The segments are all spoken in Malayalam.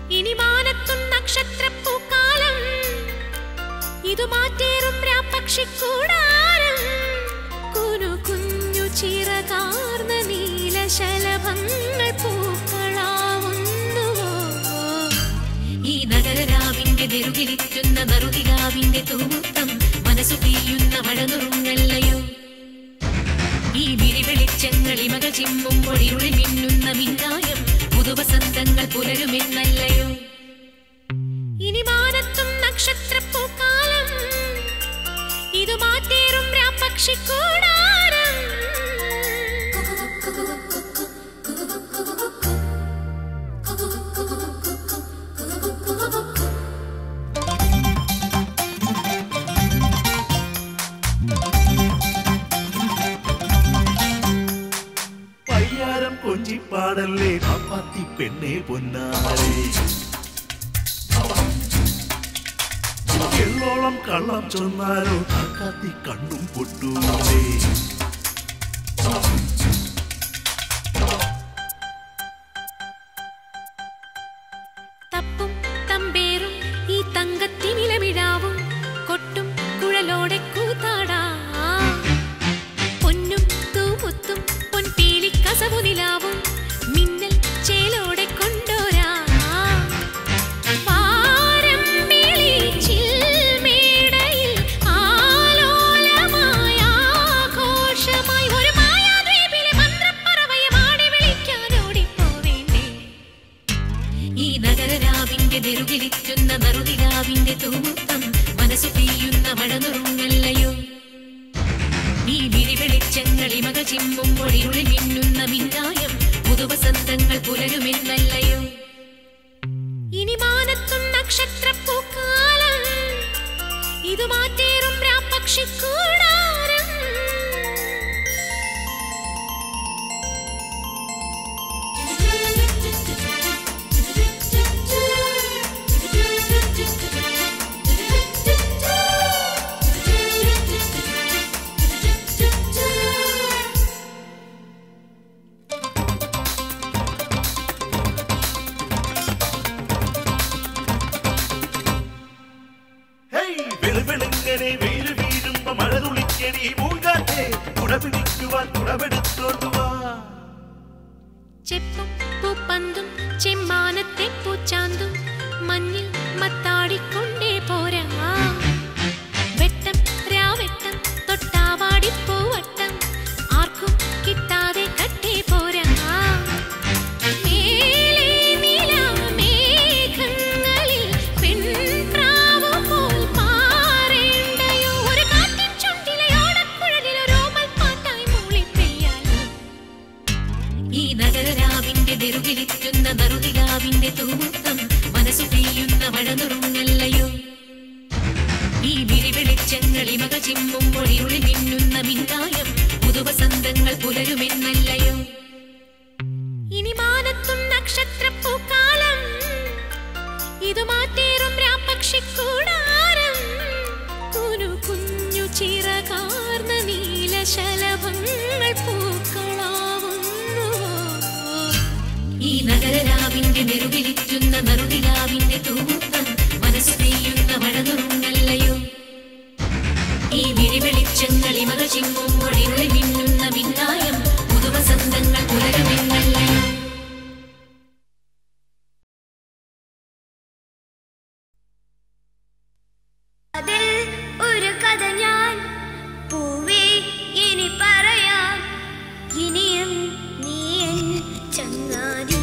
ഇനി മാനത്തും നക്ഷത്രപ്പൂക്കാലം ഇതു മാറ്റേറും രാപ്പക്ഷിക്കൂടാരം കുനു കുഞ്ഞു ചിറകാർന്ന നീലശലഭങ്ങൾ പൂക്കളാവുന്നുവോ ഈ നഗരരാവിന്റെ നെറുകിലിറ്റുന്ന നറുകിരാവിന്റെ തൂമുത്തം മനസ്സു പെയ്യുന്ന മഴനുറുങ്ങല്ലയോ ഈ വിരിവെളിച്ചങ്ങൾ ഇമക ചിമ്മുമ്പോൾ ഇരുളി മിന്നുന്ന മിന്നായം പുതുവസന്തങ്ങൾ പുലരുമെന്നല്ലയോ ഇനി മാനത്തും നക്ഷത്രപ്പൂക്കാലം ഇത് മാറ്റേറും രാപ്പക്ഷിക്കൂടാരം പയ്യാരം കൊഞ്ചിപ്പാടല്ലേ പാപ്പാത്തി പെണ്ണെ പൊന്നാരെ എള്ളോളം കള്ളം ചൊന്നാലോ കാക്കാത്തി കണ്ണും പൊട്ടൂലേ തപ്പും തമ്പേറും ഈ തങ്കത്തിനിലമിഴാവും കൊട്ടും കുഴലോടെ കൂത്താടാ പൊന്നും തൂമുത്തും പൊൻപീലി കസവു നിലാവും മിന്നൽ ചേലോടെ കൊണ്ടോരാ പാരമ്പിളിച്ചിൽമേടയിൽ ആലോലമായ ആഘോഷമായി ഒരു മായാദ്വീപിലെ മന്ത്രപ്പറവയെ മാടി വിളിക്കാൻ ഓടിപ്പോവേണ്ടേ ഈ നഗരരാവിന്റെ നെറുകിലിറ്റുന്ന നറുതിരാവിന്റെ തൂമുത്തം മനസ്സു പെയ്യുന്ന മഴനുറുങ്ങല്ലയോ ഈ വിരിവെളിച്ചങ്ങൾ ഇമക ചിമ്മുമ്പോൾ ഇരുളി മിന്നുന്ന മിന്നായം പുതുവസന്തങ്ങൾ പുലരുമെന്നല്ലയോ ഇനി മാനത്തും നക്ഷത്രപ്പൂക്കാലം ഇത് മാറ്റേറും രാപ്പക്ഷിക്കൂടാരം ഹേയ് വെളുവെളുങ്ങനെ വെയില് വീഴുമ്പോ മഴ തുളിക്കണി പൂങ്കാറ്റേ കുട പിടിക്കുവാൻ കുടമെടുത്തോണ്ട് വാ ചെപ്പും പൂപ്പന്തും ചെമ്മാനത്തെ പൂച്ചാന്തും മഞ്ഞിൽ മത്താടിക്കൊണ്ടേ പോരാ വെട്ടം രാവെട്ടം തൊട്ടാവാടിപ്പൂവട്ടം ആർക്കും കിട്ടാതെ കട്ടേ പോരാ മേലേ നിലാമേഘങ്ങളിൽ പെൺപ്രാവ് പോൽ പാറേണ്ടയോ ഒരു കാറ്റിൻ ചുണ്ടിലെ ഓടക്കുഴലിലൊരോമൽ പാട്ടായി മൂളിപ്പെയ്യാലോ ഈ നഗരരാവിന്റെ നെറുകിലിറ്റുന്ന നറുതിരാവിന്റെ തൂമുത്തം മനസ്സു പെയ്യുന്ന മഴനുറുങ്ങല്ലയോ ഈ വിരിവെളിച്ചങ്ങൾ ഇമക ചിമ്മുമ്പോൾ ഇരുളി മിന്നുന്ന മിന്നായം പുതുവസന്തങ്ങൾ പുലരുമെന്നല്ലയോ ഇനി മാനത്തും നക്ഷത്രപ്പൂക്കാലം ഇത് മാറ്റേറും രാപ്പക്ഷിക്കൂടാരം കുനു കുഞ്ഞു ചിറകാർന്ന നീലശലഭങ്ങൾ പൂക്കളാവുന്നുവോ ഈ നഗരരാവിന്റെ നെറുകിലിറ്റുന്ന നറുതിരാവിന്റെ തൂമുത്തം മനസ്സു പെയ്യുന്ന മഴനുറുങ്ങല്ലയോ ഈ വിരിവെളിച്ചങ്ങൾ ഇമക ചിമ്മുമ്പോൾ ഇരുളി മിന്നുന്ന മിന്നായം പുതുവസന്തങ്ങൾ പുലരുമെന്നല്ലയോ അതിൽ ഒരു കഥ ഞാൻ പൂവേ ഇനി പറയാം ഇനിയും നീ എൻ ചങ്ങാതി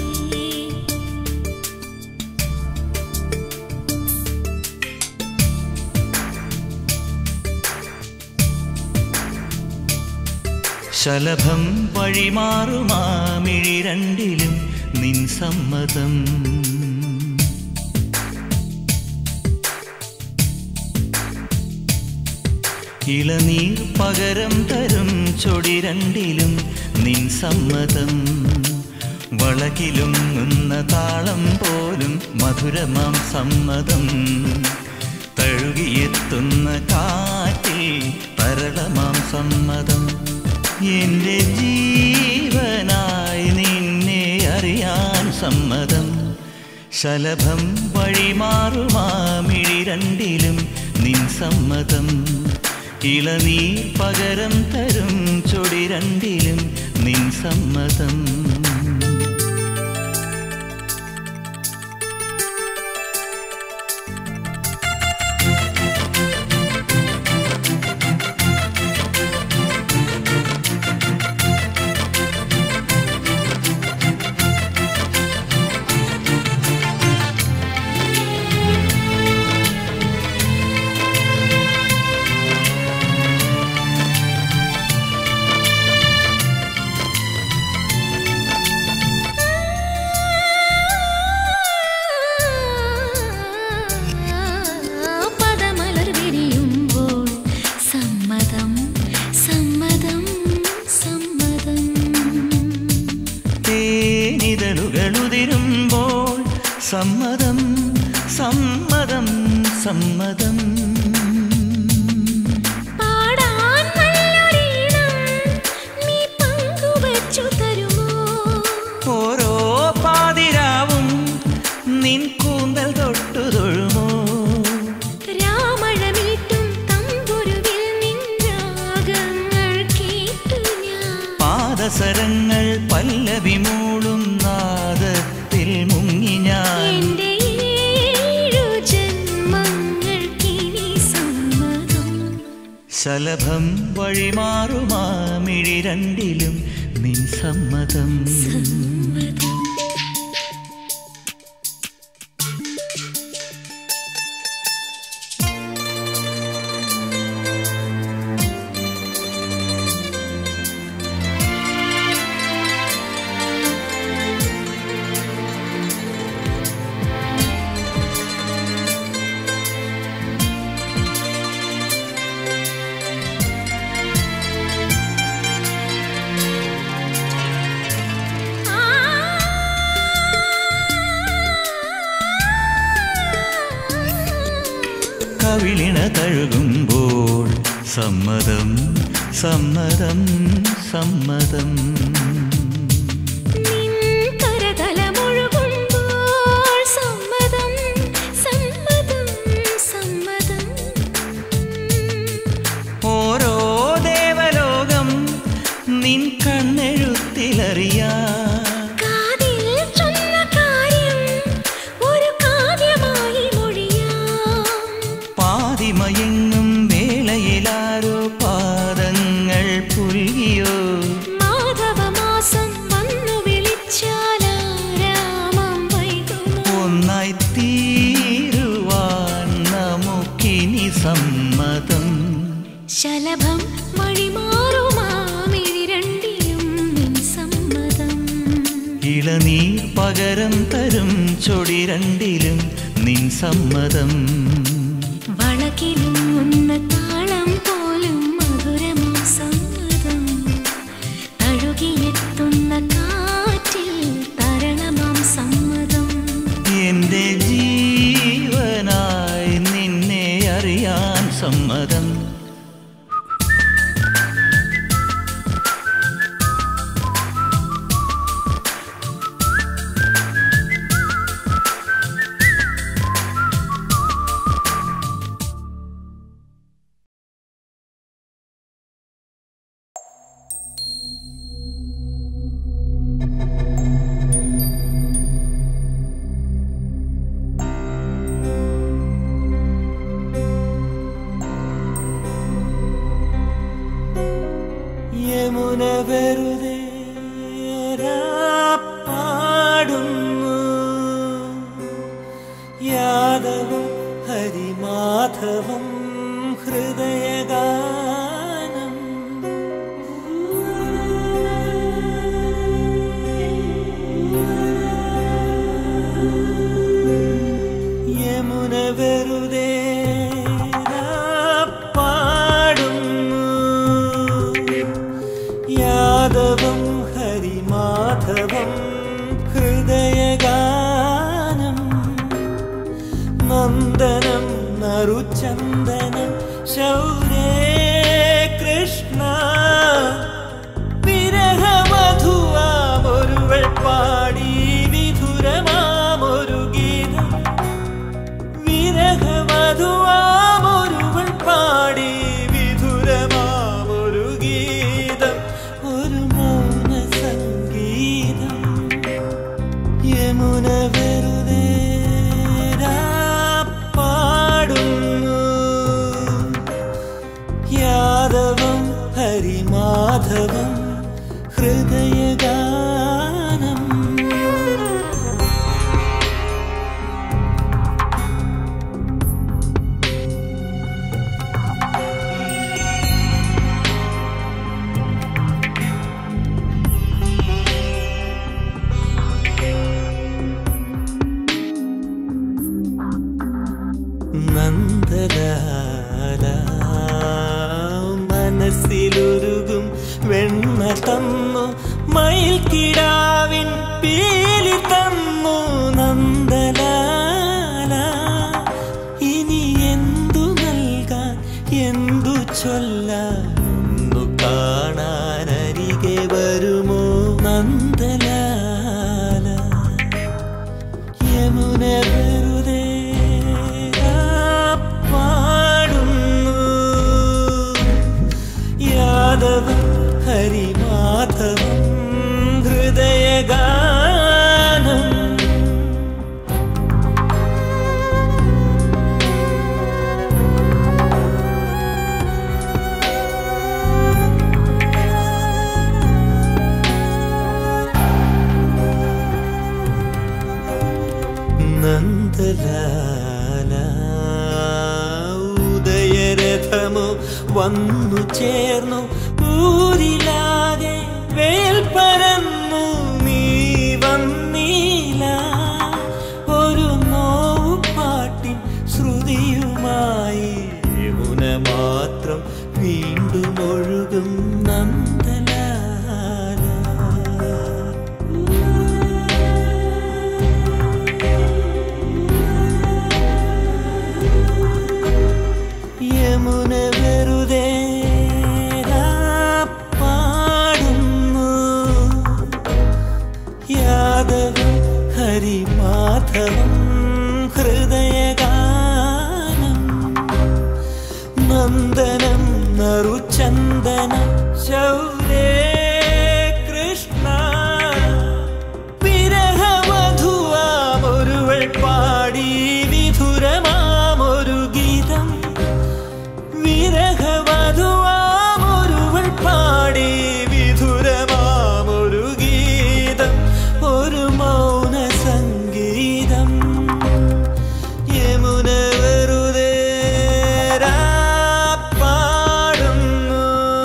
ശലഭം വഴിമാറുമാമിഴി രണ്ടിലും നിൻ സമ്മതം ഇളനീർ പകരം തരും ചൊടി രണ്ടിലും നിൻ സമ്മതം വളകിലുങ്ങുന്ന താളം പോലും മധുരമാം സമ്മതം തഴുകിയെത്തുന്ന കാറ്റിൽ തരളമാം സമ്മതം എന്റെ ജീവനായി നിന്നെ അറിയാൻ സമ്മതം ശലഭം വഴിമാറുമാമിഴി രണ്ടിലും നിൻ സമ്മതം ഇളനീർ പകരം തരും ചൊടി രണ്ടിലും നിൻ സമ്മതം പദമലർ വിരിയുമ്പോൾ സമ്മതം സമ്മതം സമ്മതം തേനിതളുകളുതിരുമ്പോൾ സമ്മതം സമ്മതം സമ്മതം പാടാൻ നല്ലൊരീണം നീ പങ്കുവച്ചു തരുമോ ഓരോ പാതിരാവും നിൻ കൂന്തൽ തൊട്ടു തൊഴുമോ രാമഴമീട്ടും തമ്പുരുവിൽ നിൻ രാഗങ്ങൾ കേട്ടു ഞാൻ പാദസരങ്ങൾ പല്ലവി മൂളും നാദത്തിൽ മുങ്ങി ഞാൻ എന്റെ ഏഴു ജന്മങ്ങൾക്കിനി സമ്മതം ശലഭം വഴിമാറുമാമിഴി രണ്ടിലും നിൻ സമ്മതം സമ്മതം കവിളിണ തഴുകുമ്പോൾ സമ്മതം സമ്മതം സമ്മതം നിൻ കരതലമൊഴുകുമ്പോൾ സമ്മതം സമ്മതം സമ്മതം ഓരോ ദേവലോകം നിൻ കണ്ണെഴുത്തിലറിയാ കാതിൽ ചൊന്ന കാര്യം ഒരു കാവ്യമായി മൊഴിയാം പാതിമയങ്ങും വേളയിലാരോ പാദങ്ങൾ പുൽകിയോ മാധവമാസം വന്നു വിളിച്ചാലാരാമം വൈകുമോ ഒന്നായി തീരുവാൻ നമുക്കിനി സമ്മതം ശലഭം വഴിമാറുമാമിഴി രണ്ടിലും നിൻ സമ്മതം ഇളനീർ പകരം തരും ചൊടി രണ്ടിലും നിൻ സമ്മതം വളകിലും ഉന്ന താളം പോലും മധുരമാം സമ്മതം തഴുകിയെത്തുന്ന കാറ്റിൽ തരണമാം സമ്മതം എന്റെ ജീവനായി നിന്നെ അറിയാൻ സമ്മതം യമുന വെറുതെ പാടുന്നു യാദവം ഹരിമാധവം ഹൃദയഗാനം യമുന വെറുതെ പാടുന്നു യാദവം ഹരിമാധവം ഹൃദയഗാനം നന്ദനം നറുചന്ദനം ശൗരേ കൃഷ്ണ വിരഹമധുവാമൊരുവൾ പാടി വിധുരമാമൊരു ഗീ നന്ദലാല മനസ്സിലുരുകും വെണ്ണ തന്നു മയിൽ കിടാവിൻ പീലി തന്നു നന്ദലാല ഇനി എന്തു നൽകാൻ എന്തു ചൊല്ലാൻ ഒന്നു കാണാനരികെ വരുമോ നന്ദലാല യമുന വെറുതെ പാടുന്നു യാദവം ഹരിമാധവം ഹൃദയഗാനം നന്ദലാല ഉദയരഥമോ വന്നു ചേർന്നു ഊരിലാകെ വേൽ പരന്നു നീ വന്നീല ഒരു നോവു പാട്ടിൻ ശ്രുതിയുമായി യമുന മാത്രം വീണ്ടും ഒഴുകും നന്ദലാല യമുന വെറുതെ പാടുന്നു യാദവം ഹരിമാധവം ഹൃദയഗാനം നന്ദനം നറുചന്ദനം ശൗരേ കൃഷ്ണ വിരഹമധുവാമൊരുവൾ പാടി വിധുരമാമൊരു ഗീതം വിരഹമധുവാമൊരുവൾ പാടി വിധുരമാമൊരു ഗീതം ഒരു മൗന സംഗീതം യമുന വെറുതെ പാടുന്നു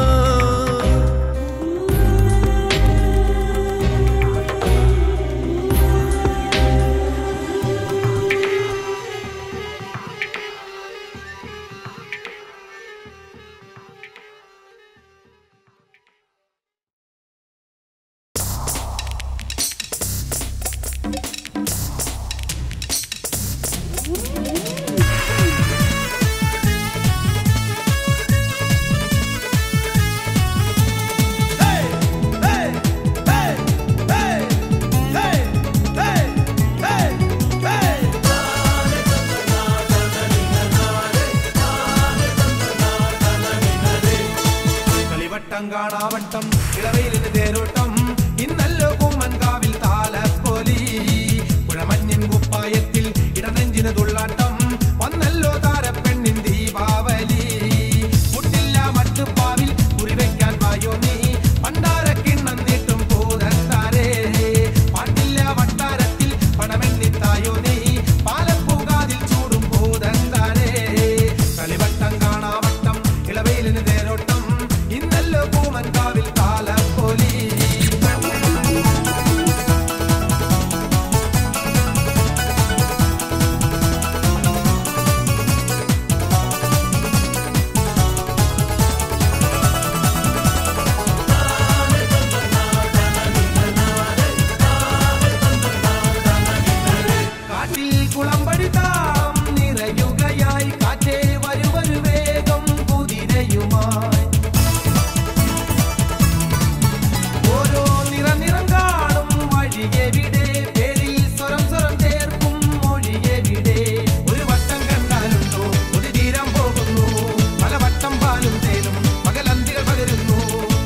കളിവട്ടം കാണാവട്ടം ഇളവയിലിന് തേരോട്ടം ഇന്നല്ലോ കുമ്മൻകാവിൽ താലപ്പൊലി പുഴമഞ്ഞിൻ കുപ്പായത്തിൽ ഇടനെഞ്ചിന് തുള്ളാട്ടം വന്നല്ലോ താരപ്പെണ്ണിൻ ദീപാവലി മുട്ടില്ല മട്ടുപ്പാവിൽ കുറിവെക്കാൻ വായോ നീ പണ്ടാരക്കിണ്ണം നീട്ടും പൂതത്താരേ പാട്ടില്ല വട്ടാരത്തിൽ പടമെണ്ണിത്തായോ നീ പാലപ്പൂകാതിൽ ചൂടും പൂതത്താരേ കളിവട്ടം കാണാവട്ടം ഇളവയിലിന് തേരോട്ടം ഇന്നല്ലോ പൂമൻകാവിൽ താലപ്പൊലി കാറ്റിൽ കുളമ്പടി താം നിറയുകയായി കാറ്റേ വരുവരു വേഗം കുതിരയുമായി ഓരോ നിറ നിറം കാണും വഴിയെവിടെ പേരിൽ സ്വരം സ്വരം ചേർക്കും മൊഴിയെവിടെ ഒരു വട്ടം കണ്ടാലുണ്ടോ ഒരു തീരം പോകുന്നു പല വട്ടം പാലും തേനും പകലന്തികൾ പകരുന്നു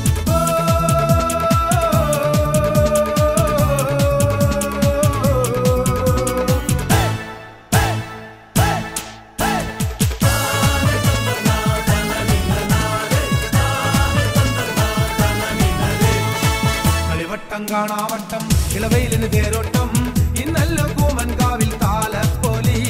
കളിവട്ടം കാണാവട്ടം ഇളവയിലിന് തേരോട്ടം ഇന്നല്ലോ കൂമൻകാവിൽ താലപ്പൊലി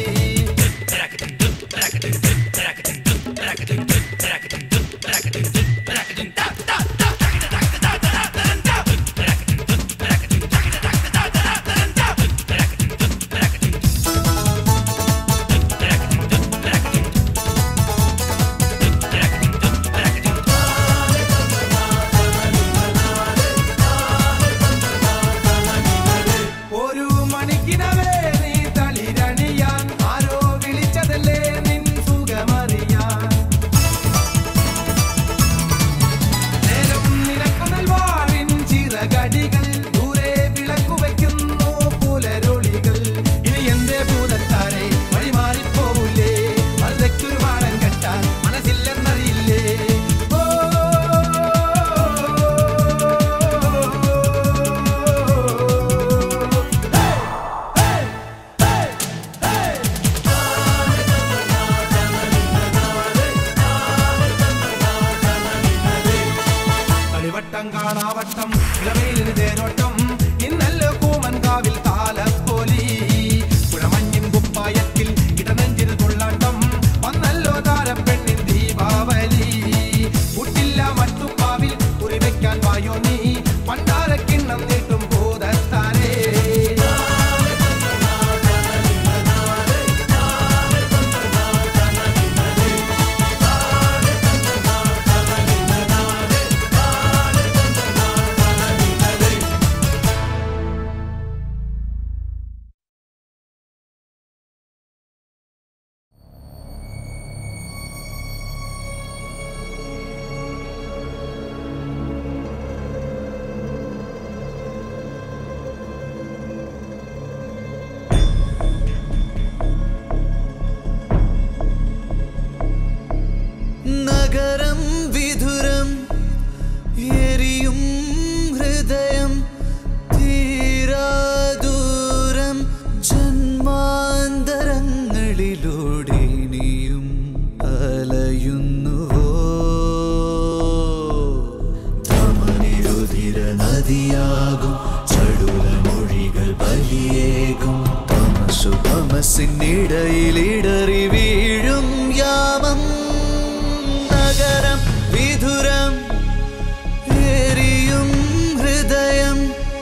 നിന്നിടയിലിടറി വീഴും യാമം നഗരം വിധുരം എരിയും ഹൃദയം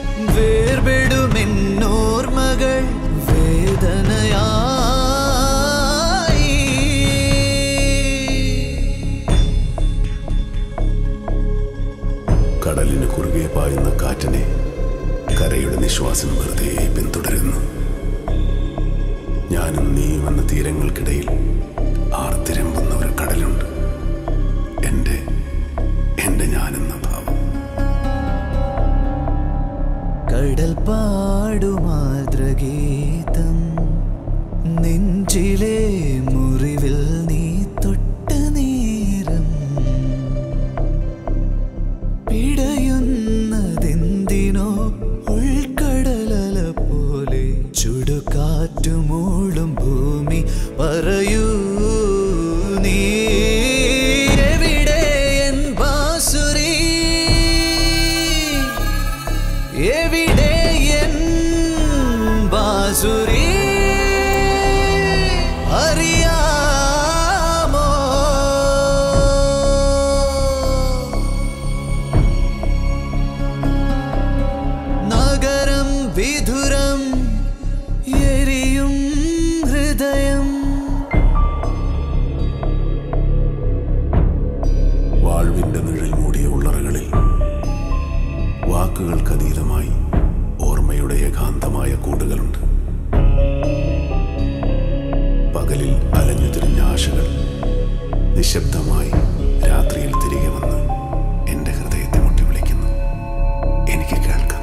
വേർപെടുമെന്നോർമകൾ വേദനയായി കടലിന് കുറുകെ പായുന്ന കാറ്റിനെ കരയുടെ നിശ്വാസം വെറുതെ പിന്തുടരുന്നു ഞാനും നീയും എന്ന തീരങ്ങൾക്കിടയിൽ ആർത്തിരമ്പുന്ന ഒരു കടലുണ്ട് എൻ്റെ എൻ്റെ ഞാനെന്ന ഭാവം കടൽ പാടുമാതൃഗീതം നെഞ്ചിലെ മുറിവിൽ നീ തൊട്ട നേരം പിടയുന്നതെന്തിനോ ഉൾക്കടലല പോലെ ചുടുകാറ്റുമൂളും ഭൂമി പറയൂ നീ എവിടെ എൻ ബാസുരീ എവിടെ എൻ ബാസുരി അറിയാമോ നഗരം വിധുരം എരിയും ഹൃദയം വാഴ്വിൻ്റെ നിഴൽ മൂടിയ ഉള്ളറകളിൽ വാക്കുകൾക്കതീതമായി ഓർമ്മയുടെ ഏകാന്തമായ കൂടുകളുണ്ട് പകലിൽ അലഞ്ഞു തിരിഞ്ഞ ആശകൾ നിശബ്ദമായി രാത്രിയിൽ തിരികെ വന്ന് എൻ്റെ ഹൃദയത്തെ മുട്ടി വിളിക്കുന്നു എനിക്ക് കേൾക്കാം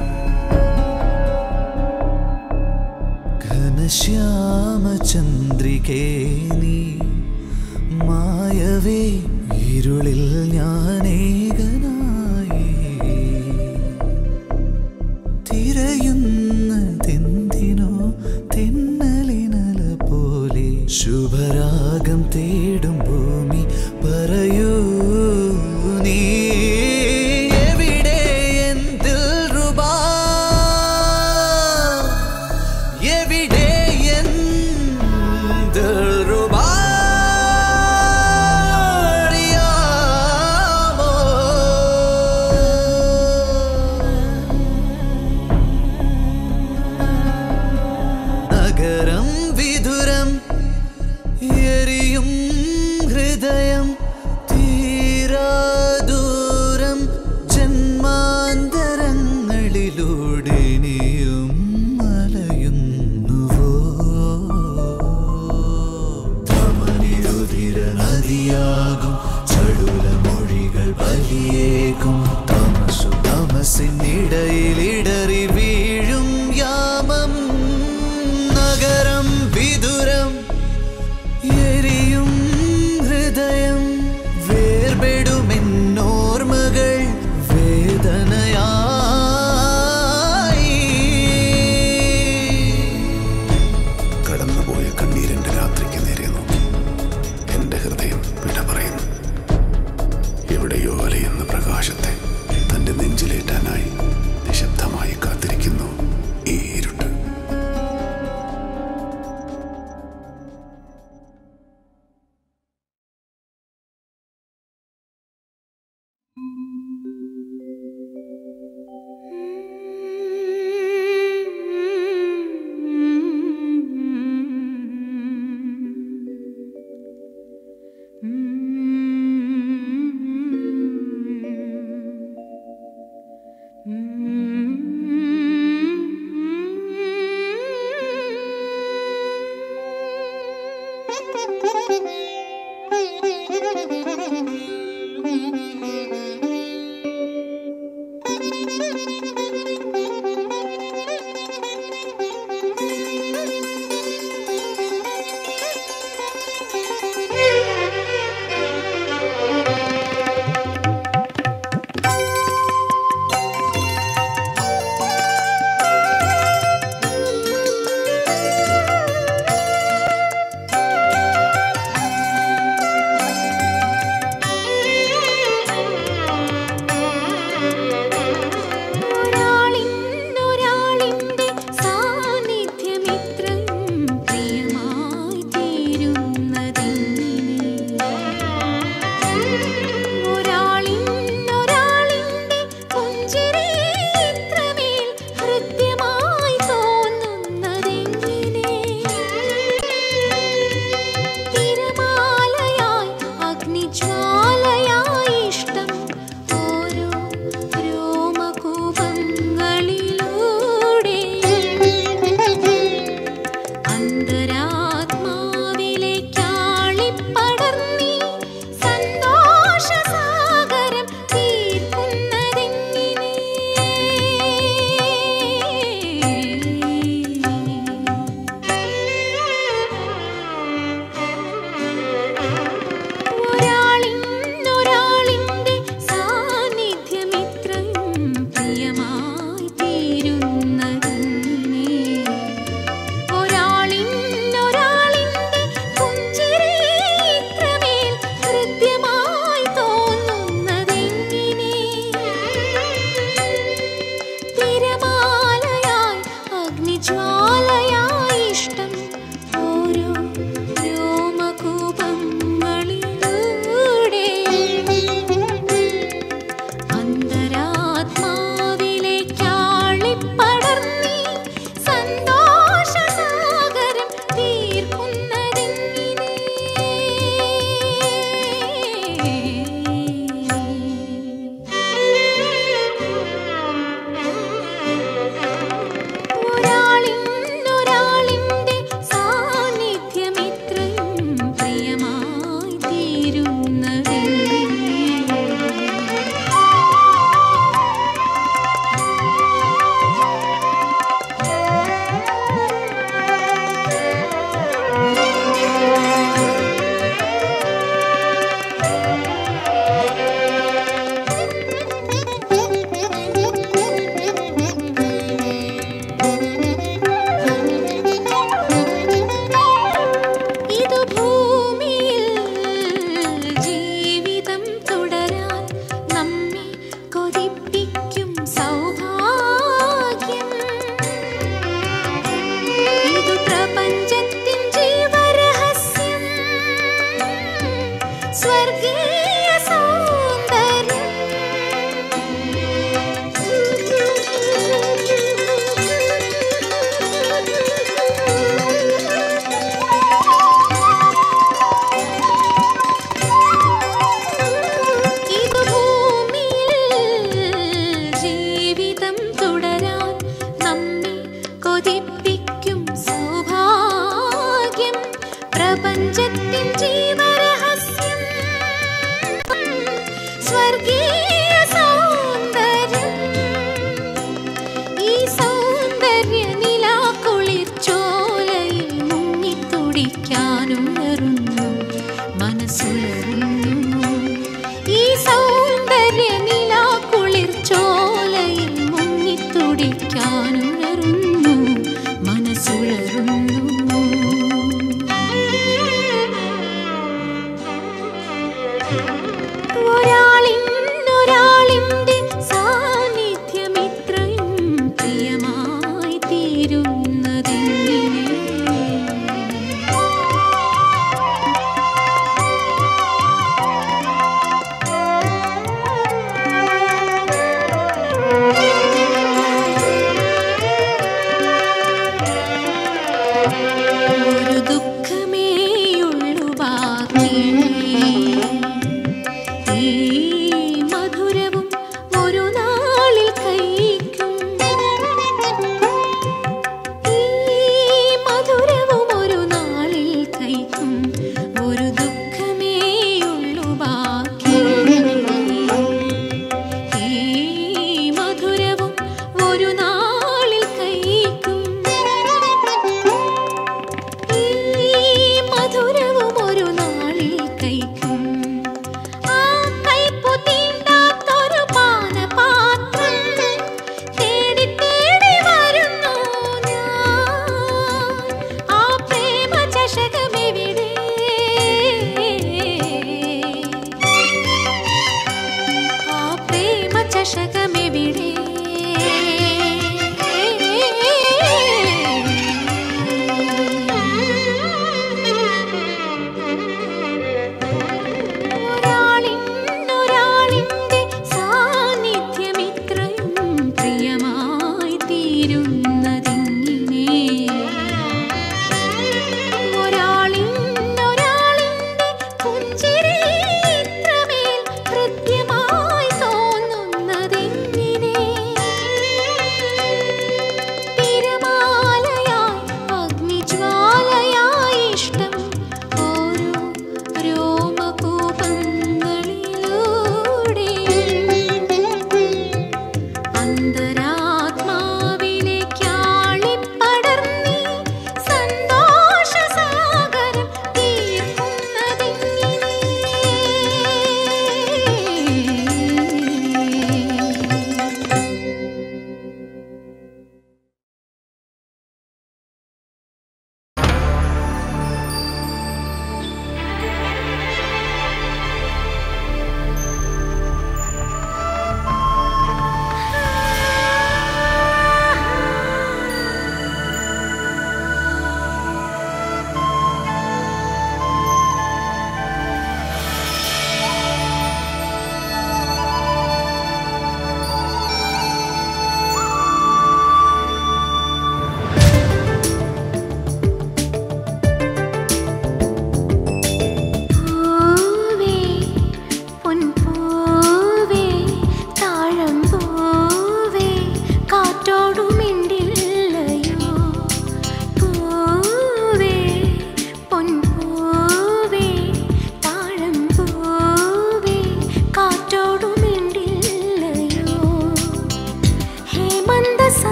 ഘനശ്യാമചന്ദ്രികേ നീ മായവേ ഇരുളിൽ ഞാനേകനായി തിരയുന്നതെന്തിനോ തെന്നലിനല പോലെ ശുഭരാഗം തേടും ഭൂമി പറയൂ നീ എവിടെ എൻ ദിൽറുബാ എവിടെ എൻ ദിൽറുബാ അറിയാമോ നഗരം വിധുരം എരിയും ഹൃദയം പ്രപഞ്ചത്തിൻ ജീവരഹസ്യം സ്വർഗീയ സൗന്ദര്യം ഈ സൗന്ദര്യ നിലാക്കുളിർ ചോലയിൽ മുങ്ങിത്തുടിക്കാനുണരുന്നു മനസ്സുണരുന്നു ഈ സൗന്ദര്യ നിലാക്കുളിർ ചോലയിൽ മുങ്ങിത്തുടിക്കാനുണരുന്നു മനസ്സുണരുന്നു ഒരാളിന്നൊരാളിന്റെ സാന്നിധ്യം ഇത്രയും പ്രിയമായി തീരുന്നതെങ്ങനെ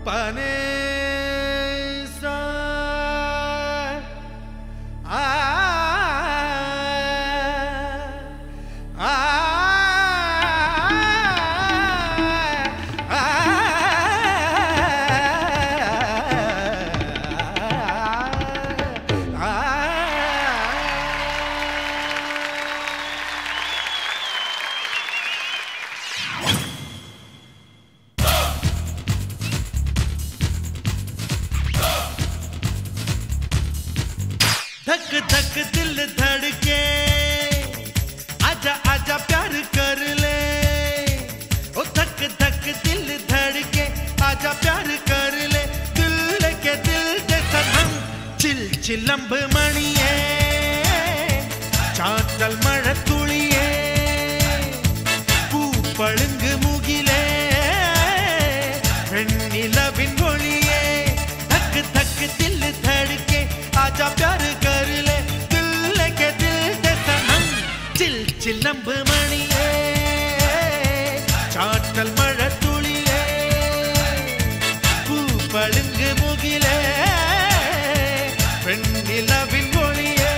പനേ സാ ആ ആ धक धक दिल धड़के आजा आजा प्यार कर ले ओ धक धक दिल धड़के आजा प्यार कर ले दिल के दिल के सनम ചിൽ ചിലമ്പ് മണിയേ ചാറ്റൽ മഴത്തുളിയേ പൂപ്പളുങ്ക് മുകിലേ വെണ്ണിലവിൻ ഒളിയേ धक धक दिल धड़के आजा प्यार कर ले दिल के दिल दे सनम ചിൽ ചിലമ്പ് മണിയേ ചാറ്റൽ മഴത്തുളിയേ പൂപ്പളുങ്ക് മുകിലേ പെണ്ണിലവിൻ ഒളിയേ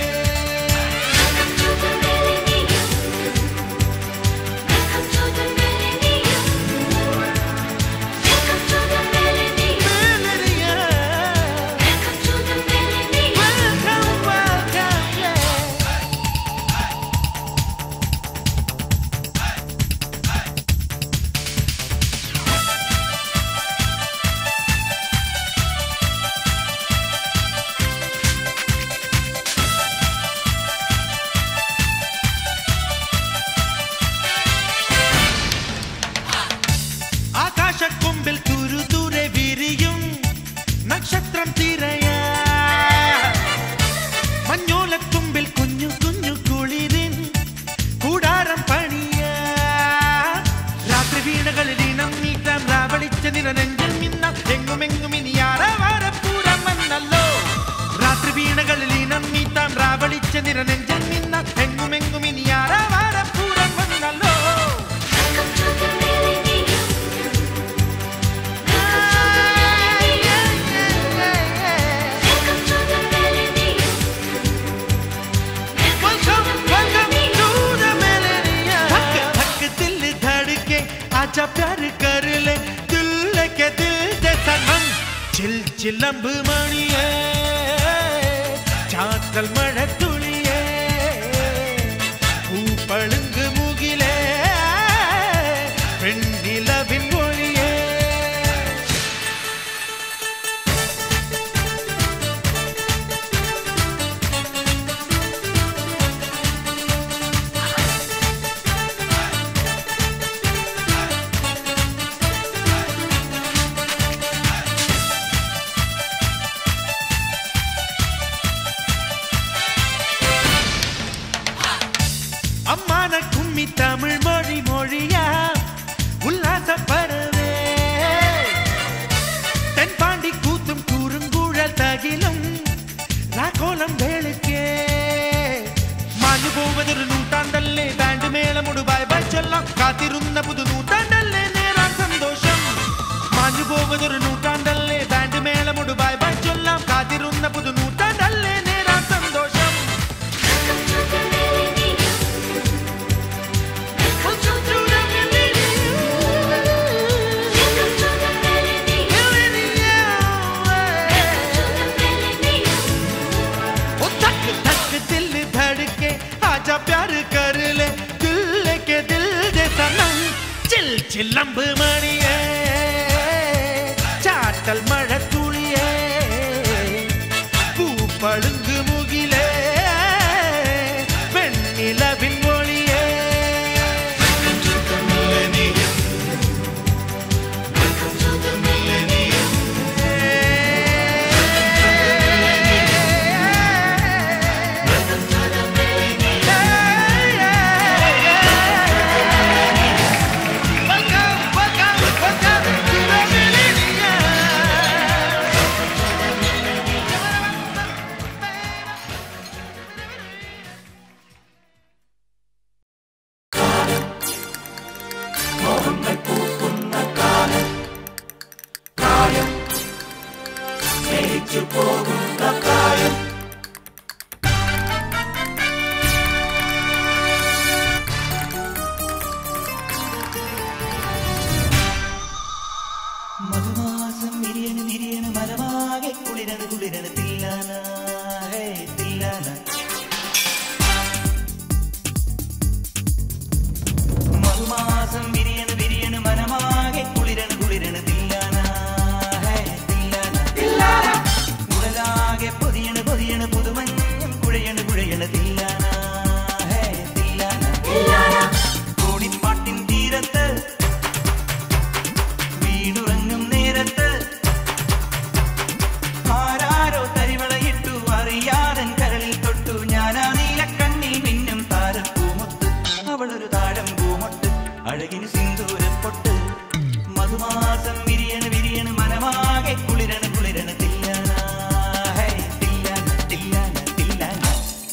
Welcome, welcome, yeah. ആകാശക്കൊമ്പിൽ തുരുതുരെ വിരിയും നക്ഷത്രം തിരയ മഞ്ഞോലത്തുമ്പിൽ കുഞ്ഞു കുഞ്ഞു കുളിരിൻ കൂടാരം പണിയ രാത്രി വീണകളിൽ ഇണം നീട്ടാം രാവളിച്ച നില നെഞ്ചിൽ മിന്നാം എങ്ങുമെങ്ങും ഇനി ആരവാരപ്പൂരം വന്നല്ലോ രാത്രി വീണകളിൽ ഇനം നീട്ടാം രാവളിച്ച നില നെഞ്ചിൽ മിന്നാം എങ്ങുമെങ്ങും ഇനി ആരവാരപ്പൂരം വന്നല്ലോ Welcome, welcome to the millennium. धक धक दिल धड़के आजा प्यार कर ले दिल के दिल दे सनम ചിൽ ചിലമ്പ് മണിയേ ചാത്തൽ മഴത്തുളിയേ പൂപ്പളുങ്ക് മുകിലേ പെണ്ണിലവിൻ ഒളിയേ அம்மான கும்மி தமிழ் மொழி மொழியா உல்லாச பறவே தென்பாண்டி கூத்தும் கூறுங்குழல் தகிலும் ராகோலம் வேளுக்கே മാഞ്ഞു പോവതൊരു നൂറ്റാണ്ടല്ലേ ബാൻഡ് മേളമുടു ബൈ ബൈ ചൊല്ലാം കാത്തിരുന്ന പുതു നൂറ്റാണ്ടല്ലേ നേരാൻ സന്തോഷം മാഞ്ഞു പോവതൊരു നൂറ്റാണ്ടല്ലേ ബാൻഡ് മേളമുടു ബൈ ബൈ ചൊല്ലാം കാത്തിരുന്ന പുതു നൂറ്റാണ്ടല്ലേ നേരാൻ സന്തോഷം ओ धक धक दिल धड़के आजा प्यार कर ले दिल के दिल दे सनम चिल चिलंब मणिये ചാട്ടൽ മഴത്തുളിയേ പൂപ്പളുങ്ക് മുകിലേ വെണ്ണിലവിൻ ഒളിയേ Welcome, welcome, welcome to the millennium. ഒലിച്ചു പോകുന്ന പ്രായം മധുമാസം വിരിയണ് വിരിയണ് മരമാകെ കുളിരണ് കുളിരണ് തില്ലാന ഹേ തില്ലാന മധുമാസം വിരിയണ് വിരിയണ് മനമാകെ കുളിരണ് കുളിരണ് തില്ലാന ഹേ തില്ലാന ഉടലാകെ പൊതിയണ് പൊതിയണ് പുതുമഞ്ഞും കുഴയണ് കുഴയണ് തില്ലാന ഹേ തില്ലാന കോടിപ്പാട്ടിൻ തീരത്ത് വീടുറങ്ങും നേരത്ത് ആരാരോ തരിവളയിട്ടു അറിയാതൻ കരളിൽ തൊട്ടു ഞാനാ നീലക്കണ്ണിൽ മിന്നും താരപ്പൂമുത്ത് അവളൊരു താഴം പൂമൊട്ട് അഴകിന് സിന്ദൂരപ്പൊട്ട് മധുമാസം വിരിയണ് വിരിയണ് മനമാകെ കുളിരണ് കുളിരണ് തില്ലാന ഹേ തില്ലാന തില്ലാന തില്ലാന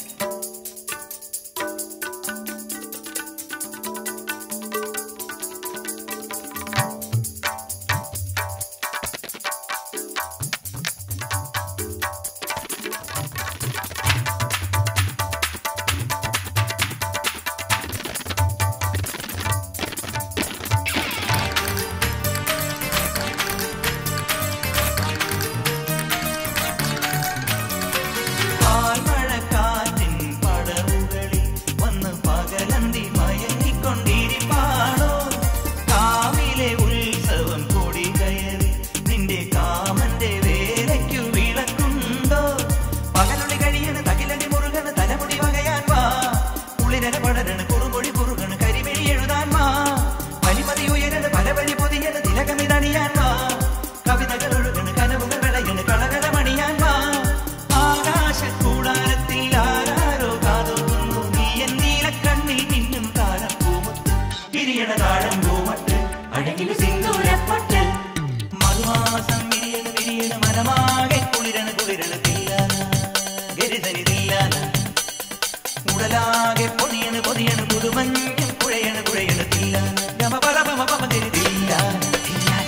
പാൽമഴക്കാറ്റിൻ പടവുകളിൽ വന്ന് പകലന്തി മയങ്ങിക്കൊണ്ടിരിപ്പാണോ കാവിലെ ഉത്സവം കൊടി കയറി നിന്റെ കാമന്റെ വേലയ്ക്കു വിളക്കുണ്ടോ പകലൊളി കഴിയണ് തകിലടി മുറുകണ് തലമുടി വകയാൻ വാ കുളിരന പടരണ കുറുമൊഴി കുറുകണ് കരിമിഴി എഴുതാൻ വാ പനിമതി ഉയരണ് പല വഴി പൊതിയണ് തിലകമിതണിയാൻ വാ കവിതകൾ ഒഴുകണ് കനവുകൾ വിളയണ് കളകളമണിയാൻ വാ ആകാശ കൂടാരത്തിൽ ആരാരോ കാതോക്കുന്നു നീ എൻ നീലക്കണ്ണിൽ മിന്നും താഴപ്പൂമുത്ത് വിരിയണ താഴം പൂമട്ട് അഴകിൽ സിന്ദൂരപ്പട്ട് മധുമാസം വിരിയണ വിരിയണ മനമാകെ കുളിരണ കുളിരണ തില്ലാന ഗരിതരി തില്ലാന ഉടലാകെ പൊതിയണ് പൊതിയണ് പുതുമഞ്ഞും കുഴയണ് കുഴയണ് തില്ലാന ഗമ പദ പമ പമ തിരി തില്ലാന തില്ലാന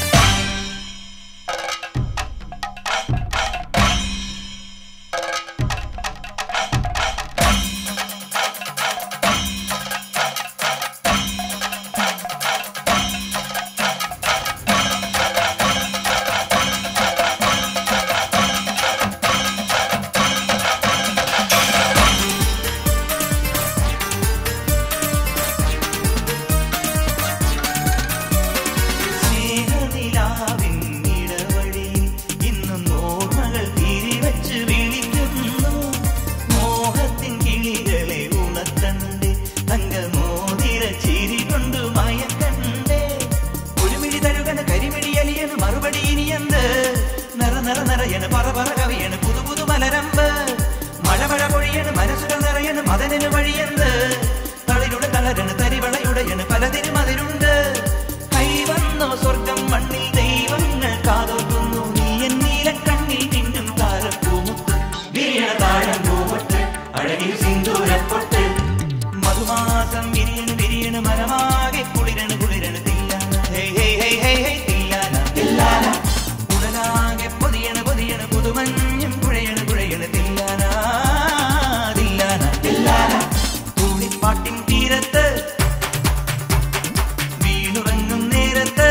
സ്നേഹനിലാവിൻ ഇടവഴിയിൽ ഇന്നും ഓർമ്മകൾ തിരിവച്ച് വിളിക്കുന്നു മോഹത്തിൻ കിളികളെ ഉണർത്തണ്ടേ തങ്കമോതിര ചിരി കൊണ്ട് മയക്കണ്ടേ ഒരു മിഴി തഴുകന കരിമിഴി അലിയന് മറുപടി ഇനിയെന്ത് നിറ നിറ നിറയണ് പറ പറ കവിയണ് പുതു പുതു മലരമ്പ് മഴ മഴ പൊഴിയണ് മനസ്സുകൾ നിറയണ് മദനന് വഴിയെന്ത് തളിരുടെ തളരണ് തരിവളയുടയണ് പലതിനും അതിരുണ്ട് കൈവന്നോ സ്വർഗം മണ്ണിൽ ദൈവങ്ങൾ കാതോക്കുന്നു നീ എൻ നീലക്കണ്ണിൽ നിന്നും താരപ്പൂമുത്ത് വിരിയണ താഴം പൂമട്ട് അഴകിൽ സിന്ദൂരപ്പൊട്ട് മധുമാസം വിരിയണ് വിരിയണ് മനമാകെ കുളിരണ് കുളിരണ് തില്ലാന hey hey hey hey hey തില്ലാന തില്ലാന ഉടലാകെ പൊതിയണ് പൊതിയണ് പുതുമഞ്ഞും കുഴയണ് കുഴയണ് തില്ലാന തില്ലാന തില്ലാന കൂടിപ്പാട്ടിൻ തീരത്ത് വീണുറങ്ങും നേരത്ത്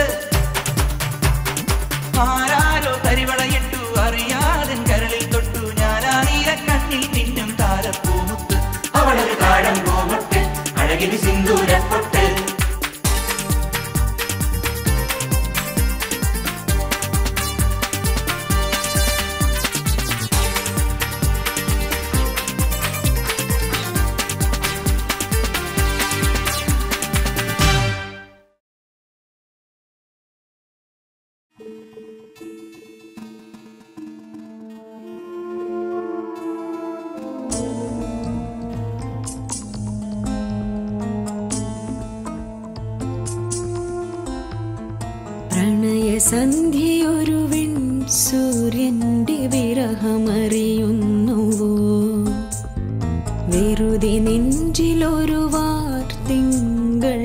ആരാരോ തരിവളയിട്ടു അറിയാതൻ കരളിൽ തൊട്ടു ഞാനാ നീലക്കണ്ണിൽ മിന്നും താരപ്പൂമുത്ത് അവളൊരു താഴം പൂമൊട്ട് അഴകിന് സിന്ദൂരപ്പൊട്ട് പ്രണയസന്ധ്യയൊരു വെൺ സൂര്യന്റെ വിരഹമറിയുന്നുവോ വെറുതെ നെഞ്ചിലൊരു വാർത്തിങ്കൾ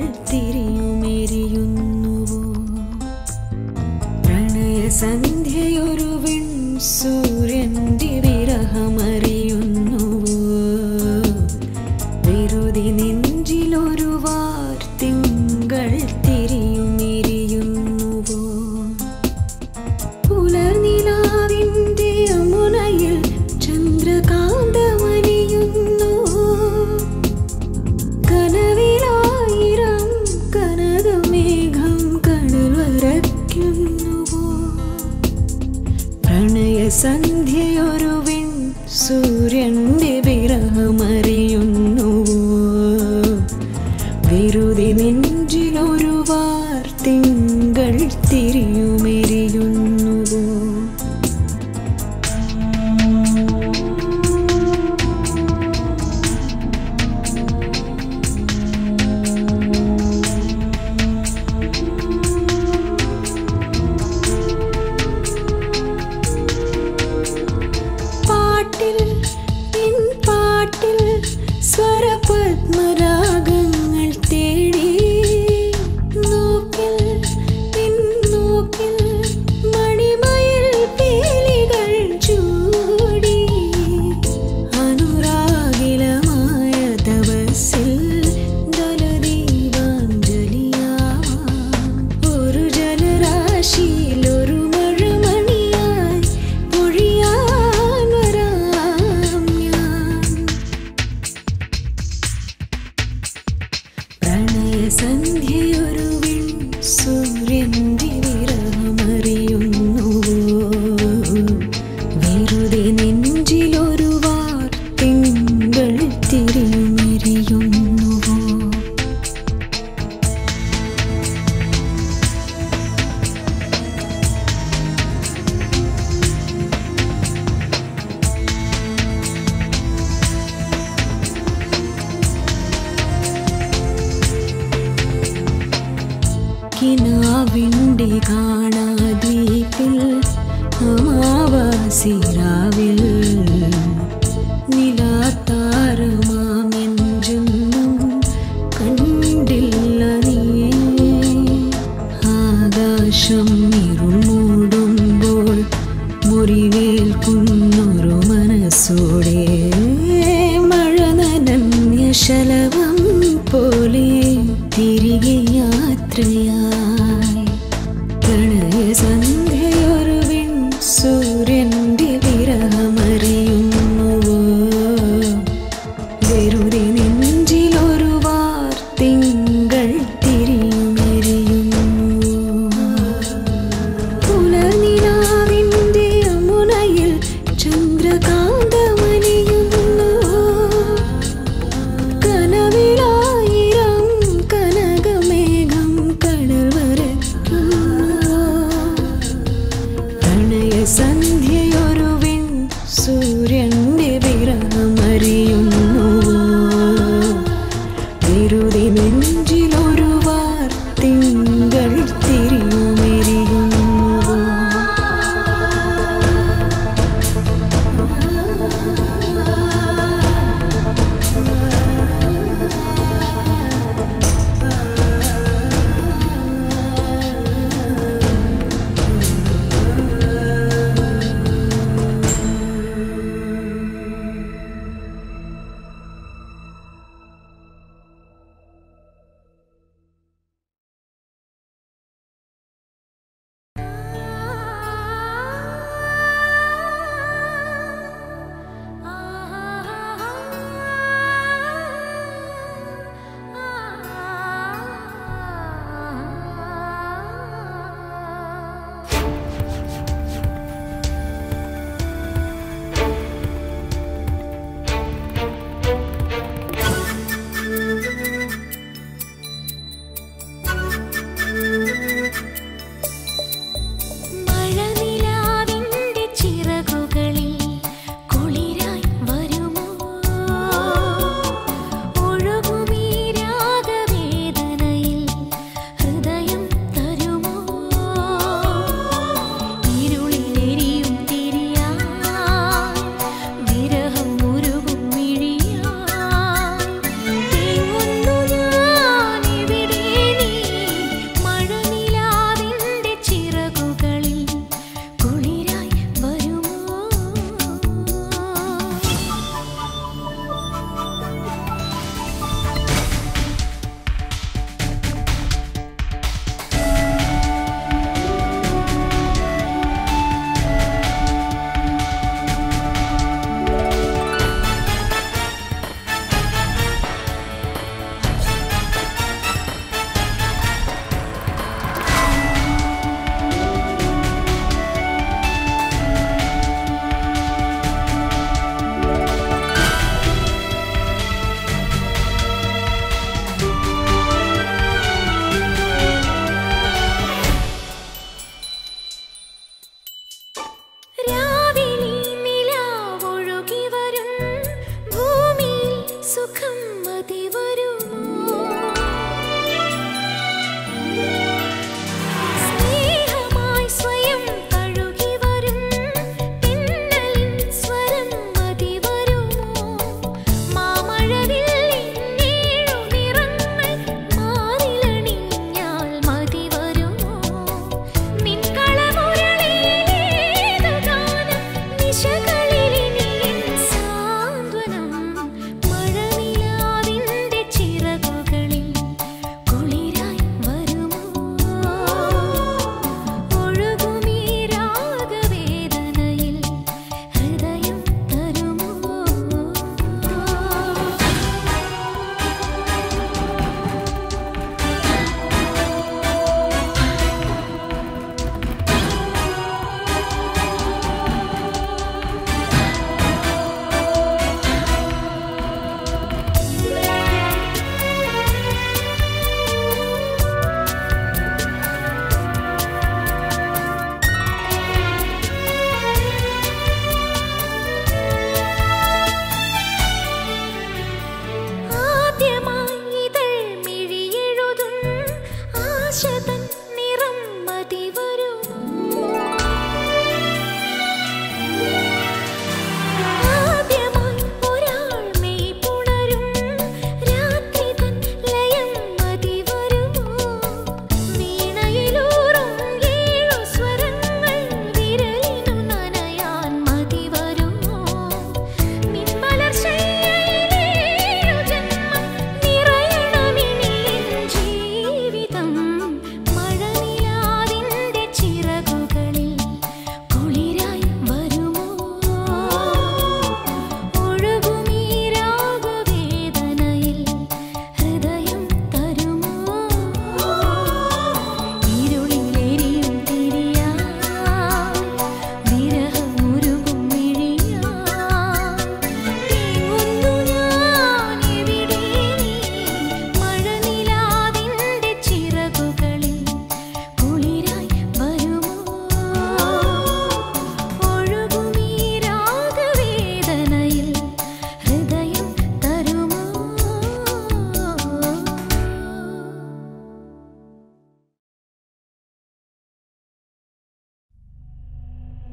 തിരിയുമെരിയുന്നുവോ പ്രണയസന്ധ്യയൊരു വെൺ സൂര്യന്റെ വിരഹമറിയുന്നു വെറുതെ നെഞ്ചിലൊരു വാർത്തിങ്കൾ തിരിയുമെരിയുന്നുവോ പുലർനിലാവിന്റെ അമുനയിൽ ചന്ദ്രകാന്തമണിയുന്നു കനവിലായിരം കനകമേഘം കടൽ വരയ്ക്കുന്നുവോ പ്രണയസന്ധ്യയൊരു വിൺ സൂര്യന്റെ വിരഹമറിയുന്നുവോ വെറുതെ നെഞ്ചിലൊരു വാർത്തിങ്കൾ തിരിയുമെരിയുന്നുവോ പാട്ടിൽ നിൻ പാട്ടിൽ സ്വരപത്മരാഗങ്ങൾ തേടി നോക്കിൽ നിൻ നോക്കിൽ മണിമയിൽ പീലികൾ ചൂടി അനുരാഗിലമായ തപസ്സിൽ ദലദീപാഞ്ജലിയാവാം ഒരു ജലരാശിയിൽ ഒരു മഴമണിയായി പൊഴിയാൻ വരാം ഞാൻ പ്രണയസന്ധ്യയൊരു വിൺ സൂര്യന്റെ വിരഹമറിയുന്നുവോ വെറുതെ നെഞ്ചിലൊരു വാർത്തിങ്കൾ തിരിയുമെരിയുന്നുവോ കിനാവിൻ്റെ കാണാദ്വീപിൽ അമാവാസിരാവിൽ നിലാത്താരമാമെഞ്ചൊന്നും കണ്ടില്ല നീ ആകാശം ഇരുൾ മൂടുമ്പോൾ മുറിവേൽക്കുന്നൊരു മനസ്സോടെ മഴ നനഞ്ഞ ശലഭം പോലെ തിരികെ യാത്രയായി പ്രണയസന്ധ്യയൊരു വിൺ സൂര്യന്റെ വിരഹമറിയുന്നുവോ വെറുതെ നെഞ്ചിലൊരു വാർത്തിങ്കൾ തിരിയുമെരിയുന്നു പുലർനിലാവിന്റെ അമുനയിൽ ചന്ദ്രകാന്തമണിയുന്നു കന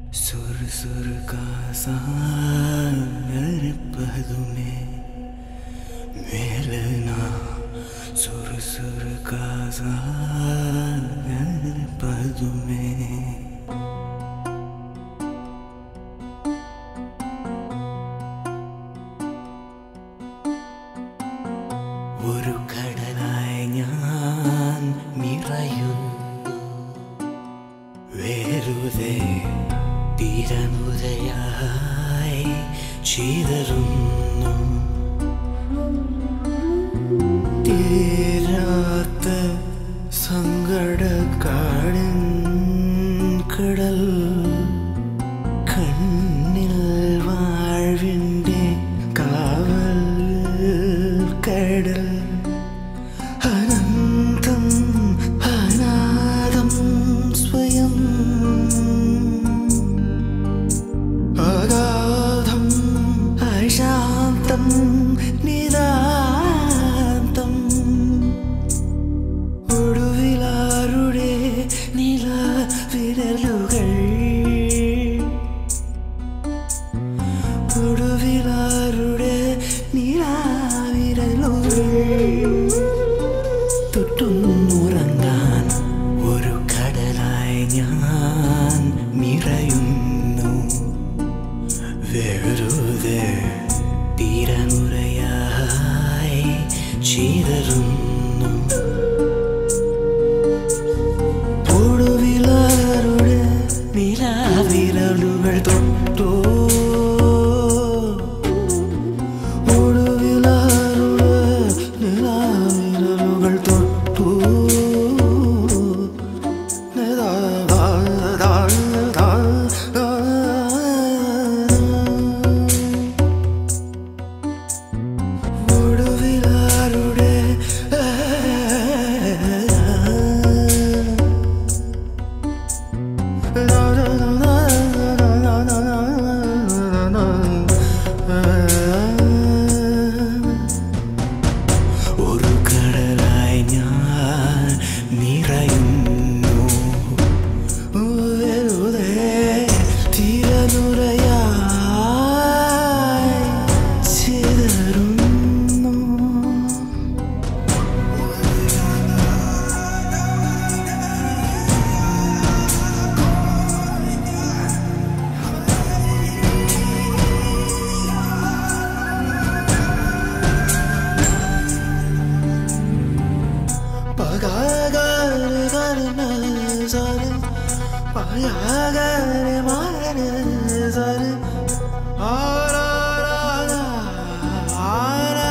सुर सुर का सागर पदुमे मिलना सुर सुर का सागर पदुमे ഒരു കടലായി ഞാൻ നിറയുന്നു വെറുതെ തീരനുരയായി ചിതറുന്നു തീരാത്ത സങ്കടക്കാടൻ കടൽ കണ്ണിൽ വാഴ്വിൻ്റെ കാവൽ കടൽ അനന്തം അനാദം സ്വയം അഗാധം അശാന്തം നിതാന്തം ഒടുവിലാരുടെ നില വിരലുകൾ ഒടുവിലാരുടെ നിലാവിരലുകൾ തൊട്ടുന്നുറങ്ങാൻ ഒരു കടലായി ഞാൻ നിറയുന്നു വെറുതെ തീരനുരയായി ചിതറുന്നു ഒടുവിലാരുടെ നിലാവിരലുകൾ തൊട്ടോ ഒടുവിലാരുടെ നിലാവിരലുകൾ തൊട്ടു ഒടുവിലാരുടെ ഒരു കടലായി ഞാൻ നിറയുന്നു വെറുതെ തിരനുരയായി ചിതറുന്നു പകാകാരെ കരനെ സാരെ പകാകാരെ മാരനെ സാരെ ആരാരാ ആരാ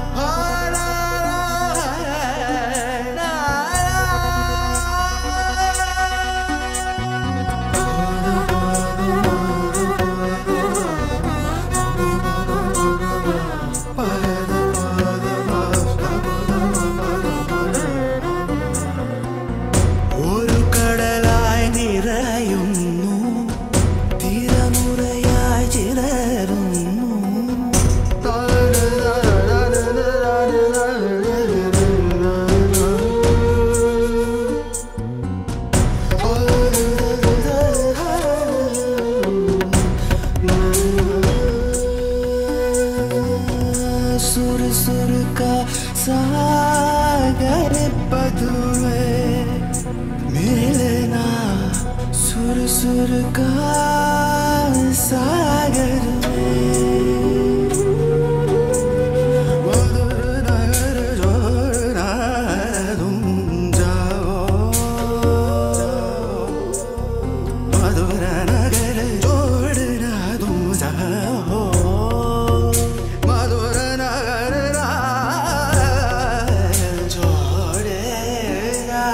ഒരു കടലായി നിറയുന്നു തിരമുറയായി ചിലരുന്നു सुर सुर का सागर पदुए मिलना सुर सुर का सागर में मधुर नगर जोड़ना तुम जाओ मधुर नगर जोड़ना तुम जाओ मधुर नगर जोड़ेगा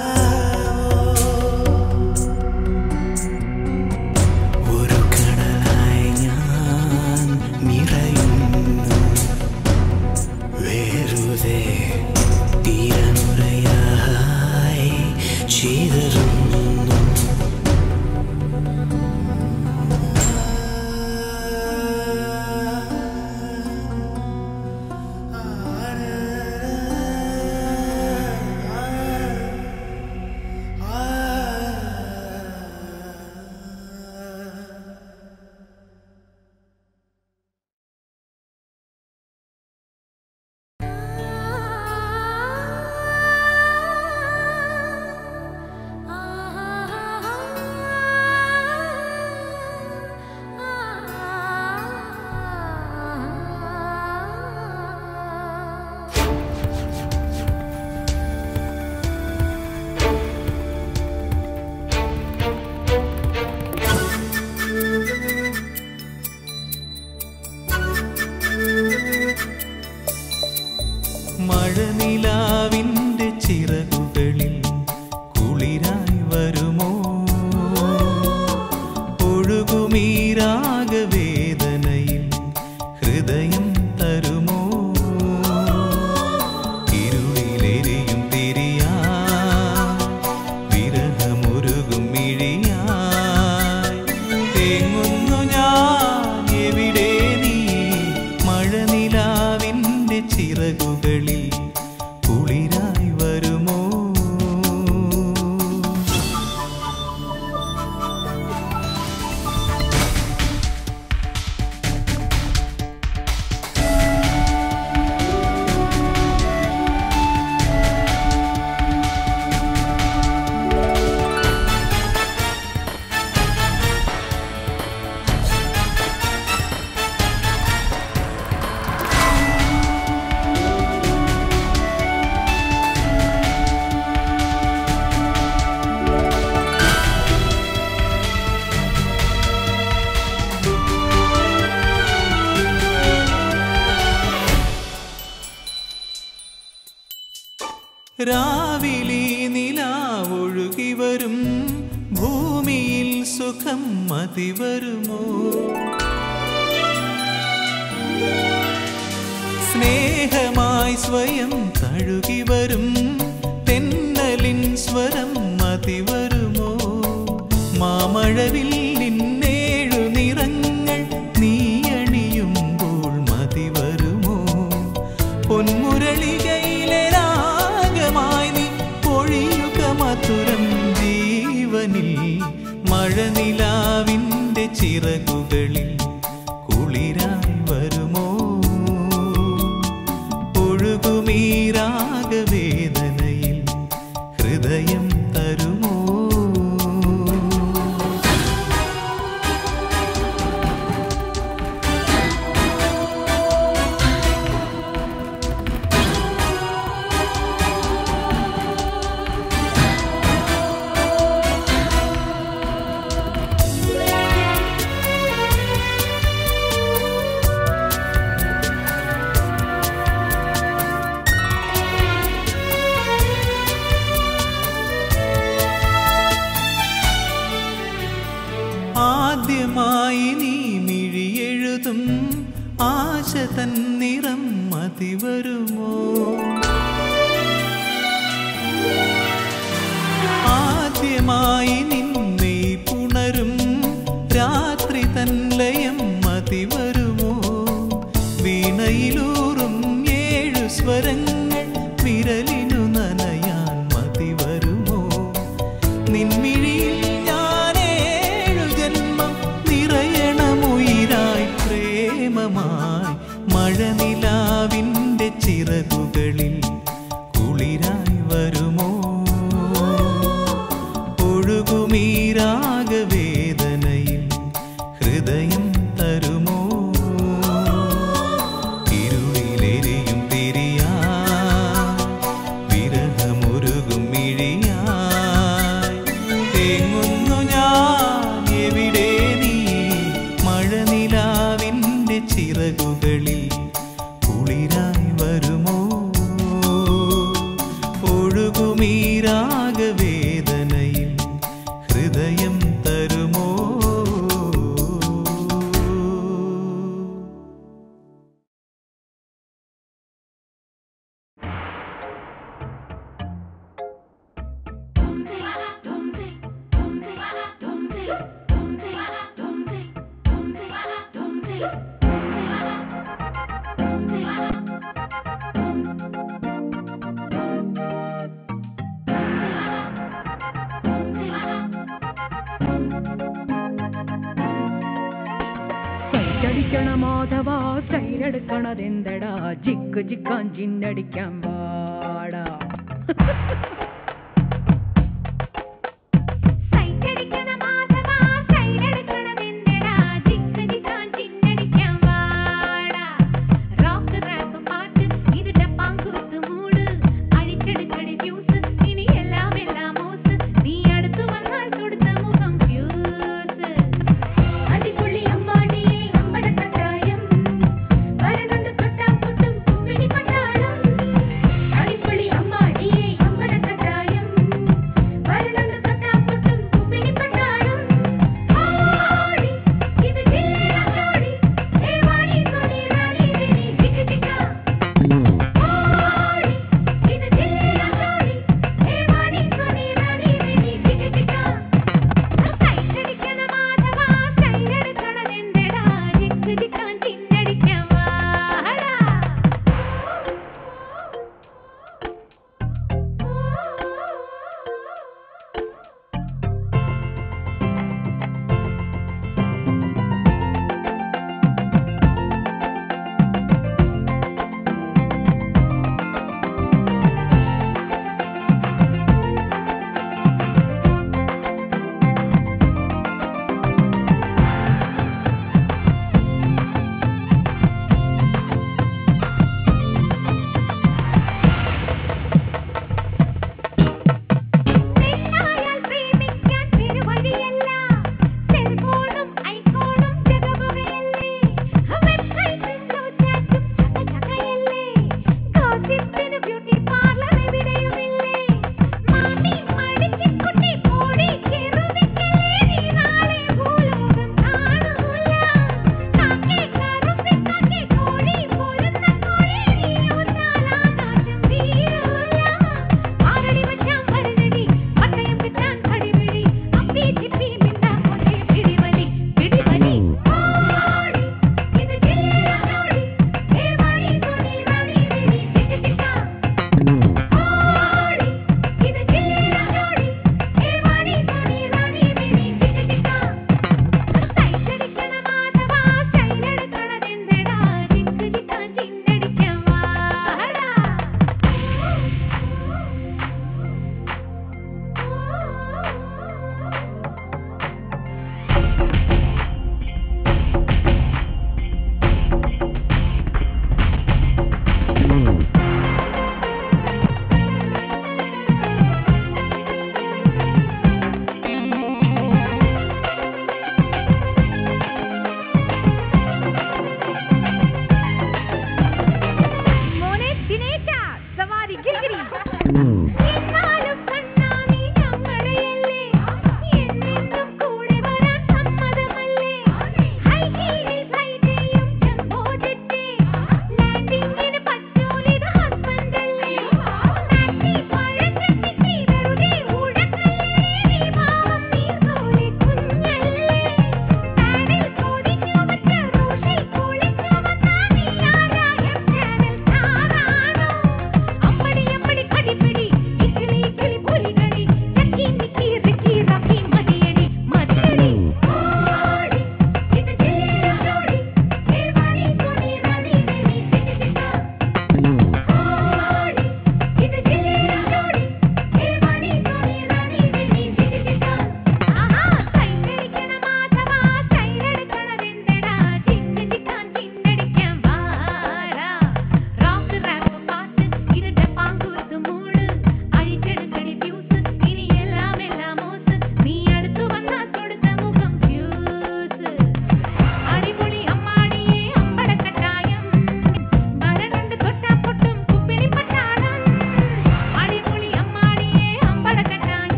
ഒരു കടലായി ഞാൻ നിറയുന്നു വെറുതെ തീരനുരയായി ചിതറുന്നു ഒഴുകുമീരാഗവേദനയിൽ ഹൃദയം തരുമോ ഇരുളിലെരിയും തിരിയാ വിരഹമൊരുകും മിഴിയായി തേങ്ങുന്നു ഞാൻ എവിടെ നീ മഴനിലാവിൻ്റെ ചിറകുകളിൽ കുളിരായി വരുമോ രാവിലെ നിലാവൊഴുകി വരും ഭൂമിയിൽ സുഖം മതി വരുമോ സ്നേഹമായി സ്വയം തഴുകി വരും തെന്നലിൻ സ്വരം മതി വരുമോ മാമഴവിൽ നിന്നേഴു നിറങ്ങൾ നീയണിയുമ്പോൾ മതി വരുമോ പൊന്മുരളികയിലെ രാഗമായി നീ പൊഴിയുക മധുരം ജീവനിൽ മഴനിലാവിൻ്റെ ചിറകുകളിൽ കുളിരായി വരുമോ ഒഴുകുമീരാഗവേദനയിൽ ഹൃദയം തരുമോ ആദ്യമായി നീ മിഴിയെഴുതും ആശ തൻ നിറം മതി വരുമോ ആദ്യമായി നിന്നെ പുണരും രാത്രി തൻ ലയം മതി വരുമോ വീണയിലൂറും ഏഴു സ്വരങ്ങൾ വിരലിനു നനയാൻ മതി വരുമോ നിൻമിഴിയിൽ ഞാനേഴു ജന്മം നിറയണമുയിരായി പ്രേമമായി മഴനിലാവിൻ്റെ ചിറകുകളിൽ കുളിരായി വരുമോ ഒഴുകുമീരാഗവേദനയിൽ ഹൃദയം തരുമോ ഇരുളിലെരിയും തിരിയാ വിരഹമൊരുകും മിഴിയായി തേങ്ങുന്നു ഞാൻ എവിടെ നീ മഴനിലാവിൻ്റെ ചിറകുകളിൽ കുളിരായി വരുമോ ഒഴുകുമീരാഗവേദനയിൽ ഹൃദയം തരുമോ സൈറ്റടിക്കണ മാധവ സൈലെടുക്കണതെന്തടാ ജിക്ക് ജിക്കാൻ ജിന്നടിക്കാൻ പാടാ സൈറ്റടിക്കണ മാധവാ സൈലെടുക്കണതെന്തടാ ജിക്ക് ജിക്കാൻ ചിന്നടിക്കാൻ വാടാ റോക്ക് റാപ്പ് പാട്ട് ഇത് ഡപ്പാങ്കൂത്ത് മൂട് അഴിച്ചെടുക്കടി ഫ്യൂസ് ഇനി എല്ലാം എല്ലാം മോസ് നീ അടുത്തു വന്നാൽ കൊടുത്ത മുഖം ഫ്യൂസ് അടിപൊളി അമ്മാടിയെ അമ്പട കട്ടായം വരനുണ്ട് തൊട്ടാ പൊട്ടും കുമ്മിണി പട്ടാളം അടിപൊളി അമ്മാടിയെ അമ്പട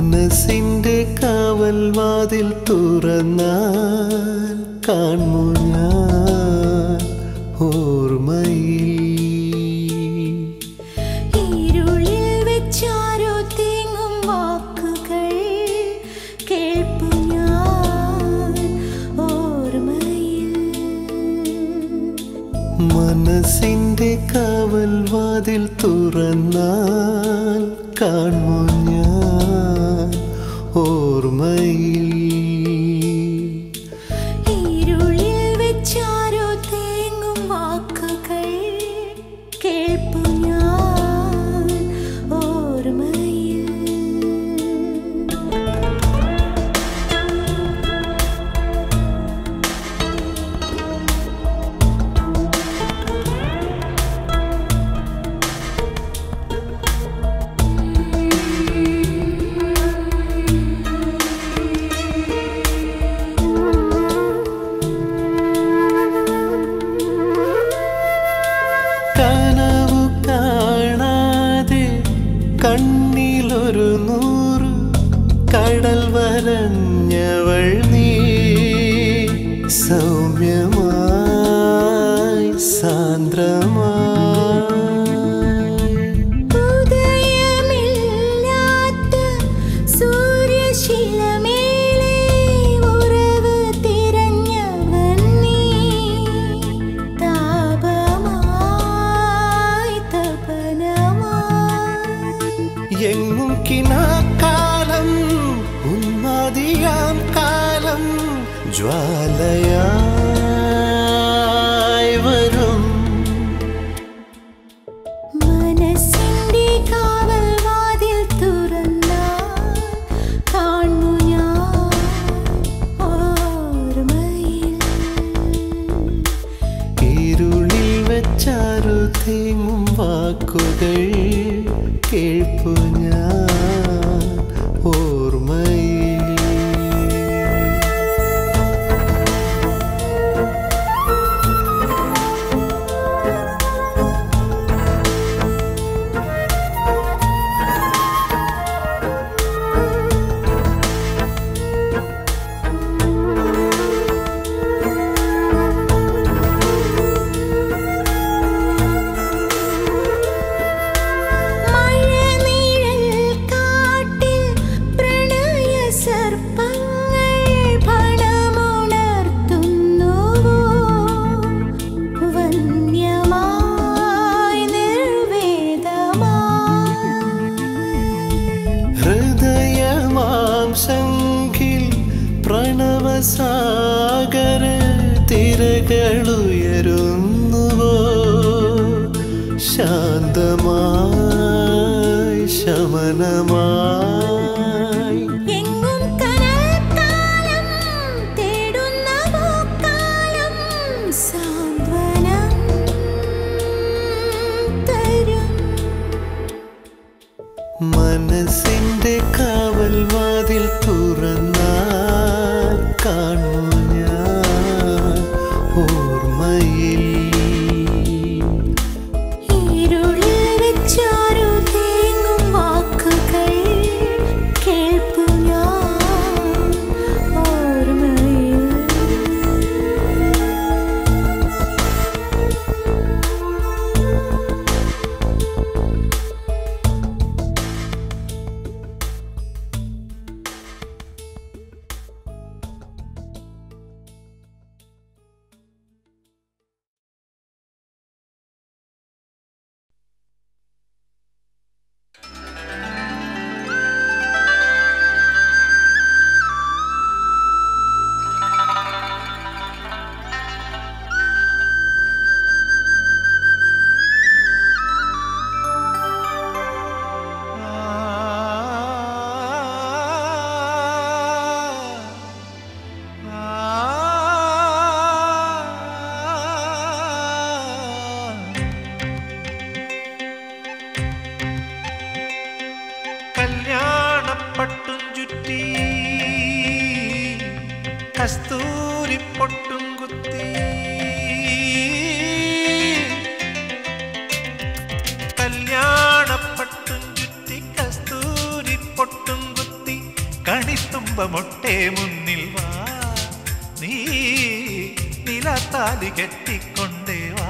മനസ്സിന്റെ കാവൽ വാതിൽ തുറന്നാൽ കാണു ഞാൻ ഓർമ്മയിൽ ഇരുളിൽ വെച്ചാരോ തേങ്ങും വാക്കുകൾ കേൾപ്പു ഞാൻ ഓർമ്മയിൽ മനസ്സിന്റെ കാവൽ വാതിൽ തുറന്നാൽ കാണു ഞാൻ ഓർമ്മയിൽ ഇരുളിൽ വെച്ചാരോ തേങ്ങും വാക്കുകൾ കേൾപ്പു ഞാൻ ഓർമ്മയിൽ കനവു കാണാതെ കണ്ണിലൊരു നൂറ് കടൽ വരഞ്ഞവൾ നീ സൗമ്യമായി സാന്ദ്രമായി ഉദയമില്ലാത്ത സൂര്യശിലമേലെ ഉറവ് തിരഞ്ഞവൻ നീ താപമായി തപനമായി എങ്ങും കിനാക്കാലം ഉന്മാതിയാം കാലം ജ്വാലയായി വരും മനസ്സിന്റെ കാവൽ വാതിൽ തുറന്നാൽ കാണു ഞാൻ ഓർമ്മയിൽ ഇരുളിൽ വെച്ചാരു തേങ്ങും വാക്കുകൾ കേൾപ്പു ഞാൻ ഓർമ്മയിൽ മഴനിഴൽ കാട്ടിൽ പ്രണയ സർപ്പങ്ങൾ ഫണമുണർത്തുന്നുവോ വന്യമായി നിർവേദമായി ഹൃദയമാം ശംഖിൽ പ്രണവസാഗര തിരകളുയരുന്നുവോ ശാന്തമായി ശമനമായി എങ്ങും കനൽക്കാലം തേടുന്ന പൂക്കാലം സാന്ത്വനം തരും മനസ്സിന്റെ കാവൽ വാതിൽ തുറന്നാൽ കാണു ഞാൻ ഓർമ്മയിൽ ഇരുളിൽ വെച്ചാരു തേങ്ങും വാക്കുകൾ കേൾപ്പു ഞാൻ ഓർമ്മയിൽ കല്യാണപ്പട്ടും ചുറ്റി കസ്തൂരി പൊട്ടും കുത്തി കല്യാണപ്പട്ടും ചുറ്റി കസ്തൂരി പൊട്ടും കുത്തി കണിത്തുമ്പമൊട്ടെ മുന്നിൽ വാ നീ നിലത്താലി കെട്ടിക്കൊണ്ടേ വാ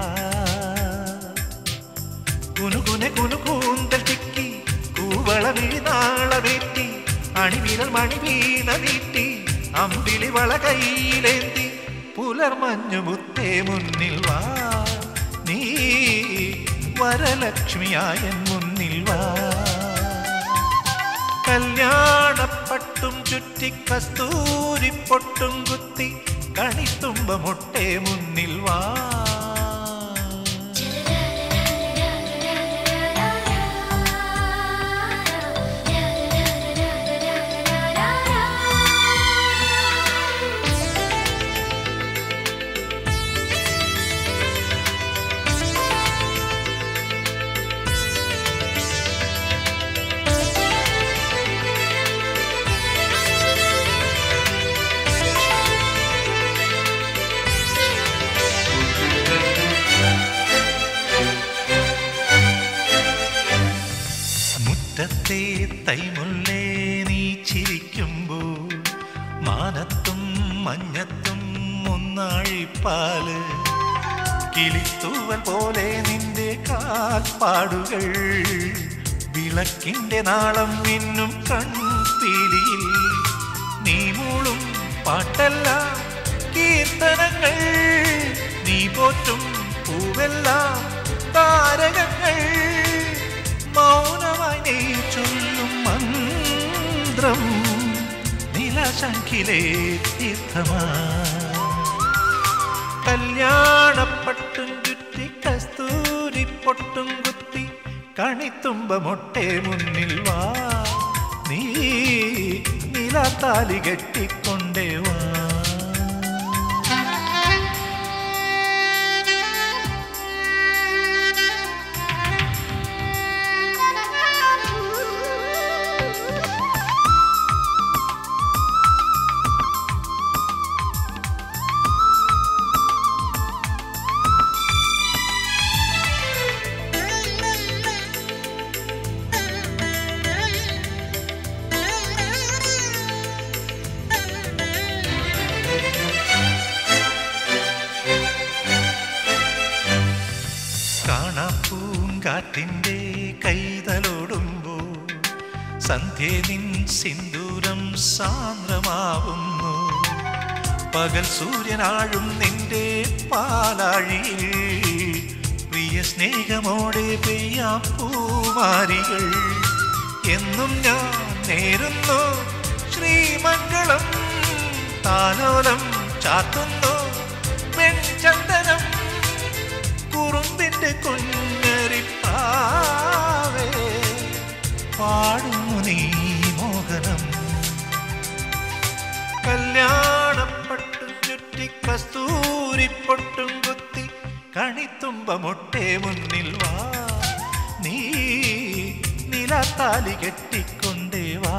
കുനുകുനെ കുനുകൂന്തൽ ചിക്കി കൂവള വീണാളവേറ്റി അണിവിരൽ മണിവീണ നീട്ടി അമ്പിളി വള കയ്യിലേന്തി പുലർമഞ്ഞു മുത്തേ മുന്നിൽ വാ നീ വരലക്ഷ്മിയായ മുന്നിൽ വാ കല്യാണപ്പട്ടും ചുറ്റി കസ്തൂരി പൊട്ടും കുത്തി കണിത്തുമ്പമൊട്ടെ മുന്നിൽ വാ മുറ്റത്തെ തൈമുല്ലേ നീ ചിരിക്കുമ്പോൾ മാനത്തും മഞ്ഞത്തും ഒന്നാഴിപ്പാല് കിളിത്തൂവൽ പോലെ നിന്റെ കാൽപ്പാടുകൾ വിളക്കിന്റെ നാളം മിന്നും കൺപീലിയിൽ നീ മൂളും പാട്ടെല്ലാം കീർത്തനങ്ങൾ നീ പോറ്റും പൂവെല്ലാം താരകങ്ങൾ മൗനമായി നീ ചൊല്ലും മന്ത്രം നിലശങ്കിലേ തീർത്ഥമാ കല്യാണപ്പട്ടും ചുറ്റി കസ്തൂരി പൊട്ടും കുത്തി കണിത്തുമ്പമൊട്ടെ മുന്നിൽ വാ നീ നിലാത്താലി കെട്ടിക്കൊണ്ടേ വാ കാണാപ്പൂങ്കാറ്റിൻ്റെ കൈതലോടുമ്പോൾ സന്ധ്യ നിൻ സിന്ദൂരം സാന്ദ്രമാവുന്നു പകൽ സൂര്യനാഴും നിന്റെ പാലാഴിയിൽ പ്രിയ സ്നേഹമോടെ പെയ്യാം പൂമാരികൾ എന്നും ഞാൻ നേരുന്നു ശ്രീമംഗളം താലോലം ചാത്തുന്നു വെൺചന്ദനം കുറുമ്പിന്റെ കുഞ്ഞരിപ്പാവേ പാടുന്നു നീ മോഹനം കല്യാണപ്പട്ടും ചുറ്റി കസ്തൂരി പൊട്ടും കുത്തി കണിത്തുമ്പമൊട്ടെ മുന്നിൽ വാ നീ നിലത്താലി കെട്ടിക്കൊണ്ടേ വാ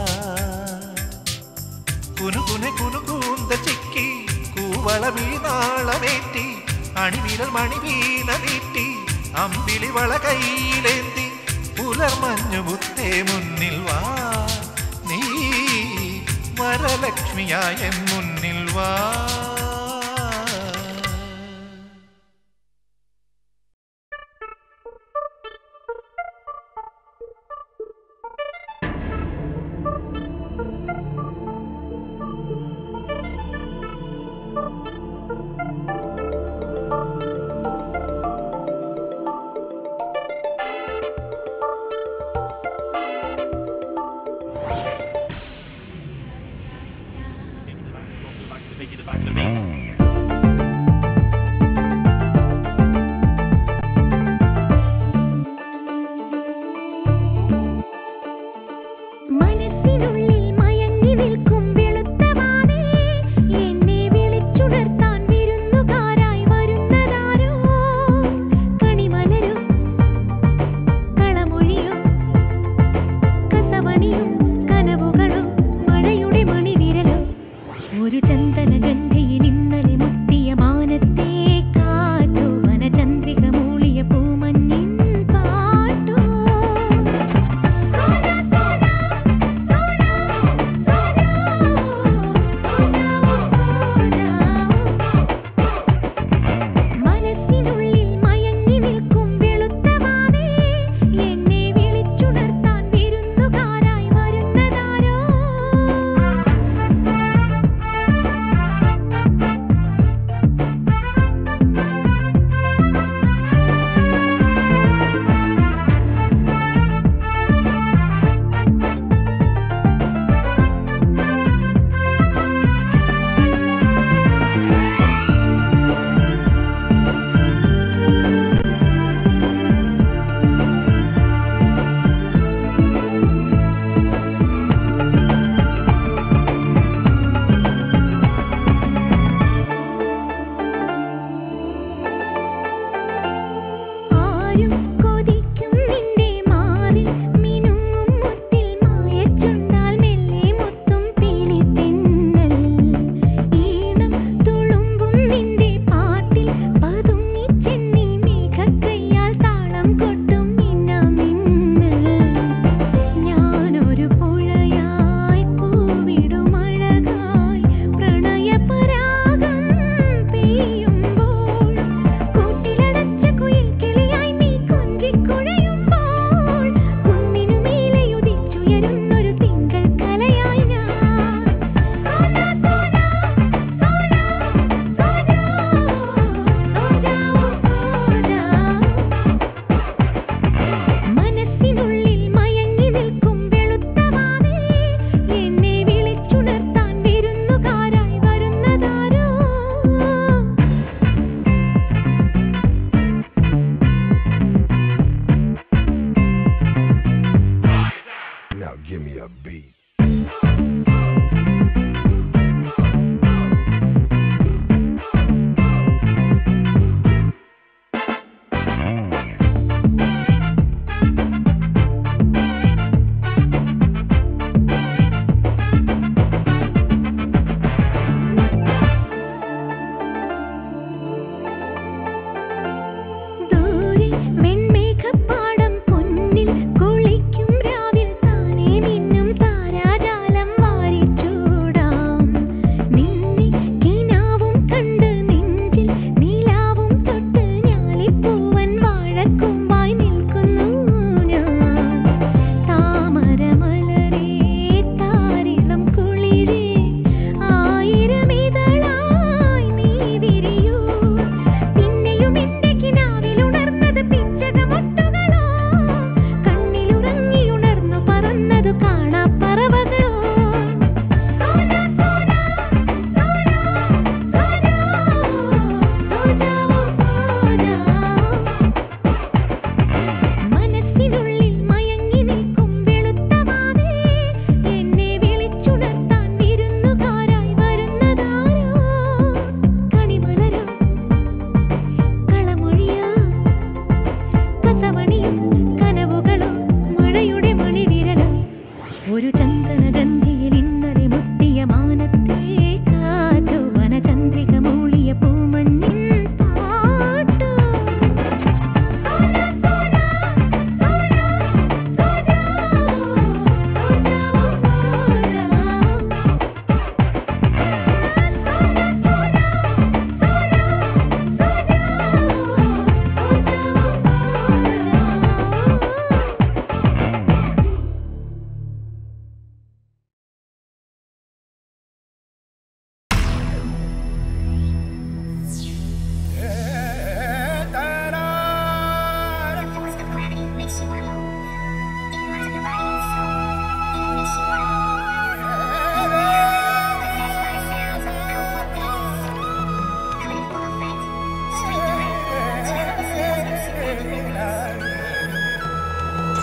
കുനുകുനെ കുനുകൂന്ത ചിക്കി കൂവള വീണാളമേറ്റി അണിവിരൽ മണിവീണ നീട്ടി അമ്പിളി വള കയ്യിലേന്തി പുലർമഞ്ഞു മുത്തേ മുന്നിൽ വാ നീ വരലക്ഷ്മിയായ മുന്നിൽ വാ Take you the back of the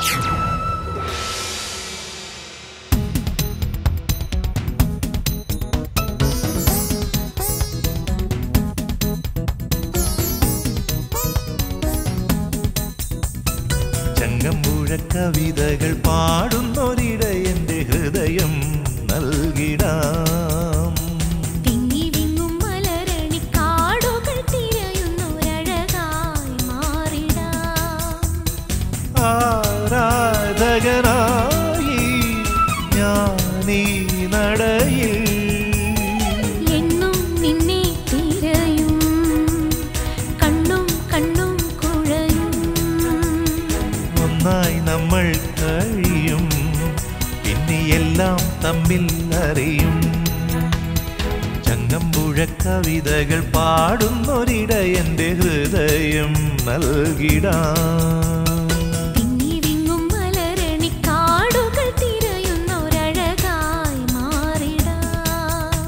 Changampuzha കവിതകൾ പാടുന്നൊരിട എന്റെ ഹൃദയം നൽകിടാം തിങ്ങി വിങ്ങും മലരണി കാടുകൾ തിരയുന്നൊരഴകായി മാറിടാം ആരാധകനായി ഞാനീ നടയിൽ എന്നും നിന്നെ തിരയും കണ്ണും കണ്ണും കുഴയും ഒന്നായി നമ്മൾ കഴിയും പിന്നെ എല്ലാം തമ്മിൽ അറിയും ചങ്ങമ്പുഴ കവിതകൾ പാടുന്നൊരിട എന്റെ ഹൃദയം നൽകിടാം തിങ്ങി വിങ്ങും മലരണി കാടുകൾ തിരയുന്നൊരഴകായി മാറിടാം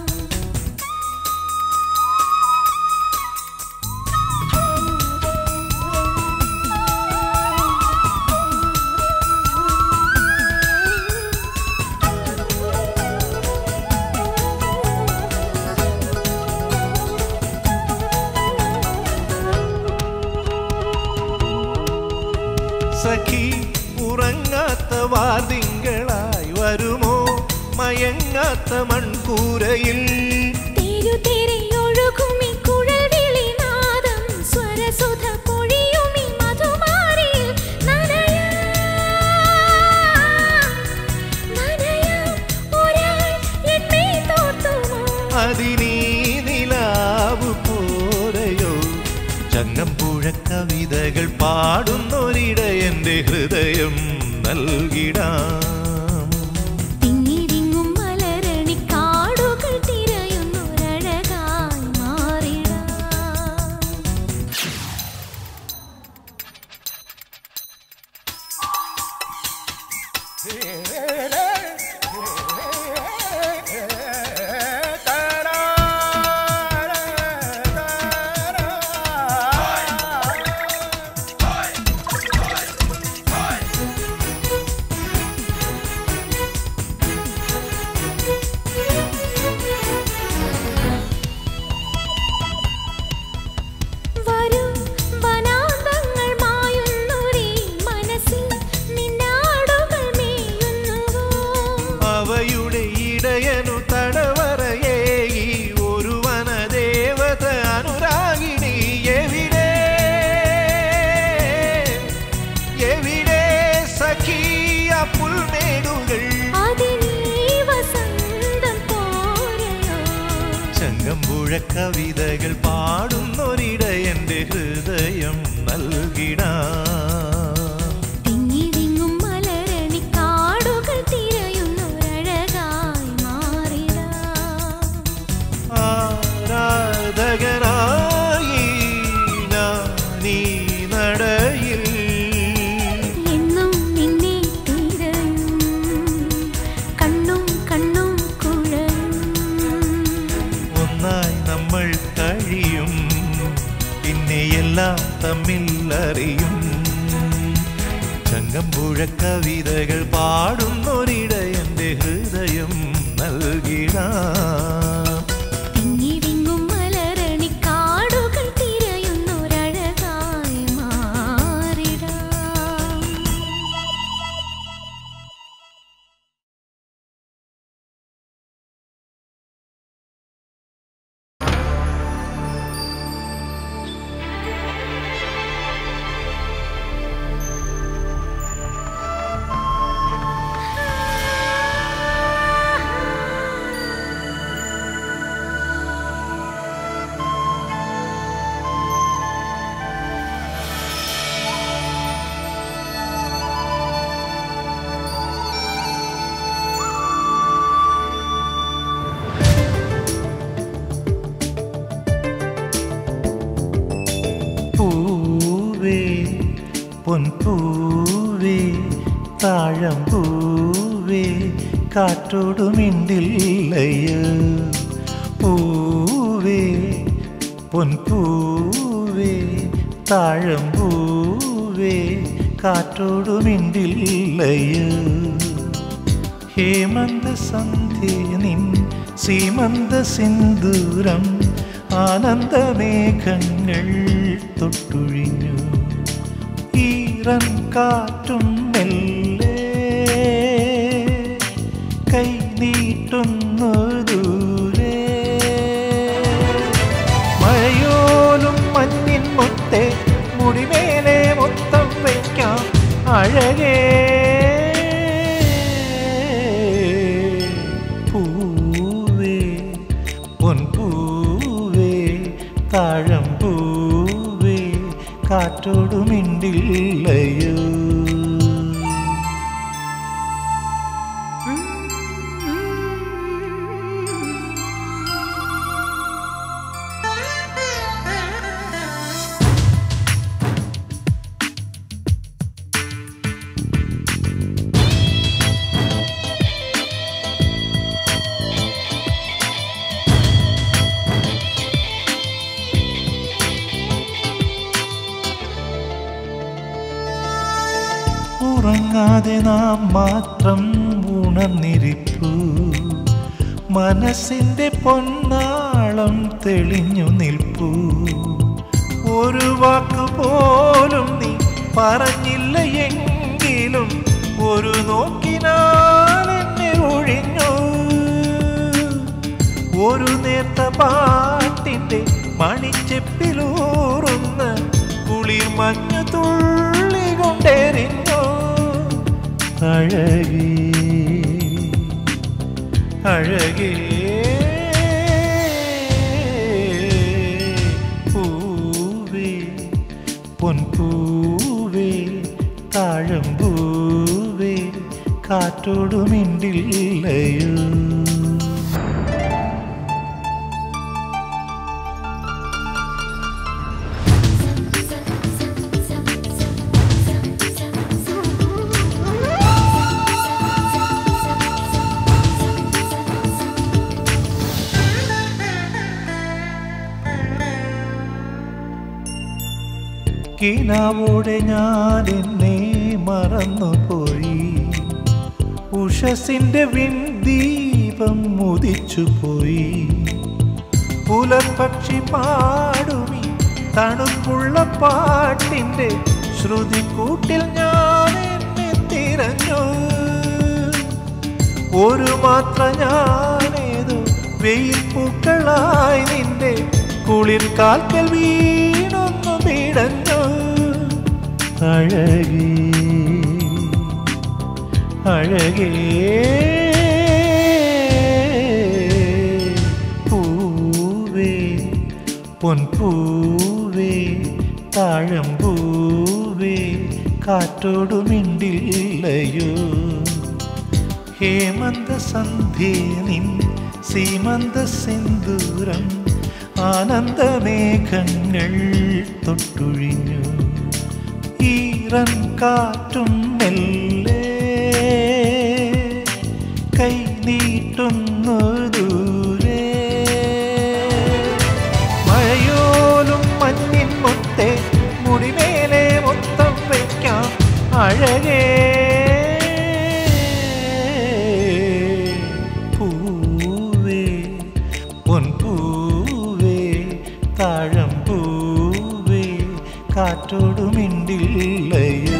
സഖി ഉറങ്ങാത്ത വാർതിങ്കളായി വരുമോ മയങ്ങാത്ത മൺകൂരയിൽ തെരുതെരയൊഴുകുമി കുഴൽവിളിനാദം സ്വരസുധ പൊഴിയുമി മധുമാരിയിൽ നനയാം, നനയാം ഒരാൾ എന്നെ തോർത്തുമോ? അതിനീ നിലാവ് പോരയോ ചങ്ങമ്പുഴ കവിതകൾ പാടുന്നൊരിട എന്റെ ഹൃദയം നൽകിടാം തിങ്ങി വിങ്ങും മലരണി കാടുകൾ തിരയുന്നൊരഴകായി മാറിടാം വരൂ വനാന്തങ്ങൾ മായുന്നൊരീ മനസ്സിൽ നിന്നാടുകൾ മേയുന്നുവോ അവയുടെ ഇടയനു തടവറയേ ഈ ഒരു വനദേവത അനുരാഗിണി എവിടെ എവിടെ സഖിയ പുൽമേടുകൾ അതിനീ വസന്തം പോരയോ ചങ്ങമ്പുഴ കവിതകൾ പാടുന്നൊരിട എന്റെ ഹൃദയം നൽകിടാം തിങ്ങി വിങ്ങും മലരണി കാടുകൾ തിരയുന്നൊരഴകായി മാറിടാം ആരാധകനായി ഞാനീ നടയിൽ എന്നും നിന്നെ തിരയും കണ്ണും കണ്ണും കുഴയും ഒന്നായി നമ്മൾ കഴിയും പിന്നെ എല്ലാം തമ്മിൽ അറിയും ചങ്ങമ്പുഴ കവിതകൾ പാടുന്നൊരിട എന്റെ ഹൃദയം നൽകിടാം തിങ്ങി വിങ്ങും മലരണി കാടുകൾ തിരയുന്നൊരഴകായി മാറിടാം പൂവേ പൊൻപൂവേ താഴമ്പൂവേ കാറ്റോടു മിണ്ടില്ലയോ പൂവേ പൊൻപൂവേ താഴമ്പൂവേ കാറ്റോടു മിണ്ടില്ലയോ ഹേമന്ത സന്ധ്യ നിൻ സീമന്ത സിന്ദൂരം ആനന്ദമേഘങ്ങൾ തൊട്ടുഴിഞ്ഞു ഈറൻ കാറ്റും മെല്ലെ കൈ നീട്ടുന്നു ദൂരെ മഴയോലും മഞ്ഞിൻ മുത്തെ മുടിമേലെ മൊത്തം വയ്ക്കാം അഴകേ പൂവേ പൊൻപൂവേ താഴം പൂവേ കാറ്റോടു മിണ്ടില്ലയോ ഉറങ്ങാതെ നാം മാത്രം ഉണർന്നിരിപ്പു മനസ്സിന്റെ പൊന്നാളം തെളിഞ്ഞു നിൽപ്പു ഒരു വാക്ക് പോലും നീ പറഞ്ഞില്ല എങ്കിലും ഒരു നോക്കിനാൽ എന്നെ ഒഴിഞ്ഞു ഒരു നേർത്ത പാട്ടിന്റെ മണിച്ചെപ്പിലൂറുന്ന കുളിർ മഞ്ഞു തുള്ളി കൊണ്ടെറിഞ്ഞു അഴകേ അഴകേ പൂവേ പൊൻപൂവേ താഴമ്പൂവേ കാറ്റോടു മിണ്ടില്ലയോ കിനാവോടെ ഞാൻ എന്നെ മറന്നുപോയി ഉഷസിന്റെ വിൺദീപം മുതിച്ചുപോയി പുലർപക്ഷി പാടുമി തണുപ്പുള്ള പാട്ടിന്റെ ശ്രുതി കൂട്ടിൽ ഞാൻ എന്നെ തിരഞ്ഞു ഒരു മാത്ര ഞാനേതോ വെയിൽ പൂക്കളായി നിന്റെ കുളിർ കാൽക്കൽ വീണൊന്നു പിടഞ്ഞു അഴകേ അഴകേ പൂവേ പൊൻപൂവേ താഴമ്പൂവേ കാറ്റോടു മിണ്ടില്ലയോ ഹേമന്ത സന്ധ്യേ നിൻ സീമന്ത സിന്ദൂരം ആനന്ദമേഘങ്ങൾ തൊട്ടുഴിഞ്ഞു ഈറൻ കാറ്റും മെല്ലെ കൈ നീട്ടുന്നു ദൂരെ മഴയോലും മഞ്ഞിൻ മുത്തെ മുടിമേലെ മൊത്തം വയ്ക്കാം അഴകേ പൂവേ പൊൻപൂവേ താഴമ്പൂവേ കാറ്റോടു മിണ്ടില്ലയോ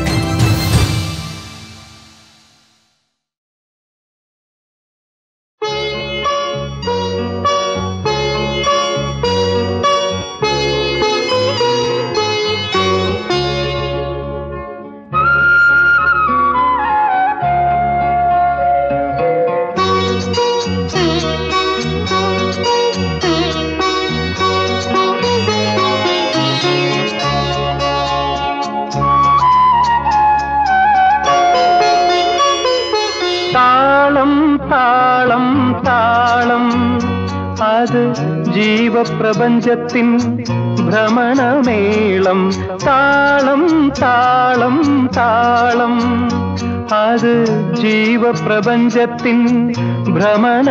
താളം താളം താളം അത് ജീവപ്രപഞ്ചത്തിൻ ഭ്രമണമേളം താളം താളം താളം അത് ജീവപ്രപഞ്ചത്തിൻ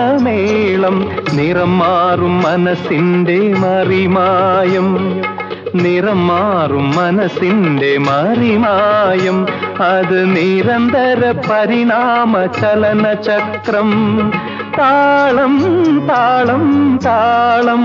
ഭ്രമണമേളം നിറം മാറും മനസ്സിന്റെ മറിമായം നിറം മാറും മനസ്സിന്റെ മറിമായം അത് നിരന്തര പരിണാമ ചലന ചക്രം താളം താളം താളം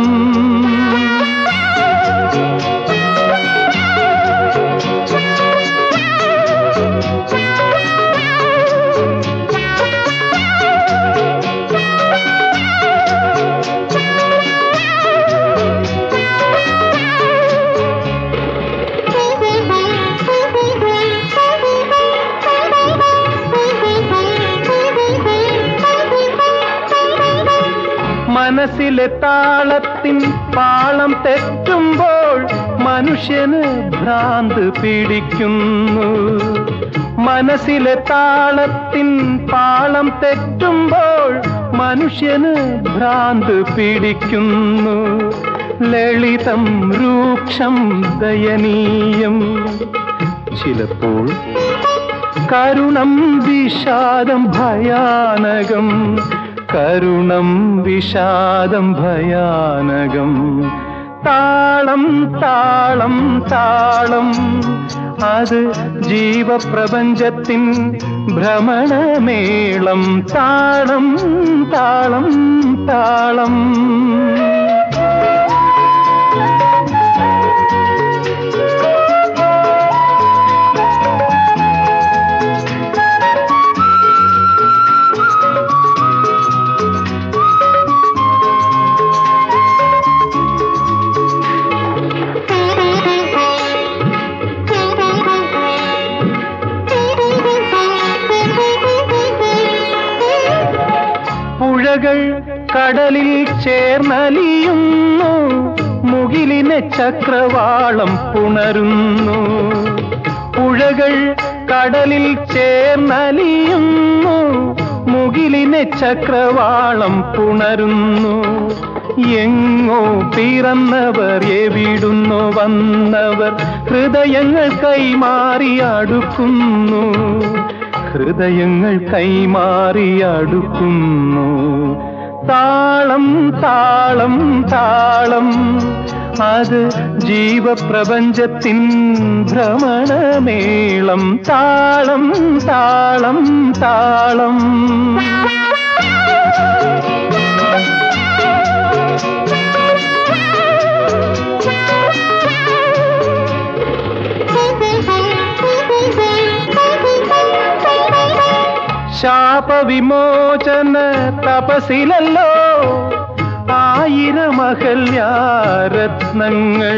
മനസ്സിലെ താളത്തിൻ പാളം തെറ്റുമ്പോൾ മനുഷ്യന് ഭ്രാന്ത് പിടിക്കുന്നു മനസ്സിലെ താളത്തിൻ പാളം തെറ്റുമ്പോൾ മനുഷ്യന് ഭ്രാന്ത് പിടിക്കുന്നു ലളിതം രൂക്ഷം ദയനീയം ചിലപ്പോൾ കരുണം വിഷാദം ഭയാനകം കരുണം വിഷാദം ഭയാനകം താളം താളം താളം അത് ജീവപ്രപഞ്ചത്തിൻ ഭ്രമണമേളം താളം താളം താളം പുഴകൾ കടലിൽ ചേർന്നലിയുന്നു മുകിലിനെ ചക്രവാളം പുണരുന്നു പുഴകൾ കടലിൽ ചേർന്നലിയുന്നു മുകിലിനെ ചക്രവാളം പുണരുന്നു എങ്ങോ പിറന്നവർ എവിടുന്നോ വന്നവർ ഹൃദയങ്ങൾ കൈമാറി അടുക്കുന്നു ഹൃദയങ്ങൾ കൈമാറി അടുക്കുന്നു താളം താളം താളം അത് ജീവപ്രപഞ്ചത്തിൻ ഭ്രമണമേളം താളം താളം താളം ശാപവിമോചന തപസിലല്ലോ ആയിരമഹല്യാരത്നങ്ങൾ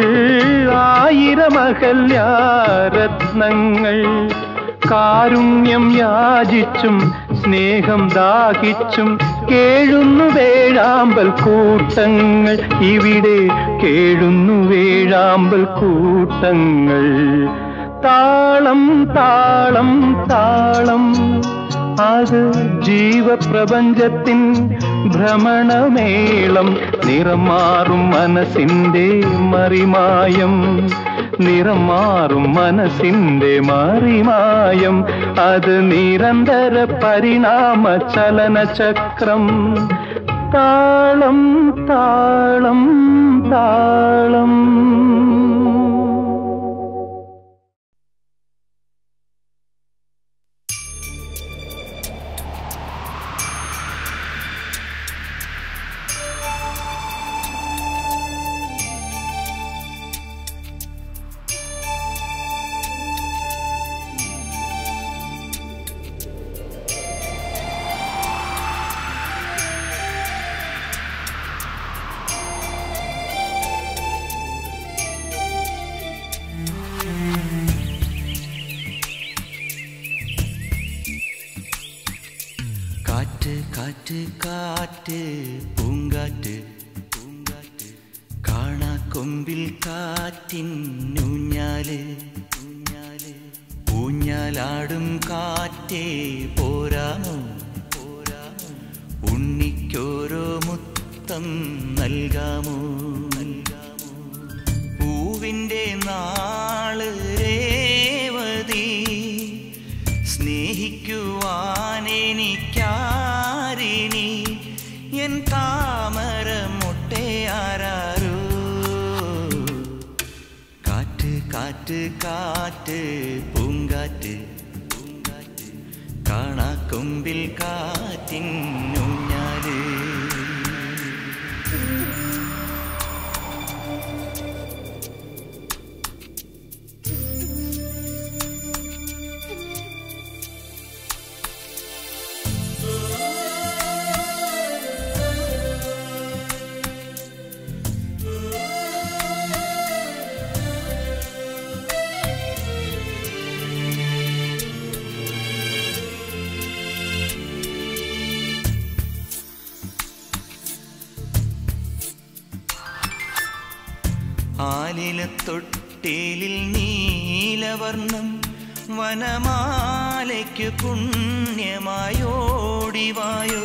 ആയിരമഹല്യാരത്നങ്ങൾ കാരുണ്യം യാചിച്ചും സ്നേഹം ദാഹിച്ചും കേഴുന്നു വേഴാമ്പൽ കൂട്ടങ്ങൾ ഇവിടെ കേഴുന്നു വേഴാമ്പൽ കൂട്ടങ്ങൾ താളം താളം താളം അത് ജീവപ്രപഞ്ചത്തിൻ ഭ്രമണമേളം നിറം മാറും മനസ്സിന്റെ മറിമായം നിറം മാറും മനസ്സിന്റെ മറിമായം അത് നിരന്തര പരിണാമ ചലന ചക്രം താളം താളം താളം കാറ്റ് കാറ്റ് കാറ്റ് പൂങ്കാറ്റ് പൂങ്കാറ്റ് കാണാ കൊമ്പിൽ കാറ്റിന്നൂഞ്ഞാല് ഊഞ്ഞാല് ഊഞ്ഞാലാടും കാറ്റേ പോരാമോ പോരാമോ ഉണ്ണിക്കോരോ മുത്തം നൽകാമോ നൽകാമോ പൂവിൻ്റെ നാള് രേവതി സ്നേഹിക്കുവാനെനിക്കാരിനി എൻ താമര മുട്ടയാരോ കാറ്റ് കാറ്റ് പൂങ്കാറ്റ് പൂങ്കാറ്റ് കാണാക്കൊമ്പിൽ കാറ്റിന്നൂഞ്ഞാല് ആലിലത്തൊട്ടിലിൽ നീലവർണ്ണം വനമാലയ്ക്കു പുണ്യമായോടിവായോ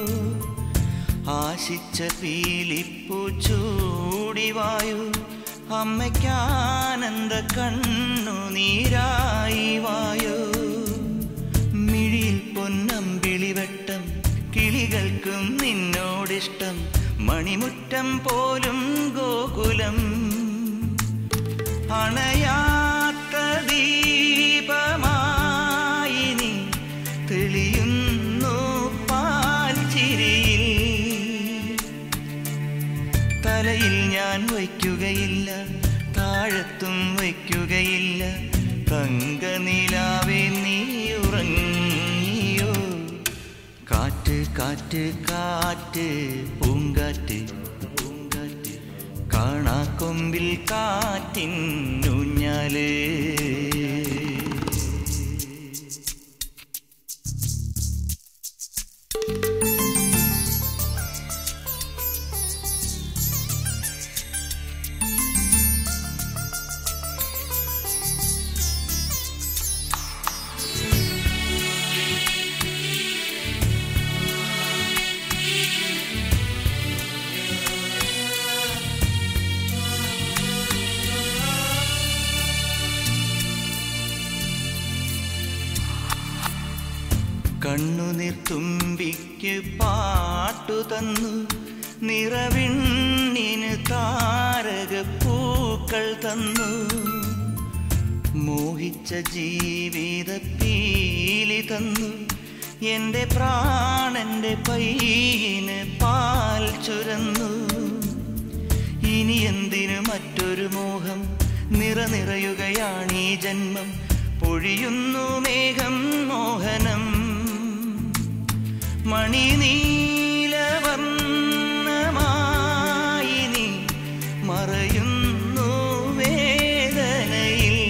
ആശിച്ച പീലിപ്പു ചൂടിവായോ അമ്മയ്ക്കാനന്ദ കണ്ണു നീരായി വായോ മിഴിയിൽ പൊന്നമ്പിളിവട്ടം കിളികൾക്കും നിന്നോടിഷ്ടം മണിമുറ്റം പോലും ഗോകുലം അണയാത്ത ദീപമായി നീ തെളിയുന്നു പാൽച്ചിരിയിൽ തലയിൽ ഞാൻ വയ്ക്കുകയില്ല താഴത്തും വയ്ക്കുകയില്ല തങ്കനിലാവേ നീ ഉറങ്ങിയോ കാറ്റ് കാറ്റ് കാറ്റ് പൂങ്കാറ്റ് പൂങ്കാറ്റ് കാണാക്കൊമ്പിൽ കാറ്റിന്നൂഞ്ഞാലേ കണ്ണുനീർ തുമ്പിക്ക് പാട്ടു തന്നു നിറവിണ്ണിന് താരകപ്പൂക്കൾ തന്നു മോഹിച്ച ജീവിത പീലി തന്നു എന്റെ പ്രാണന്റെ പൈയിന് പാൽ ചുരന്നു ഇനി എന്തിനു മറ്റൊരു മോഹം നിറനിറയുകയാണീ ജന്മം പൊഴിയുന്നു മേഘം മോഹനം മണിനീലവർണ്ണമായി നീ മറയുന്നു വേദനയിൽ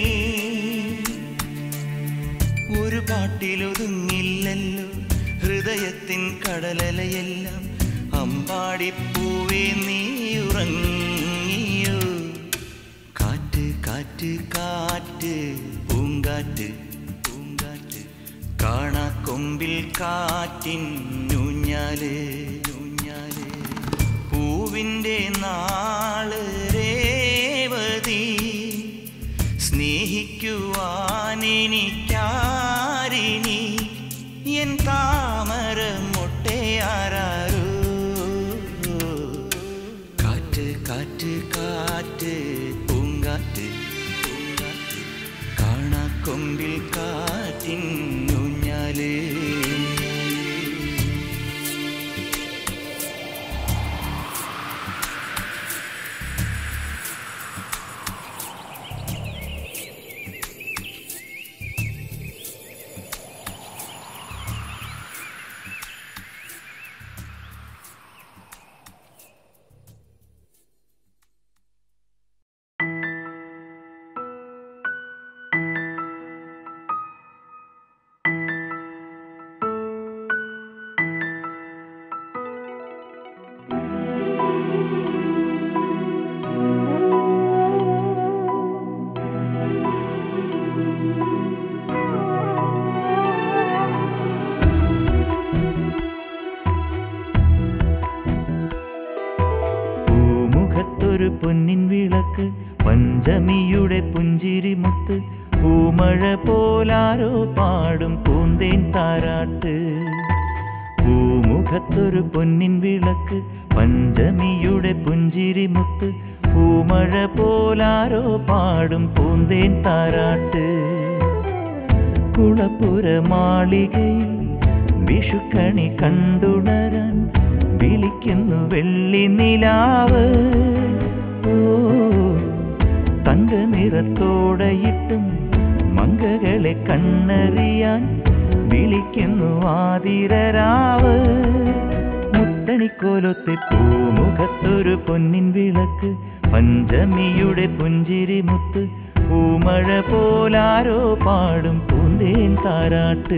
ഒരു പാട്ടിലൊതുങ്ങില്ലല്ലോ ഹൃദയത്തിൻ കടലലയെല്ലാം അമ്പാടിപ്പൂവേ നീ ഉറങ്ങിയോ കാറ്റ് കാറ്റ് കാറ്റ് പൂങ്കാറ്റ് പൂങ്കാറ്റ് കാണാക്കൊമ്പിൽ കാറ്റിൻ ഊഞ്ഞാല് ഊഞ്ഞാല് പൂവിൻ്റെ നാള് രേവതി സ്നേഹിക്കുവാനെനിക്കാരിനി എൻ താമര മുട്ടയാരോ കാറ്റ് കാറ്റ് കാറ്റ് പൂങ്കാറ്റ് പൂങ്കാറ്റ് കാണാക്കൊമ്പിൽ കാറ്റിൻ ഊഞ്ഞാലേ പൂമുഖത്തൊരു പൊന്നിൻ വിളക്ക് പഞ്ചമിയുടെ പുഞ്ചിരി മുത്ത് പൂമഴ പോലാരോ പാടും പൂന്തേൻ താരാട്ട് പൂമുഖത്തൊരു പൊന്നിൻ വിളക്ക് പഞ്ചമിയുടെ പുഞ്ചിരി മുത്ത് പൂമഴ പോലാരോ പാടും പൂന്തേൻ താരാട്ട് കുളപ്പുര മാളികയിൽ വിഷുക്കണി കണ്ടുണരാൻ വിളിക്കുന്നു വെള്ളി നിലാവ് ഓ തങ്ക നിറത്തോടയിട്ടും മങ്കകളെ കണ്ണറിയാൻ വിളിക്കുന്നു ആതിരരാവ് മുത്തണിക്കോലത്തെ പൂമുഖത്തൊരു പൊന്നിൻ വിളക്ക് പഞ്ചമിയുടെ പുഞ്ചിരി മുത്ത് പൂമഴ പോലാരോ പാടും പൂന്തേൻ താരാട്ട്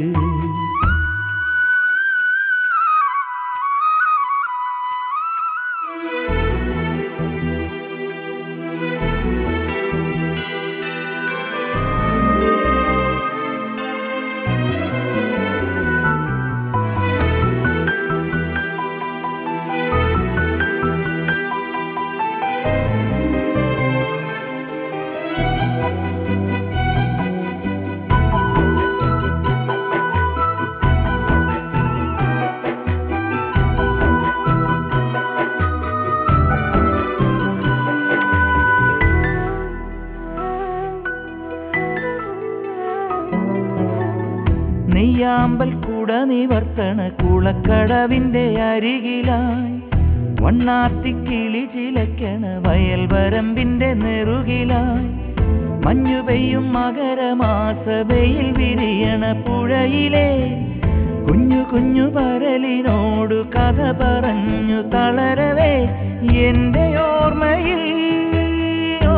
നെയ്യാമ്പൽ കൂട നിവർത്തണ കുളക്കടവിന്റെ അരികിലായി വണ്ണാത്തി കിളി ചിലക്കണ വയൽ വരമ്പിന്റെ നെറുകിലായി മഞ്ഞു പെയ്യും മകരമാസ വെയിൽ വിരിയണ പുഴയിലെ കുഞ്ഞു കുഞ്ഞു പരലിനോടു കഥ പറഞ്ഞു തളരവേ എന്റെ ഓർമ്മയിൽ ഓ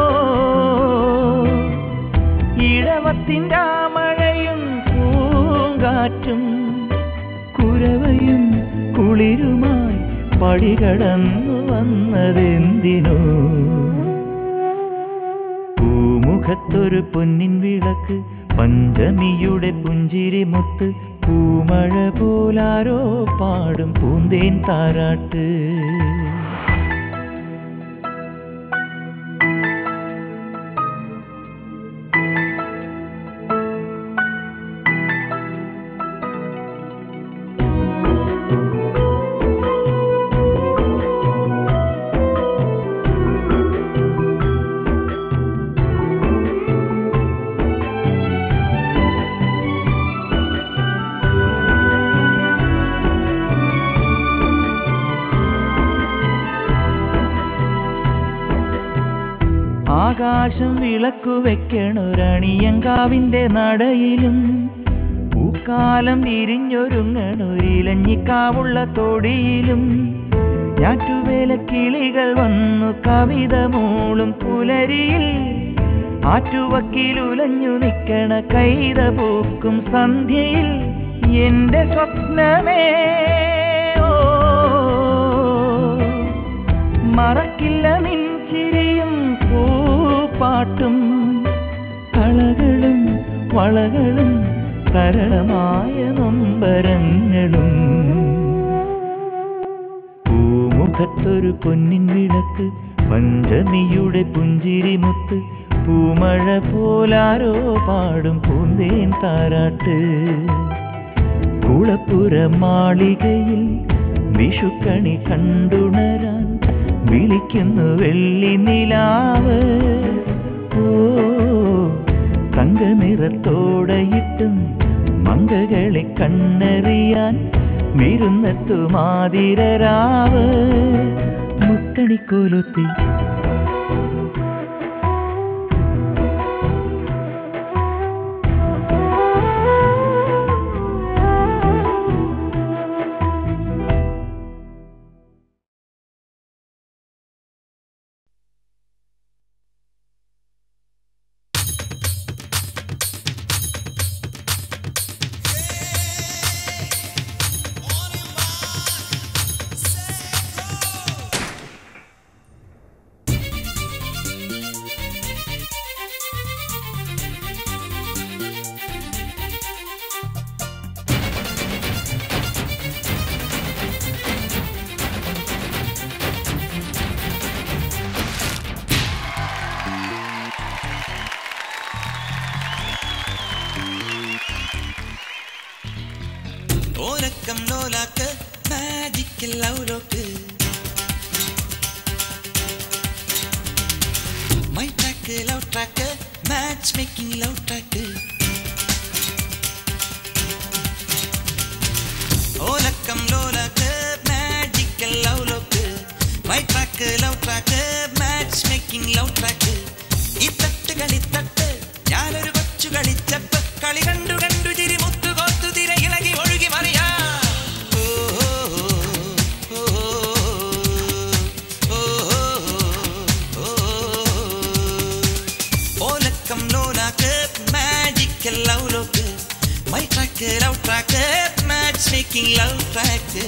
ഇടവത്തിൻ്റെ മഴയും പൂങ്കാറ്റും കുരവയും കുളിരുമായി പടികടന്നു വന്നതെന്തിനോ പൂമുഖത്തൊരു പൊന്നിൻ വിളക്ക് പഞ്ചമിയുടെ പുഞ്ചിരി മുത്ത് പൂമഴ പോലാരോ പാടും പൂന്തേൻ താരാട്ട് ആകാശം വിളക്കു വെക്കണൊരണിയങ്കാവിന്റെ നടയിലും പൂക്കാലം വിരിഞ്ഞൊരുങ്ങണൊരിലഞ്ഞിക്കാവുള്ള തൊടിയിലും ഞാറ്റുവേല കിളികൾ വന്നു കവിത മൂളും പുലരിയിൽ ആറ്റുവക്കിലുലഞ്ഞു നിക്കണ കൈത പൂക്കും സന്ധ്യയിൽ എന്റെ സ്വപ്നമേ ഓ മറക്കില്ല നിൻ ചിരിയും പൂപ്പാട്ടും കളകളും വളകളും സരളമായ നൊമ്പരങ്ങളും പൂമുഖത്തൊരു പൊന്നിൻ വിളക്ക് പഞ്ചമിയുടെ പുഞ്ചിരി മുത്ത് പൂമഴ പോലാരോ പാടും പൂന്തേൻ താരാട്ട് കുളപ്പുര മാളികയിൽ വിഷുക്കണി കണ്ടുണരാൻ വിളിക്കുന്നു വെള്ളി നിലാവ് ഓ തങ്ക നിറത്തോടയിട്ടും മങ്കകളെ കണ്ണറിയാൻ വിരുന്നെത്തുമാതിരരാവ് മുത്തണിക്കോലത്തിൽ Say ഓലക്കം ലോലാക്ക് magical love lock my track love track matchmaking love track ഓലക്കം ലോലാക്ക് magical love lock my track love track matchmaking love track ഈ തട്ട് കളിത്തട്ട് ഞാനൊരു കൊച്ചു കളിച്ചപ്പ് കളി കണ്ടു കണ്ടു ചിരി മുത്തു കോത്തു തിര ഇളകി ഒഴുകി മറിയാ ഓ, ഓ, ഓ, ഓ, ഓ, ഓ, ഓലക്കം ലോലാക്ക് magical love lock my track love track matchmaking love track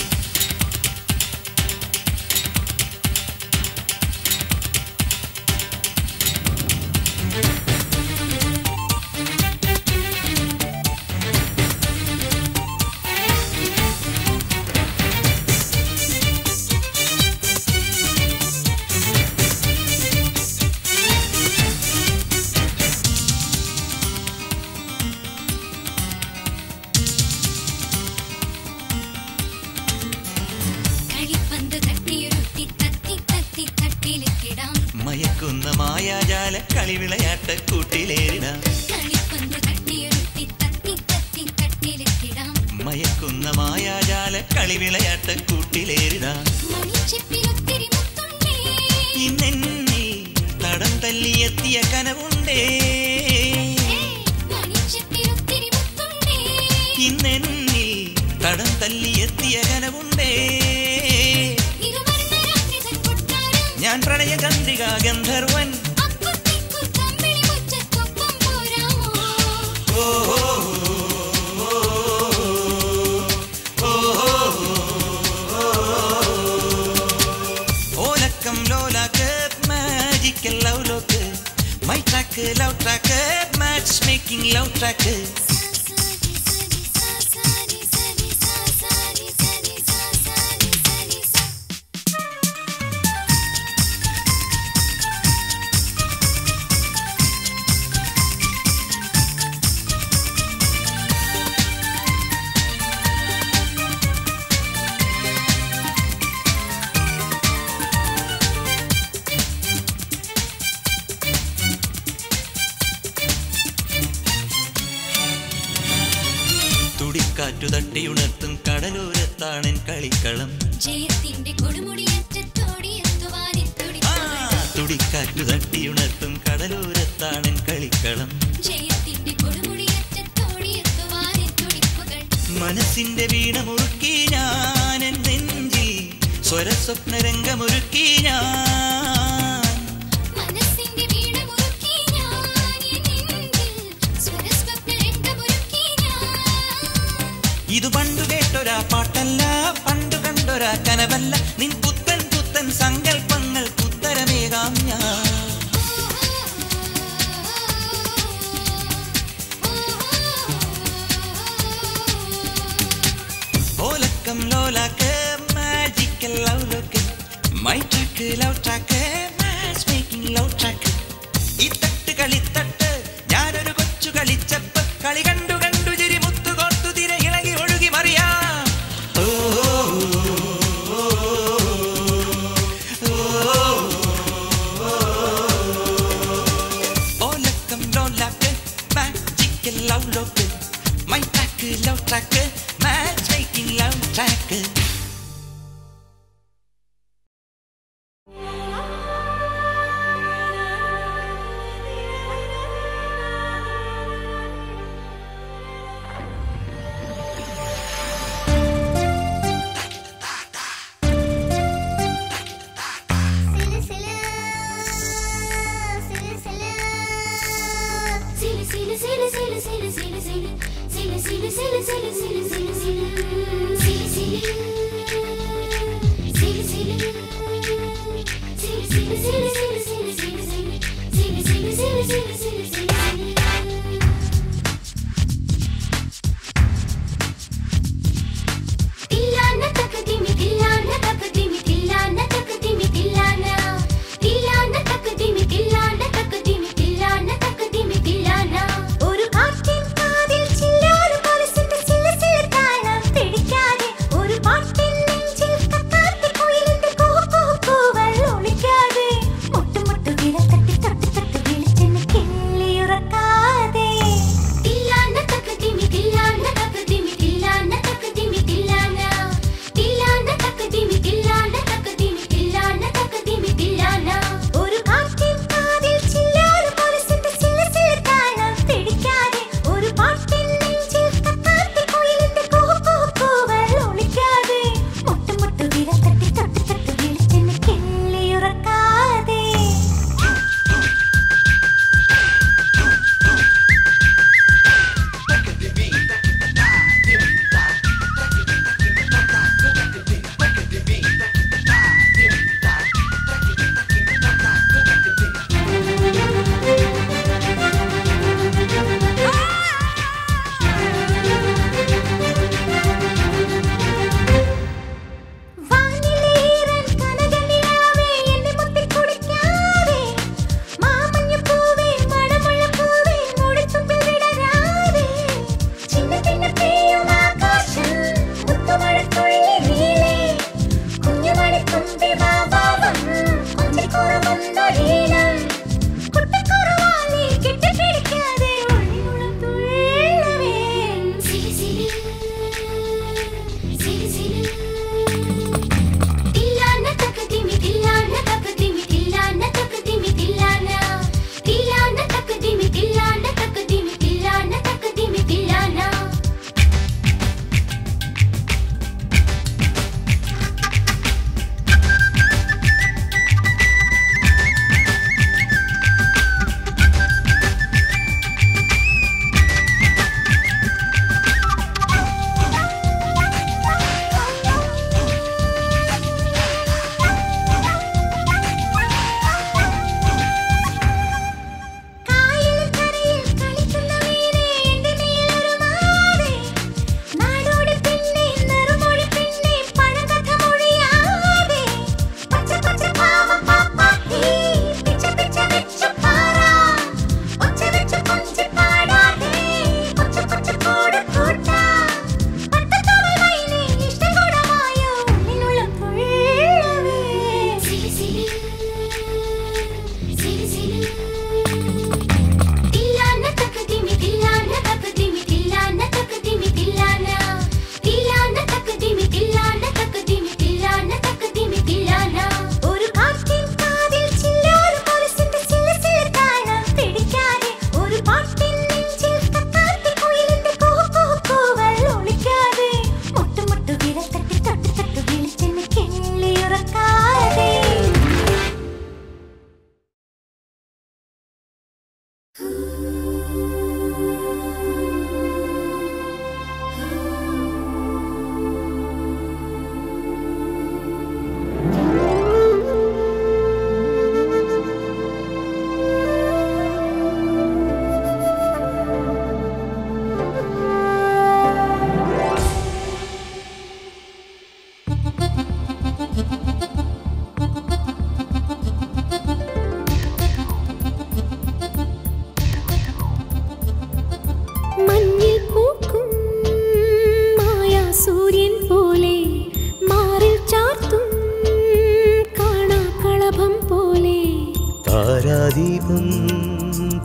കളിപ്പന്ത് തട്ടിയുരുത്തി തത്തി തത്തി തട്ടിലിക്കിടാം മയക്കുന്ന മായാജാല കളി വിളയാട്ട കൂട്ടിലേറിടാം കളിപ്പന്ത് തട്ടിയുരുത്തി തത്തി തത്തി തട്ടിലിക്കിടാം മയക്കുന്ന മായാജാല കളി വിളയാട്ട കൂട്ടിലേറിടാം മണിച്ചിപ്പിലൊത്തിരി മുത്തുണ്ടേ ഇന്നെന്നിൽ തടം തല്ലിയെത്തിയ കനവുണ്ടേ മണിച്ചിപ്പിലൊത്തിരി മുത്തുണ്ടേ ഇന്നെന്നിൽ തടം തല്ലിയെത്തിയ കനവുണ്ടേ ഇരുവർണ്ണ രാത്രി തൻ കൊട്ടാരം ഞാൻ പ്രണയ ചന്ദ്രിക ഗന്ധർവൻ അക്കുത്തിക്കു തമ്മിണി മുറ്റത്തൊപ്പം പോരാമോ ഓലക്കം ലോലാക്ക് magical love lock my track love track matchmaking love track തുടിക്കാറ്റു തട്ടിയുണർത്തും കടലോരത്താണൻ കളിക്കളം ജയത്തിന്റെ കൊടുമുടിയറ്റത്തോടിയെത്തുവാനെത്തുടി ആ, തുടിക്കാറ്റു തട്ടിയുണർത്തും കടലോരത്താണൻ കളിക്കളം ജയത്തിന്റെ കൊടുമുടിയറ്റത്തോടിയെത്തുവാനെത്തുടിപ്പുകൾ മനസ്സിന്റെ വീണ മുറുക്കി ഞാൻ എൻ നെഞ്ചിൽ സ്വരസ്വപ്നരംഗമൊരുക്കി ഞാൻ മനസ്സിന്റെ വീണ മുറുക്കി ഞാൻ ഈ നെഞ്ചിൽ സ്വരസ്വപ്നരംഗമൊരുക്കി ഞാൻ ഇത് പണ്ടു കേട്ടൊരാ പാട്ടല്ല പണ്ടു കണ്ടൊരാ കനവല്ല നിൻ പുത്തൻ പുത്തൻ സങ്കല്പങ്ങൾ ഉത്തരമേകാം ഞാൻ ഓലക്കം ലോലാക്ക് magical love lock my track love track matchmaking love track ഈ തട്ട് കളിത്തട്ട് ഞാനൊരു കൊച്ചു കളിച്ചപ്പ് കളി കണ്ടു കണ്ടു ചിരി മുത്തു കോർത്തു തിര ഇളകി ഒഴുകി മറിയാം ഓ, ഓ, ഓ, ഓലക്കം ലോലാക്ക് magical love lock my track love track matchmaking love track തില്ലാന തകതിമി തില്ലാന തകതിമി തില്ലാന തകതിമി തില്ലാന തില്ലാന തകതിമി തില്ലാന തകതിമി തില്ലാന തകതിമി തില്ലാന ഒരു കാറ്റിൻ കാതിൽ ചില്ലാന മനസ്സിന്റെ ചില്ല ചില്ല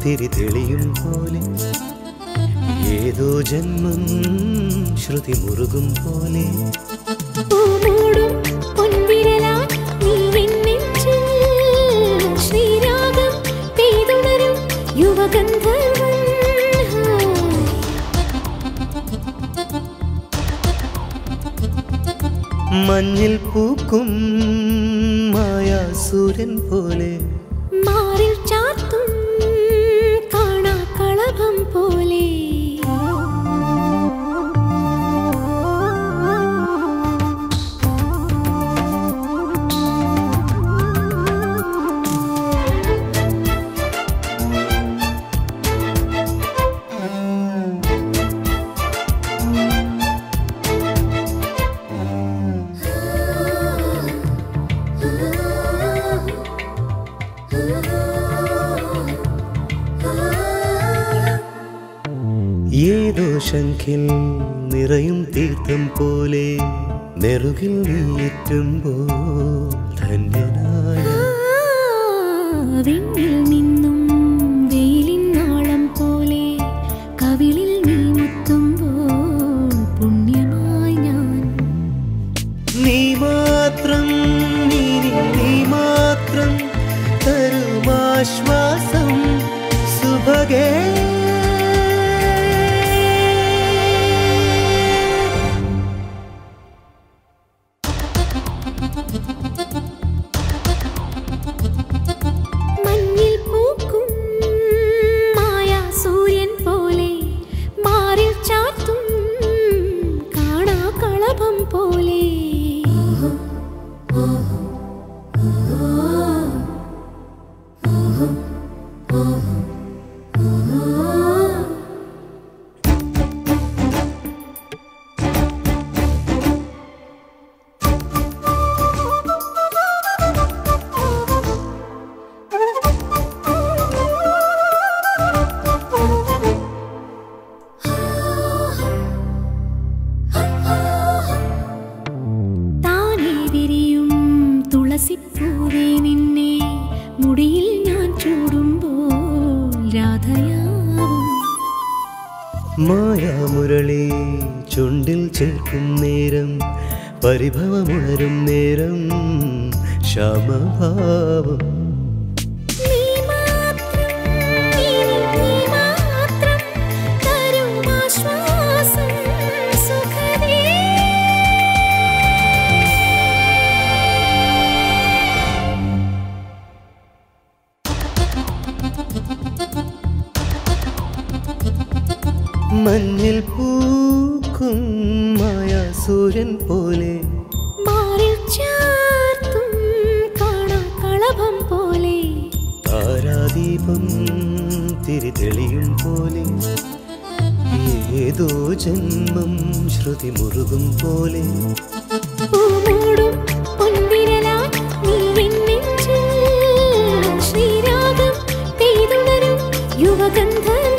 തിരി തെളിയും പോലെ ഏതോ ജന്മം ശ്രുതി മുറുകും പോലെ പൂമൂടും പൊൻവിരലാൽ നീ എൻ നെഞ്ചിൽ ശ്രീരാഗം പെയ്തുണരും യുവഗന്ധർവൻ മഞ്ഞിൽ പൂക്കും മായാസൂര്യൻ പോലെ മാറിൽ ചാർത്തും കാണാ കളഭം പോലെ ഏതോ ശംഖിൽ നിറയും തീർത്ഥം പോലെ നെറുകിൽ നീറ്റുമ്പോൾ ധന്യനായ വിണ്ണിൽ നിന്നും വെയിലിൻ നാളം പോലെ കവിളിൽ നീ മുത്തുമ്പോൾ പുണ്യമായി ഞാൻ നീ മാത്രം ഇനി നീ മാത്രം തരുമാശ്വാസം സുഭഗേ മഞ്ഞിൽ പൂക്കും മായാ സൂര്യൻ പോലെ മാറിൽ ചാർത്തും കാണാ കളഭം പോലെ താനേ വിരിയും തുളസിപ്പൂവേ നിന്നെ മുടിയിൽ ഞാൻ ചൂടുമ്പോൾ രാധയാവും മായാമുരളി ചുണ്ടിൽ ചേർക്കും നേരം പരിഭവമുണരും നേരം ശ്യാമഭാവം നീ മാത്രം ഇനി നീ മാത്രം തരുമാശ്വാസം സുഖദേ മഞ്ഞിൽ പൂക്കും മായാസൂര്യൻ പോലെ മാറിൽ ചാർത്തും കാണാ കളഭം പോലെ താരാദീപം തിരി തെളിയും പോലെ ഏതോ ജന്മം ശ്രുതി മുറുകും പോലെ പൂമൂടും പൊൻവിരലാൽ നീ എൻ നെഞ്ചിൽ ശ്രീരാഗം പെയ്തുണരും യുവഗന്ധർവൻ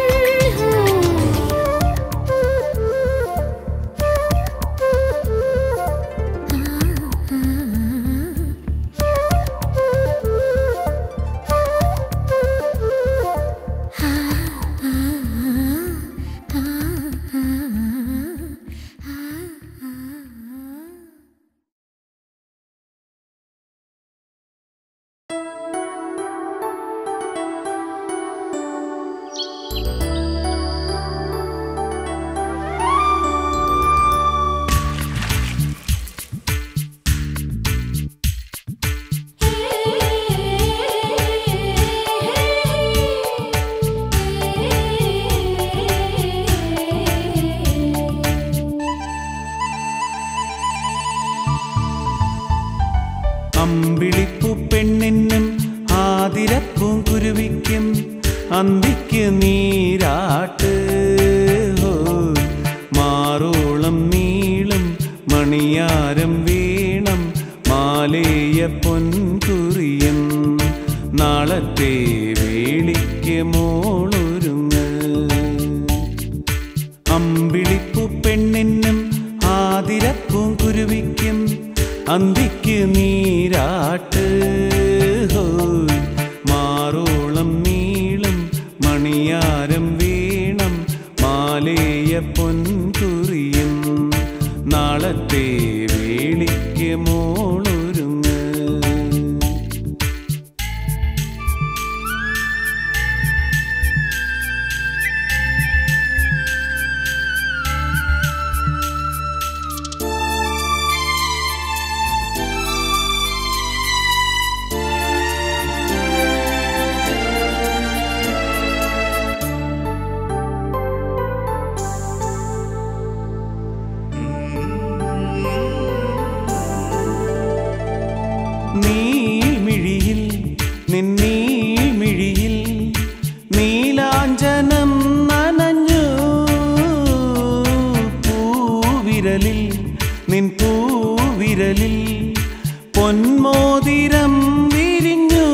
അമ്പിളിപ്പൂ പെണ്ണിനും ആതിരപ്പൂം കുരുവിക്കും അന്തിക്ക് നീരാട്ട് ഹോയ്. മാറോളം നീളും മണിയാരം വീണം മാലേയ പൊൻകുറിയും നാളത്തെ വേളിക്ക് മോളൊരുങ്ങ് അമ്പിളിപ്പൂ പെണ്ണിനും ആതിരപ്പൂം കുരുവിക്കും അന്തിക്ക് നീരാട്ട് ഹോയ് മാറോളം നീളും നാളത്തെ വേളിക്ക് മോളൊരുങ്ങ് നീമിഴിയിൽ നിന്നീമിഴിയിൽ നീലാഞ്ചനം നനഞ്ഞു പൂവിരലിൽ നിൻ പൂവിരലിൽ പൊന്മോതിരം വിരിഞ്ഞു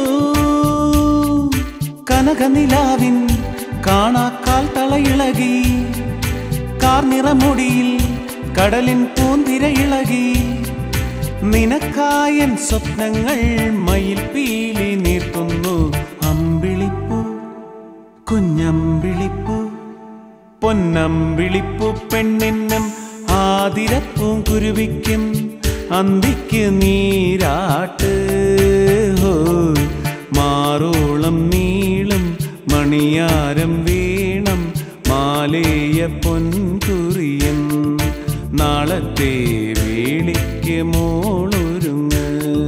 കനകനിലാവിൻ കാണാക്കാൽ തളയിളകി കാർനിറമുടിയിൽ കടലിൻ പൂന്തിര ഇളകി നിനക്കായൻ സ്വപ്നങ്ങൾ മയിൽ പീലി നീർത്തുന്നു അമ്പിളിപ്പൂ കുഞ്ഞമ്പിളിപ്പൂ പൊന്നമ്പിളിപ്പൂ പെണ്ണിനും ആതിരപ്പൂം കുരുവിക്കും അന്തിക്ക് നീരാട്ട് ഹോയ് മാറോളം നീളും മണിയാരം വീണം മാലേയ പൊൻകുറിയും നാളത്തെ വേളിക്ക് മോളൊരുങ്ങ്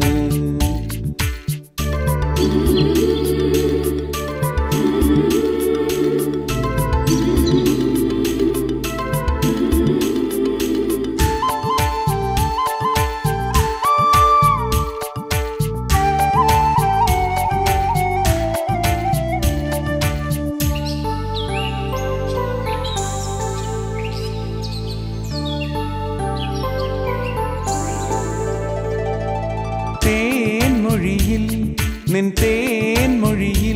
തേൻമൊഴിയിൽ നിൻ തേൻമൊഴിയിൽ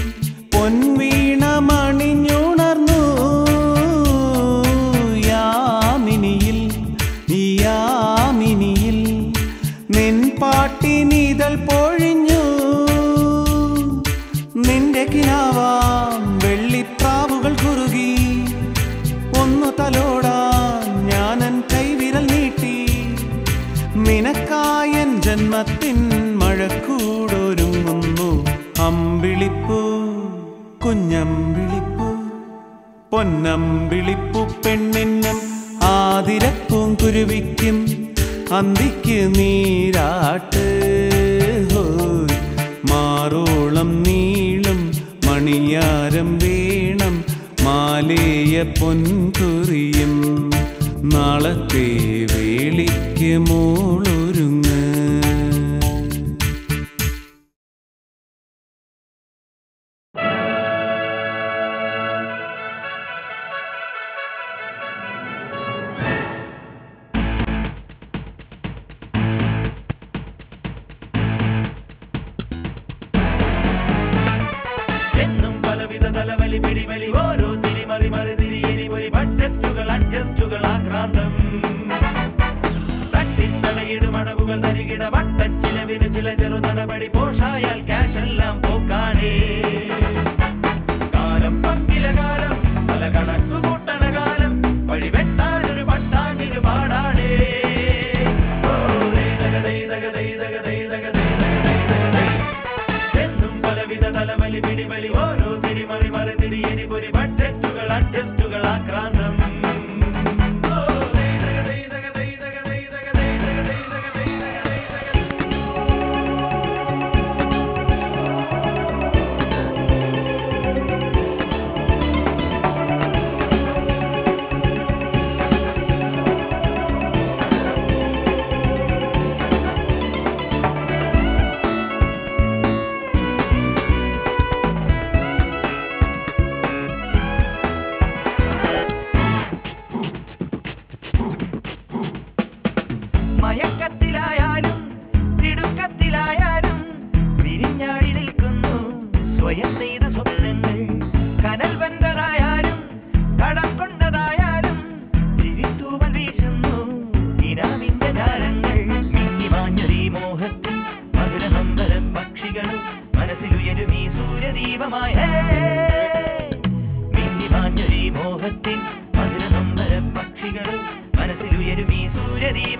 പൊൻവീണമണിഞ്ഞുണർന്നു യാമിനിയിൽ ഈ യാമിനിയിൽ നിൻ പാട്ടിനിതൾ പൊഴിഞ്ഞു നിന്റെ കിനാവാം വെള്ളിപ്രാവുകൾ കുറുകി ഒന്നു തലോടാൻ ഞാനൻ കൈവിരൽ നീട്ടി നിനക്കായൻ ജന്മത്തിൻ മഴക്കൂടൊരുങ്ങുന്നു അമ്പിളിപ്പൂ കുഞ്ഞമ്പിളിപ്പൂ പൊന്നമ്പിളിപ്പൂ പെണ്ണിനും ആതിരപ്പൂം കുരുവിക്കും അന്തിക്ക് നീരാട്ട് ഹോയ് മാറോളം നീളും മണിയാരം വീണം മാലേയ പൊൻകുറിയും നാളത്തെ വേളിക്ക് മോളൊരുങ്ങ് എന്നും പലവിധ തലവലി പിടിവലി ഓരോ തിരിമറി മറി തിരിയരി ഒരു ബഡ്ജറ്റുകൾ അഡ്ജസ്റ്റുകൾ ആക്രാന്തം തട്ടിത്തടയിടും അടവുകൾ തരികിട വട്ടച്ചിലവിന് ചില ചെറു നടപടി പോഷായാൽ ക്യാഷ് എല്ലാം പോക്കാനേ കാലം പങ്കില കാലം പല കണക്കു കൂട്ടണ കാലം വഴി വെട്ടാനൊരു പട്ടാങ്ങിന് പാടാടേ ഓ, ദേ ദഗ ദേ ദഗ ദേ ദഗ ദേ ദഗ ദേ ദഗ ദേ ദഗ ദേ. എന്നും പലവിധ തലവലി പിടിവലി ഓരോ തിരിമറി മറി തിരിയരി പൊരി ബഡ്ജറ്റുകൾ അഡ്ജസ്റ്റുകൾ ആക്രാന്തം ഓ, ദേ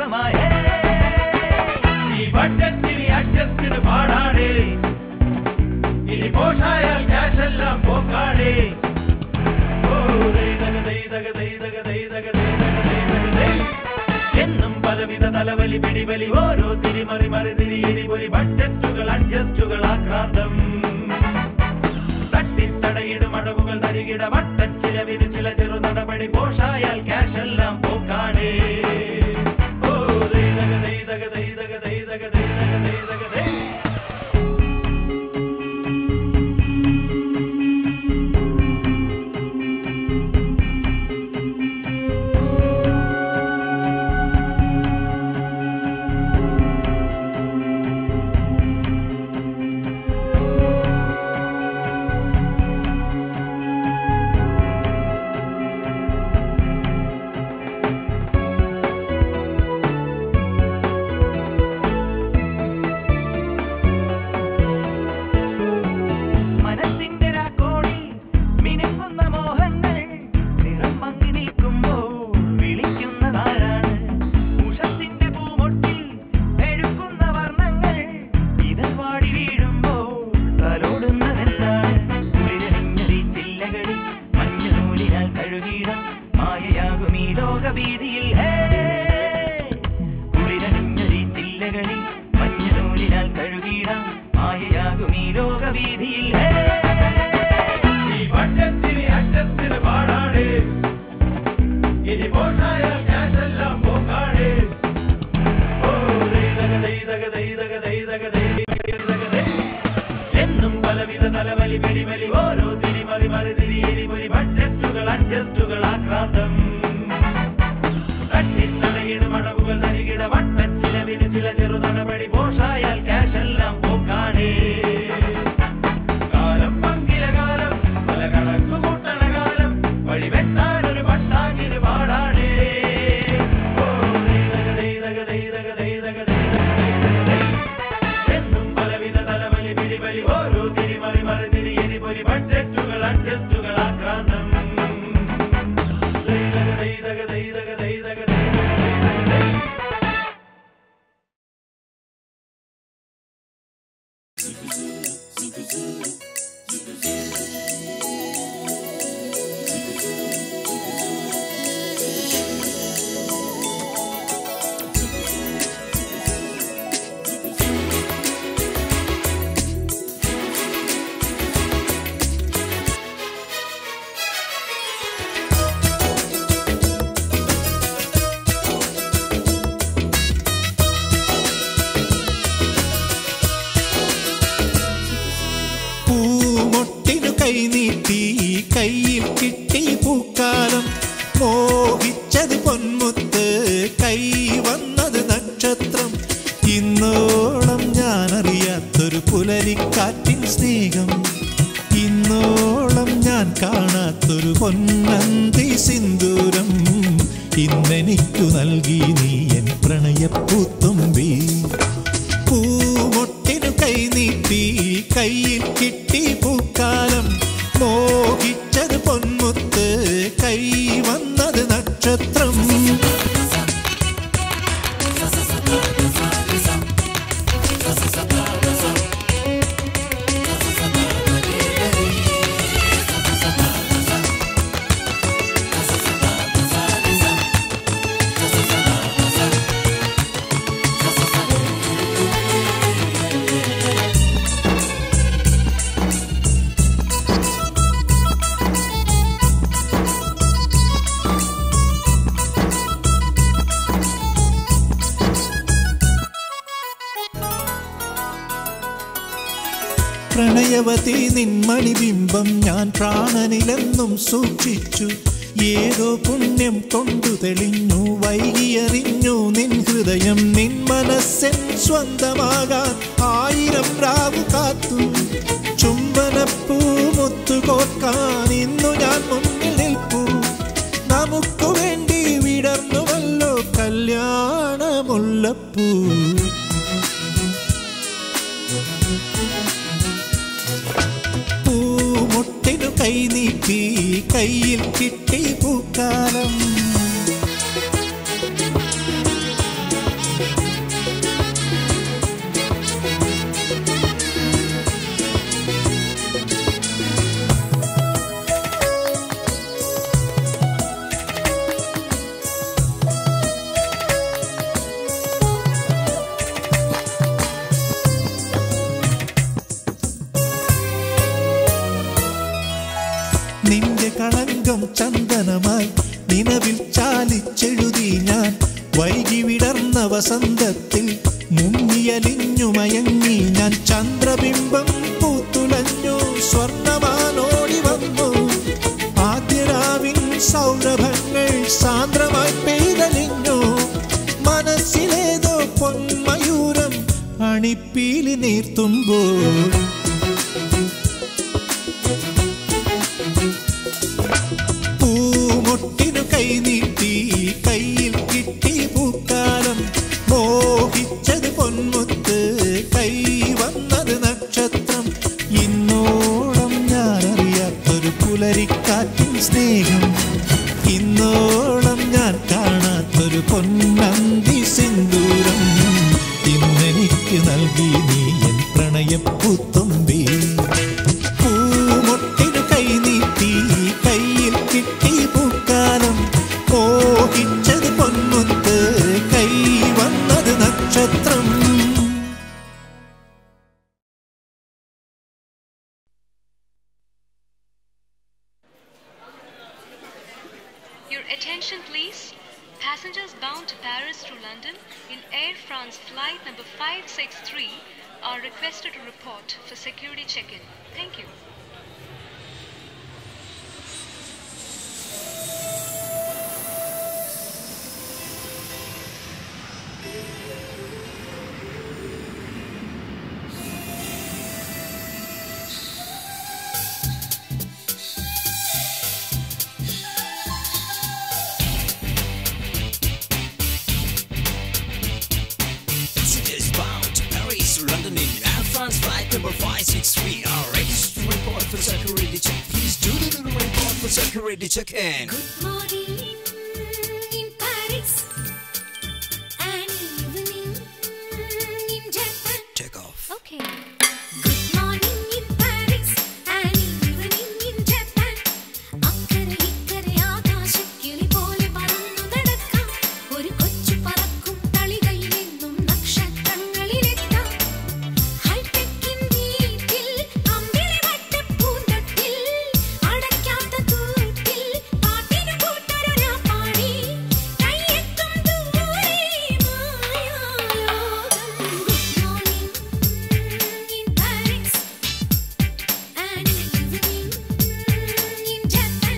ദൈവമായ ഈ ബഡ്ജറ്റിന് അഡ്ജസ്റ്റിന് പാടാടേ ഇനി പോഷായാൽ ക്യാഷ് എല്ലാം പോക്കാടേ ഓ, ദൈതക, ദൈതക, ദൈതക, ദൈതക, ദൈതക, ദൈതക, ദൈ. എന്നും പലവിധ തലവലി പിടിവലി ഓരോ തിരിമറി മറിതിരി എരിപൊലി ബഡ്ജറ്റുകൾ അഡ്ജസ്റ്റുകൾ ആക്രാന്തം തട്ടിത്തടയിടും അടവുകൾ തരികിട വട്ടച്ചിലവിന് ചില ചെറു നടപടി പോഷായാൽ ക്യാഷ് എല്ലാം പോക്കാടേ ഓ ദൈതക ദൈതക ദൈതക ദൈതക ദൈതക ദൈതക ദൈ മനസ്സിന്റെ രാക്കോടി മിനുങ്ങുന്ന മോഹങ്ങൾ നിറം മങ്ങി നിൽക്കുമ്പോൾ വിളിക്കുന്നതാരാണ് ഉഷത്തിന്റെ പൂമൊട്ടിൽ മെഴുക്കുന്ന വർണ്ണങ്ങൾ ഇതൾ വാടി വീഴുമ്പോൾ തലോടുന്നതെന്താണ് കുളിരണിഞ്ഞതി ചില്ലകളിൽ മഞ്ഞനൂലിനാൽ കഴുകിയിടം മായയാകും ഈ ലോകവീതിയിൽ ഹേ കുളിരണിഞ്ഞതി ചില്ലകളിൽ മഞ്ഞനൂലിനാൽ കഴുകിയിടം മായയാകും ഈ ലോകവീതിയിൽ ഹേ ഈ വട്ടത്തിന് അറ്റത്തിന് പാടാടേ ഇനി പോഷായാൽ ക്യാഷെല്ലാം പോക്കാടേ ഓ ദൈതക ദൈതക ദൈതക ദൈതക ദൈതക ദൈ. എന്നും പലവിധ തലവലി പിടിവലി ഓരോ തിരിമറി മറിതിരി എരിപൊലി ബഡ്ജറ്റുകൾ അഡ്ജസ്റ്റുകൾ ആക്രാന്തം തട്ടിത്തടയിടും അടവുകൾ തരികിട വട്ടച്ചിലവിന് ചില ചെറു നടപടി പോഷായാൽ ക്യാഷെല്ലാം പോക്കാടേ കാലം പങ്കില കാലം പല കണക്കു കൂട്ടണ കാലം വഴി വെട്ടാനൊരു പട്ടാങ്ങിന് പാടാടേ ഓ ദൈതക ദൈതക ദൈതക ദൈതക ദൈതക ദൈതക ദൈ. എന്നും പലവിധ തലവലി പിടിവലി ഓരോ തിരിമറി മറിതിരി എരിപൊലി ബഡ്ജറ്റുകൾ അഡ്ജസ്റ്റുകൾ ആക്രാന്തം ദൈതക ദൈതക ദൈതക ദൈതക ദൈതക ദൈതക ദൈ. പൂമൊട്ടിനു കൈനീട്ടി കയ്യിൽ കിട്ടി പൂക്കാലം മോഹിച്ചത് പൊന്മുത്ത് കൈ വന്നത് നക്ഷത്രം ഇന്നോളം ഞാനറിയാത്തൊരു പുലരിക്കാറ്റിൻ സ്നേഹം ഇന്നോളം ഞാൻ കാണാത്തൊരു പൊന്നന്തി സിന്ദൂരം ഇന്നെനിക്കു നൽകി നീ എൻ പ്രണയപ്പൂത്തുമ്പി പൂമൊട്ടിനു കൈനീട്ടി കയ്യിൽ കിട്ടി പൂക്കാലം മോഹിച്ചത് പൊന്മുത്ത് കൈ വന്നത് നക്ഷത്രം പ്രണയവതി നിന്മണിബിംബം ഞാൻ പ്രാണനിലെന്നും സൂക്ഷിച്ചു ഏതോ പുണ്യം കൊണ്ടു തെളിഞ്ഞു വൈകിയറിഞ്ഞു നിൻ ഹൃദയം നിൻ മനസ്സെൻ സ്വന്തമാകാൻ ആയിരം രാവു കാത്തു ചുംബനപ്പൂ മുത്തുകോർക്കാൻ ഇന്നു ഞാൻ മുന്നിൽ നിൽപ്പൂ നമുക്കു വേണ്ടി വിടർന്നുവല്ലോ കല്യാണ മുല്ലപ്പൂ പൂമുട്ടിനു കൈ നീട്ടി കയ്യിൽ കിട്ടി പൂക്കാലം ചന്ദനമായി നിലവിൽ ചാലിച്ചെഴുതി ഞാൻ വൈകി വിടർന്ന വസന്തത്തിൽ മുങ്ങിയലിഞ്ഞു മയങ്ങി ഞാൻ ചന്ദ്രബിംബം പൂത്തുലഞ്ഞു സ്വർണമാനോടി വന്നു ആദ്യരാവിൻ സൗരഭങ്ങൾ സാന്ദ്രമായി പെയ്തലിഞ്ഞു മനസ്സിലേതോ പൊന്മയൂരം അണിപ്പീലി നീർത്തുമ്പോൾ പൂമൊട്ടിനു കൈനീട്ടി കയ്യിൽ കിട്ടി പൂക്കാലം മോഹിച്ചത് പൊന്മുത്ത് കൈ വന്നത് നക്ഷത്രം ഇന്നോളം ഞാനറിയാത്തൊരു പുലരിക്കാറ്റിൻ സ്നേഹം ഇന്നോളം ഞാൻ കാണാത്തൊരു പൊന്നന്തി സിന്ദൂരം ഇന്നെനിക്ക് നൽകി നീ എൻ പ്രണയപ്പൂത്തുമ്പി പൂമൊട്ടിനു കൈനീട്ടി കയ്യിൽ കിട്ടി പൂക്കാലം മോഹിച്ചത് പൊന്മുത്ത് കൈ വന്നത് നക്ഷത്രം Your attention please. Passengers bound to Paris through London in Air France flight number 563 are requested to report for security check-in. Thank you. Passengers bound to Paris to London in Air France flight number 563 are registered to report for security check. Please do the report for security check-in. Good morning in Paris, an evening in Japan. Take off. Okay. Good morning in Paris, an evening in Japan. അക്കരെ ഇക്കരെ ആകാശക്കിളി പോലെ പറന്നു നടക്കാം. ഒരു കൊച്ചു പറക്കും തളികയിലെന്നും നക്ഷത്രങ്ങളിലെത്താം. ഹൈടെക്കിൻ വീട്ടിൽ അമ്പിളിവട്ടപ്പൂന്തട്ടിൽ അടയ്ക്കാത്ത കൂട്ടിൽ പാട്ടിനു കൂട്ടൊരാ പാടി കയ്യെത്തും ദൂരെ മായാലോകം. Good morning in Paris, an evening in Japan.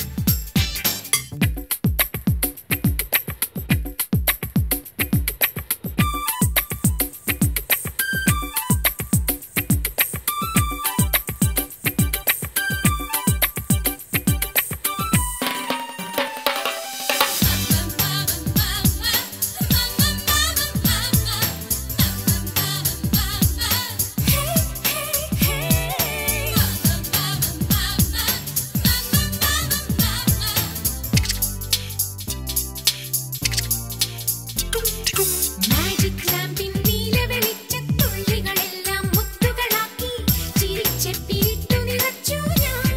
Magic ലാമ്പിൻ നീല വെളിച്ചത്തുള്ളികളെല്ലാം മുത്തുകളാക്കി ചിരിച്ചെപ്പിരിട്ടു നിറച്ചു ഞാൻ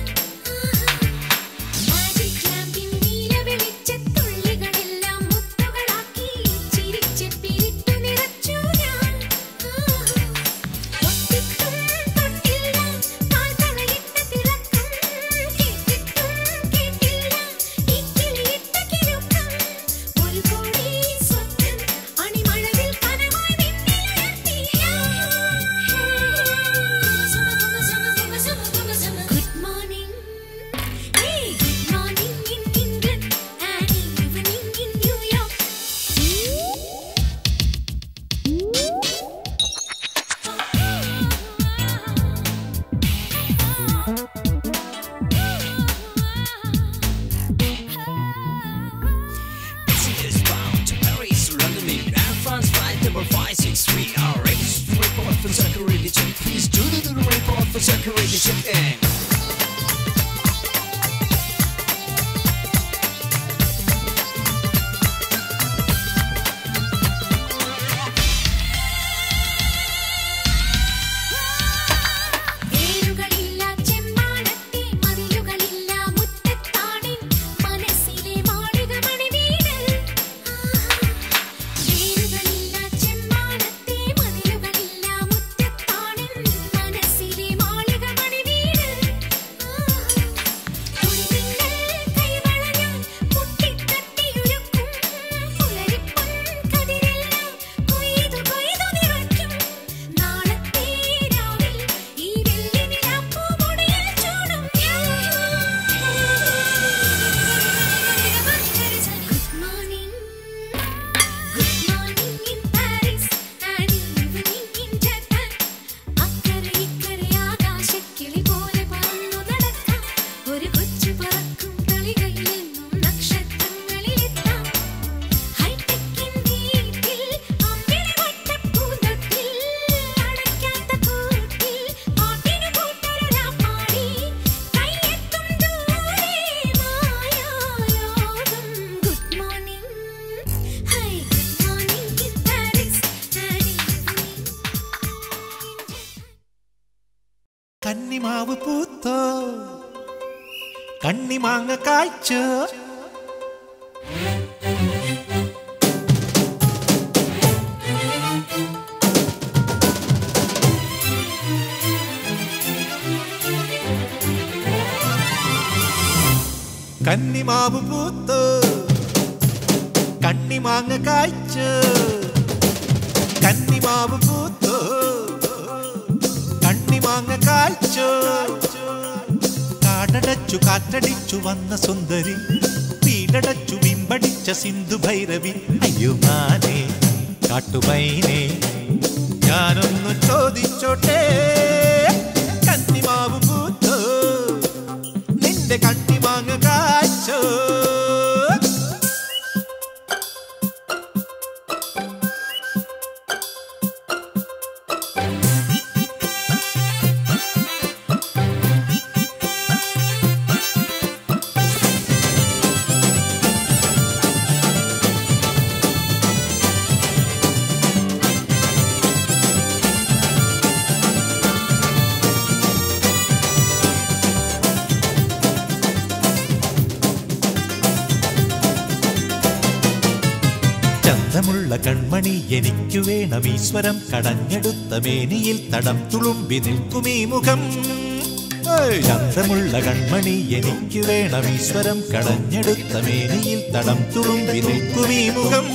മാജിക് ലാമ്പിൻ നീല വെളിച്ചത്തുള്ളികളെല്ലാം മുത്തുകളാക്കി ചിരിച്ചെപ്പിരിട്ടു നിറച്ചു ഞാൻ തൊട്ടിട്ടും തൊട്ടില്ല കാൽത്തളയിട്ട തിളക്കം കേട്ടിട്ടും കേട്ടില്ല ഈ കിളിയിട്ട കിലുക്കം ഒരു കോടി സ്വപ്നം അണിമഴവിൽ കനവായി മിന്നിലുയർത്തി good morning good morning in England and evening in New York Passengers bound to Paris to London in Air France flight number 563 are registered to report for security check. Please do the report for security check-in. വേരുകളില്ല ചെമ്മാനത്തെ മതിലുകളില്ല മുറ്റത്താണിൻ മനസ്സിലെ മാളികമണി വീട് വേരുകളില്ല ചെമ്മാനത്തെ മതിലുകളില്ല മുറ്റത്താണിൻ മനസ്സിലെ മാളികമണി വീട് കന്നിമാവ് പൂത്തോ കണ്ണിമാങ്ങ കായ്ച്ചോ കന്നിമാവ് പൂത്തോ കണ്ണിമാങ്ങ കായ്ച്ചോ കന്നിമാവ് പൂത്തോ കണ്ണിമാങ്ങ കായ്ച്ചോ കാടടച്ചു കാറ്റടിച്ചു വന്ന സുന്ദരി വീടടച്ചു വിമ്പടിച്ച സിന്ധു ഭൈരവി അയ്യോ മാനേ കാട്ടുമൈനേ ഞാനൊന്നു ചോദിച്ചോട്ടെ കന്നിമാവ് പൂത്തോ നിന്റെ കണ്ണിമാങ്ങ കായ്ച്ചോ ചന്തമുള്ള കൺമണി എനിക്കു വേണം ഈശ്വരം കടഞ്ഞെടുത്ത മേനിയിൽ തടം തുളുമ്പി നിൽക്കുമീ മുഖം ഏയ്! ചന്തമുള്ള കൺമണി എനിക്കു വേണം ഈശ്വരം കടഞ്ഞെടുത്ത മേനിയിൽ തടം തുളുമ്പി നിൽക്കുമീ മുഖം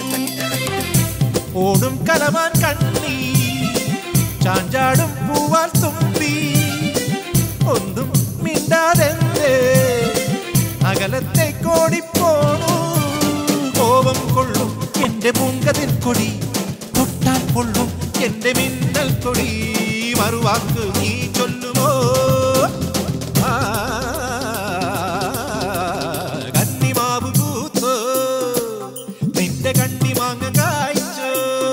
ഓടും കലമാൻ കണ്ണി ചാഞ്ചാടും പൂവാൽ തുമ്പി ഒന്നും മിണ്ടാതെന്തേ അകലത്തെ കോടിപ്പോണു കോപം കൊള്ളും എന്റെ പൂങ്കതിൽ കൊടി തൊട്ടാൽ കൊള്ളും എന്റെ മിന്നൽ കൊടി മറുവാക്ക് നീ ചൊല്ലുമോ ആ, കന്നിമാവ് പൂത്തോ നിന്റെ കണ്ണിമാങ്ങ കായ്ച്ചോ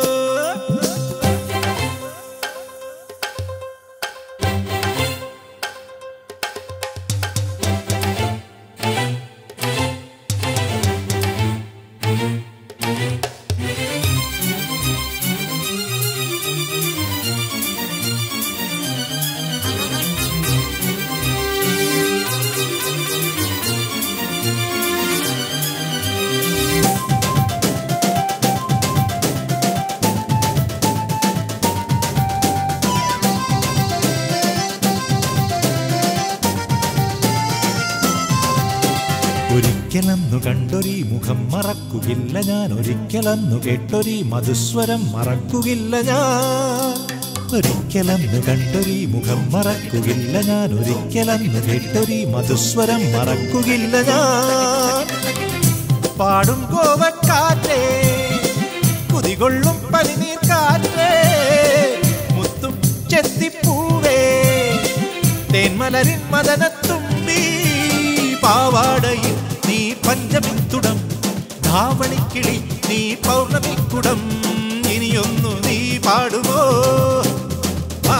ഒരിക്കലന്നു കണ്ടൊരീ മുഖം മറക്കുകയില്ല ഞാൻ ഒരിക്കലന്നു കേട്ടൊരീ മധുസ്വരം മറക്കുകയില്ല ഞാൻ ഒരിക്കലന്നു കണ്ടൊരീ മുഖം മറക്കുകയില്ല ഞാൻ ഒരിക്കലന്നു കേട്ടൊരീ മധുസ്വരം മറക്കുകയില്ല ഞാൻ പാടും കോവക്കാറ്റേ കുതികൊള്ളും പനിനീർ കാറ്റേ മുത്തും ചെത്തിപ്പൂവേ തേന്മലരിൻ മദനത്തുമ്പി പാവാടയിൽ നീ പഞ്ചമിത്തുടം ധാവണിക്കിളി നീ പൗർണമിക്കുടം ഇനിയൊന്നു നീ പാടുമോ ആ,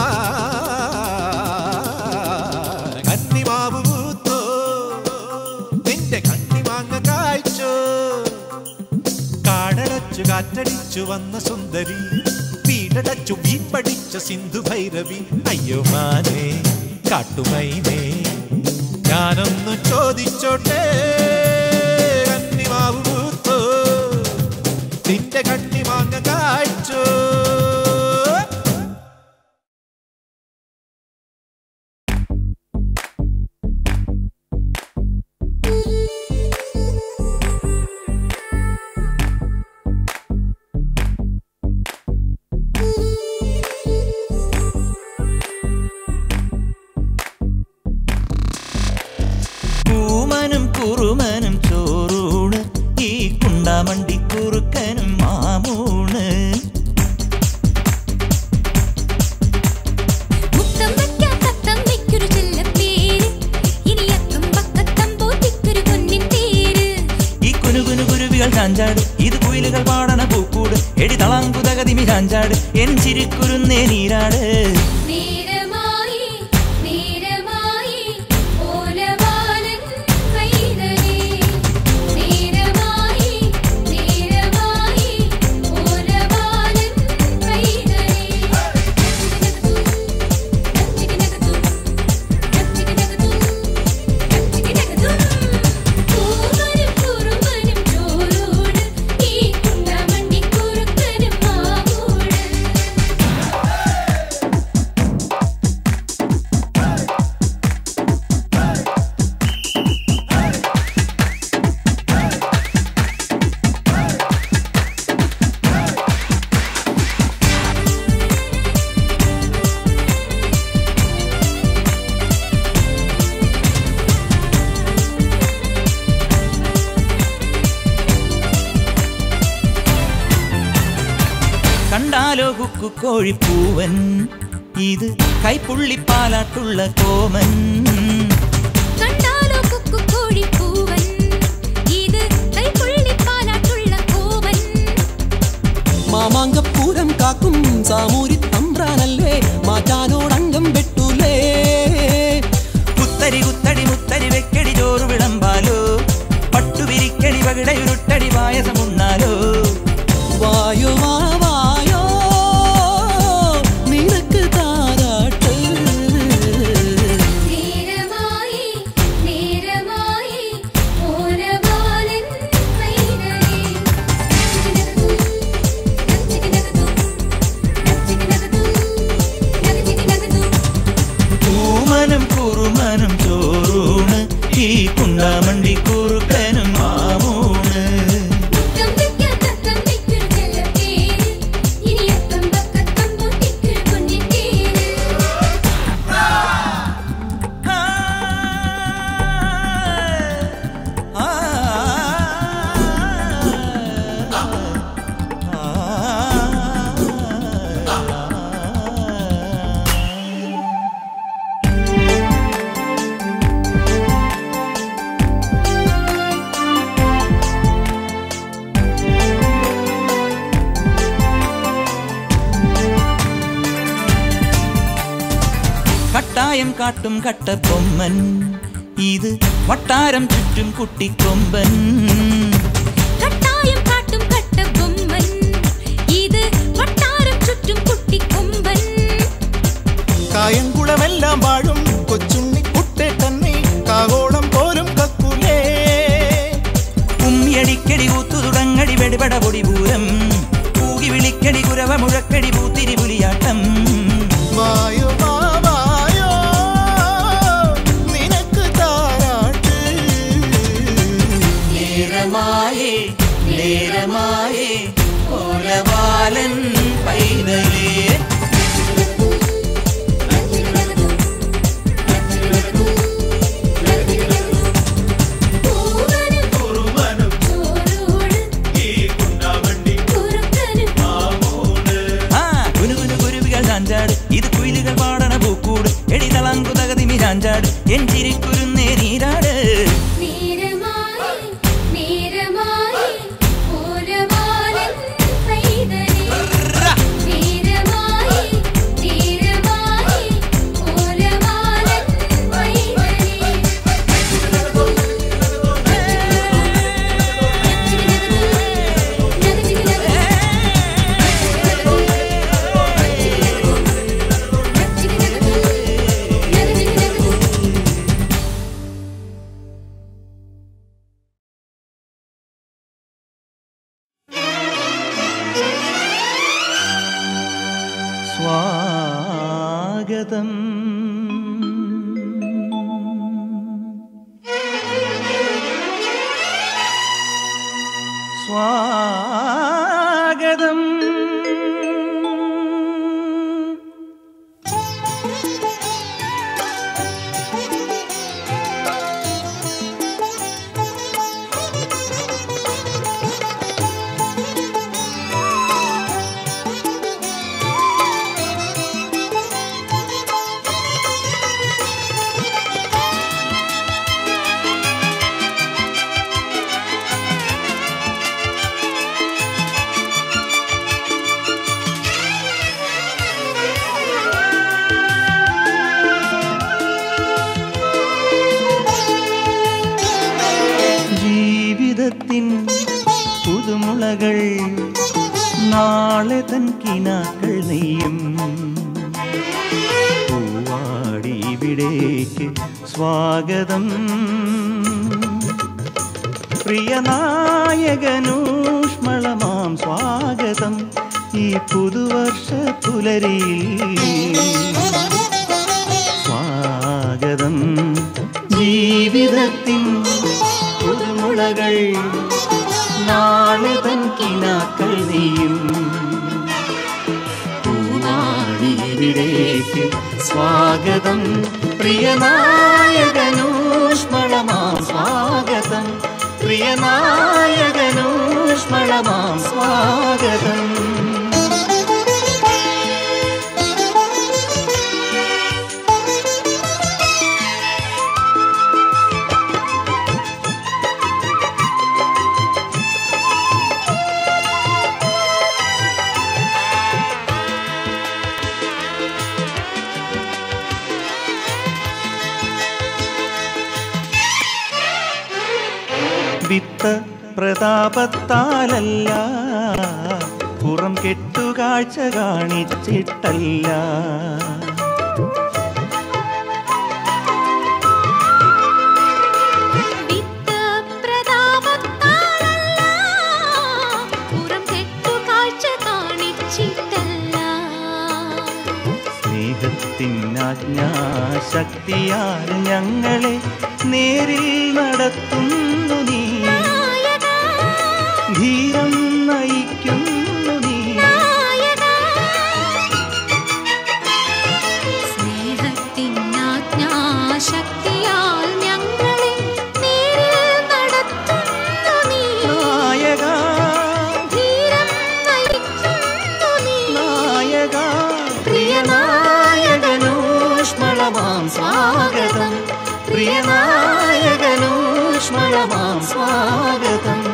കന്നിമാവ് പൂത്തോ നിന്റെ കണ്ണിമാങ്ങ കായ്ച്ചോ കാടടച്ചു കാറ്റടിച്ചു വന്ന സുന്ദരി വീടടച്ചു വീമ്പടിച്ച സിന്ധു ഭൈരവി അയ്യോ മാനേ കാട്ടുമൈനേ ഞാനൊന്നു ചോദിച്ചോട്ടെ കന്നിമാവ് പൂത്തോ നിന്റെ കണ്ണിമാങ്ങ കായ്ച്ചോ കൂമനും കുറുമനും ചോറൂണ് ഈ കുണ്ടാമണ്ടി കുറുക്കനും മാമൂണ് മുത്തം വയ്ക്കാം തത്തം വയ്ക്കൊരു ചെല്ലപ്പേര് ഇനി അക്കം പക്കത്തം പോറ്റിക്കൊരു പൊന്നിൻ പേര് ഈ കുനുകുനു കുരുവികൾ ചാഞ്ചാട് ഇത് കുയിലുകൾ പാടണ പൂക്കൂട് എടി തളാങ്കുതകതിമി ചാഞ്ചാട് എൻ ചിരിക്കുരുന്നേ നീരാട് നേരമായി നേരമായി ഓലവാലൻ കൈതലേ നേരമായി നേരമായി ഓലവാലൻ കൈതലേ കണ്ടാലോ കുക്കു കോഴിപ്പൂവൻ ഇത് കൈപ്പുള്ളിപ്പാലാട്ടുള്ള കോമൻ കണ്ടാലോ കുക്കു കോഴിപ്പൂവൻ ഇത് കൈപ്പുള്ളിപ്പാലാട്ടുള്ള കോവൻ മാമാങ്കപ്പൂരം കാക്കും സാമൂരി തമ്പ്രാനല്ലേ മാറ്റാനോടങ്കം വെട്ടൂലേ കുത്തരി കുത്തടി മുത്തരി വെക്കടി ചോറ് വിളമ്പാലോ പട്ടുവിരിക്കടി പകിടയുരുട്ടടി പായസമുണ്ണാലോ വായോ വാ വായോ നിനക്ക് താരാട്ട് നേരമായി നേരമായി ഓരവാലൻ കൈതലേ പൂമനും കുറുമനും ചോറൂണ് ഈ കുണ്ടാമണ്ടി കുറുക്കനും മാമൂണ് കട്ടായം കാട്ടും കട്ടപ്പൊമ്മൻ ഇത് വട്ടാരം ചുറ്റും കുട്ടിക്കൊമ്പൻ കട്ടായം കാട്ടും കട്ടബൊമ്മൻ ഇത് വട്ടാരം ചുറ്റും കുട്ടിക്കൊമ്പൻ കായംകുളമെല്ലാം വാഴും കൊച്ചുണ്ണി കുട്ടെ തന്നെ കാവോളം പോലും കക്കൂലേ കുമ്മിയടിക്കടി കൂത്തു തുടങ്ങടി വെടിപട പൊടിപൂരം കൂകി വിളിക്കടി കുരവ മുഴക്കടി പൂത്തിരി പുലിയാട്ടം വായോ വാ വായോ നിനക്ക് താരാട്ട് നേരമായേ നേരമായേ ഓലവാലൻ പൈതലേ ആ കുനുകുനു കുരുവികൾ ചാഞ്ചാട് ഇത് കുയിലുകൾ പാടണ പൂക്കൂട് എടി തളങ്കു തകതിമി ചാഞ്ചാട് എൻ ചിരിക്കുരുന്നേ നീരാട് നേരമായി നേരമായി ഓരവാലൻ കൈതലേ നേരമായി നേരമായി ഓരവാലൻ കൈതലേ സ്വാഗതം സ്വാഗതം ജീവിതത്തിൻ പുതുമുളകൾ നാളെ തൻ കിനാക്കൾ നെയ്യും പൂവാടി ഇവിടേക്ക് സ്വാഗതം പ്രിയനായകനൂഷ്മളമാം സ്വാഗതം ഈ പുതുവർഷ പുലരിയിൽ സ്വാഗതം ജീവിതത്തിൻ പുതുമുളകൾ നാളെ തൻ കിനാക്കൾ നെയ്യും പൂവാടിയിലേക്ക് സ്വാഗതം പ്രിയനായകനൂഷ്മളമാം സ്വാഗതം പ്രിയനായകനൂഷ്മളമാം സ്വാഗതം സ്നേഹപ്രതാപത്താലല്ല പുറം കെട്ടുകാഴ്ച കാണിച്ചിട്ടല്ല പുറം കെട്ടുകാഴ്ച കാണിച്ചിട്ടല്ല സ്നേഹത്തിനാജ്ഞാശക്തിയാൽ ഞങ്ങളെ നേരിൽ നടത്തുന്നു നീ ധീരം നയിക്കുന്നു നീ സ്നേഹത്തിനാജ്ഞാശക്തിയാൽ ഞങ്ങളെ നേരിൽ നടത്തുന്നു നീ നായക ധീരം നയിക്കുന്നു നീ നായക പ്രിയനായകനൂഷ്മളമാം സ്വാഗതം പ്രിയനായകനൂഷ്മളമാം സ്വാഗതം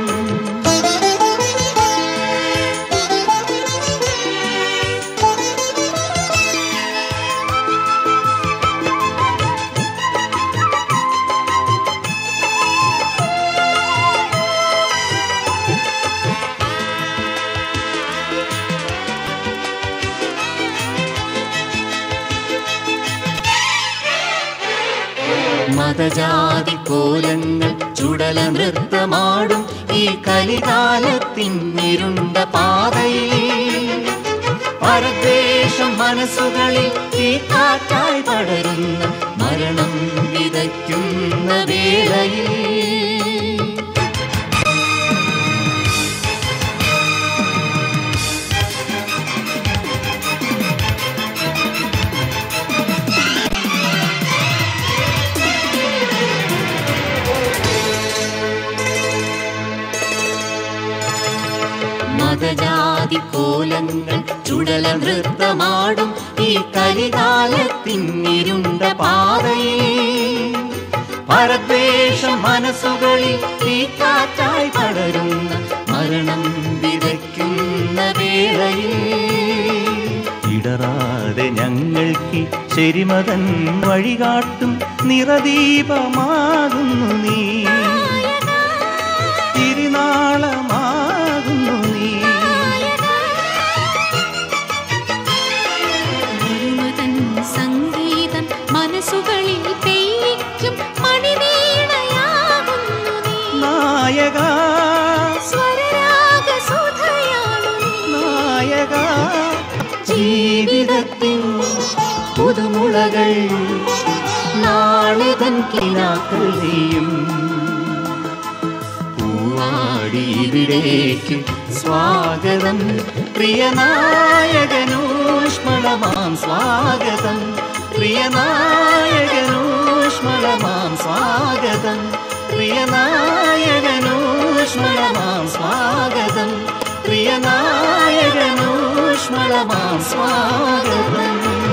മതജാതി കോലങ്ങൾ ചുടല നൃത്തമാടും ഈ കലികാലത്തിൻ ഇരുണ്ട പാതയിൽ പരദ്വേഷം മനസ്സുകളിൽ ഈ കാറ്റായി പടരുന്ന മരണം വിതയ്ക്കുന്ന വേളയിൽ മതജാതി കോലങ്ങൾ ചുടല നൃത്തമാടും ഈ കലികാലത്തിൻ ഇരുണ്ട പാതയിൽ പരദ്വേഷം മനസ്സുകളിൽ ഈ കാറ്റായി പടരുന്ന മരണം വിതയ്ക്കുന്ന വേളയിൽ ഇടറാതെ ഞങ്ങൾക്ക് ശരിമതൻ വഴികാട്ടും നിറദീപമാകുന്നു നീ തിരുനാളമാകുന്നു നീ ഒരുമതൻ സംഗീതം മനസ്സുകളിൽ പെയ്യിക്കും മണിവീണയാകുന്നു നീ നായക സ്വരരാഗസുധയാണു നീ നായക ജീവിതത്തിൻ പുതുമുളകൾ നാളെ തൻ കിനാക്കൾ ചെയ്യും പൂവാടി ഇവിടേക്ക് സ്വാഗതം പ്രിയനായകനൂഷ്മളമാം സ്വാഗതം പ്രിയനായകനൂഷ്മളമാം സ്വാഗതം പ്രിയനായകനൂഷ്മളമാം സ്വാഗതം പ്രിയനായകനൂഷ്മളമാം സ്വാഗതം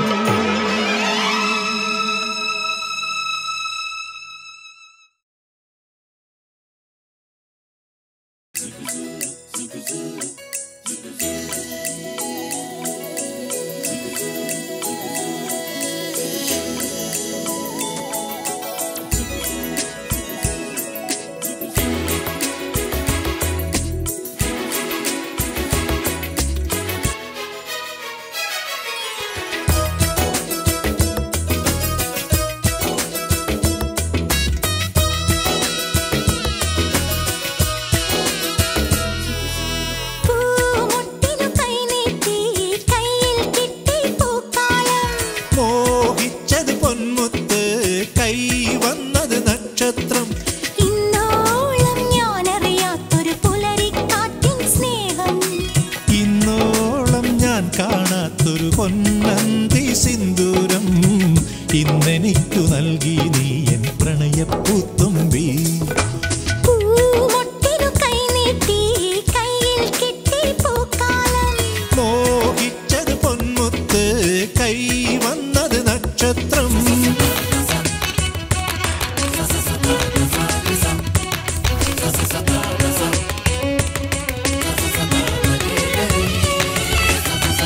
പൂമുട്ടിനു കൈനീട്ടി കയ്യിൽ കിട്ടി പൂക്കാലം മോഹിച്ചത് പൊന്മുത്ത് കൈ വന്നത് നക്ഷത്രം ഇന്നോളം ഞാനറിയാത്തൊരു പുലരിക്കാറ്റിൻ സ്നേഹം ഇന്നോളം ഞാൻ കാണാത്തൊരു പൊന്നന്തി സിന്ദൂരം ഇന്നെനിക്കു നൽകി നീ എൻ പ്രണയപ്പൂത്തുമ്പി പൂമുട്ടിനു കൈനീട്ടി കയ്യിൽ കിട്ടി പൂക്കാലം മോഹിച്ചത് പൊന്മുത്ത് കൈ വന്നത് നക്ഷത്രം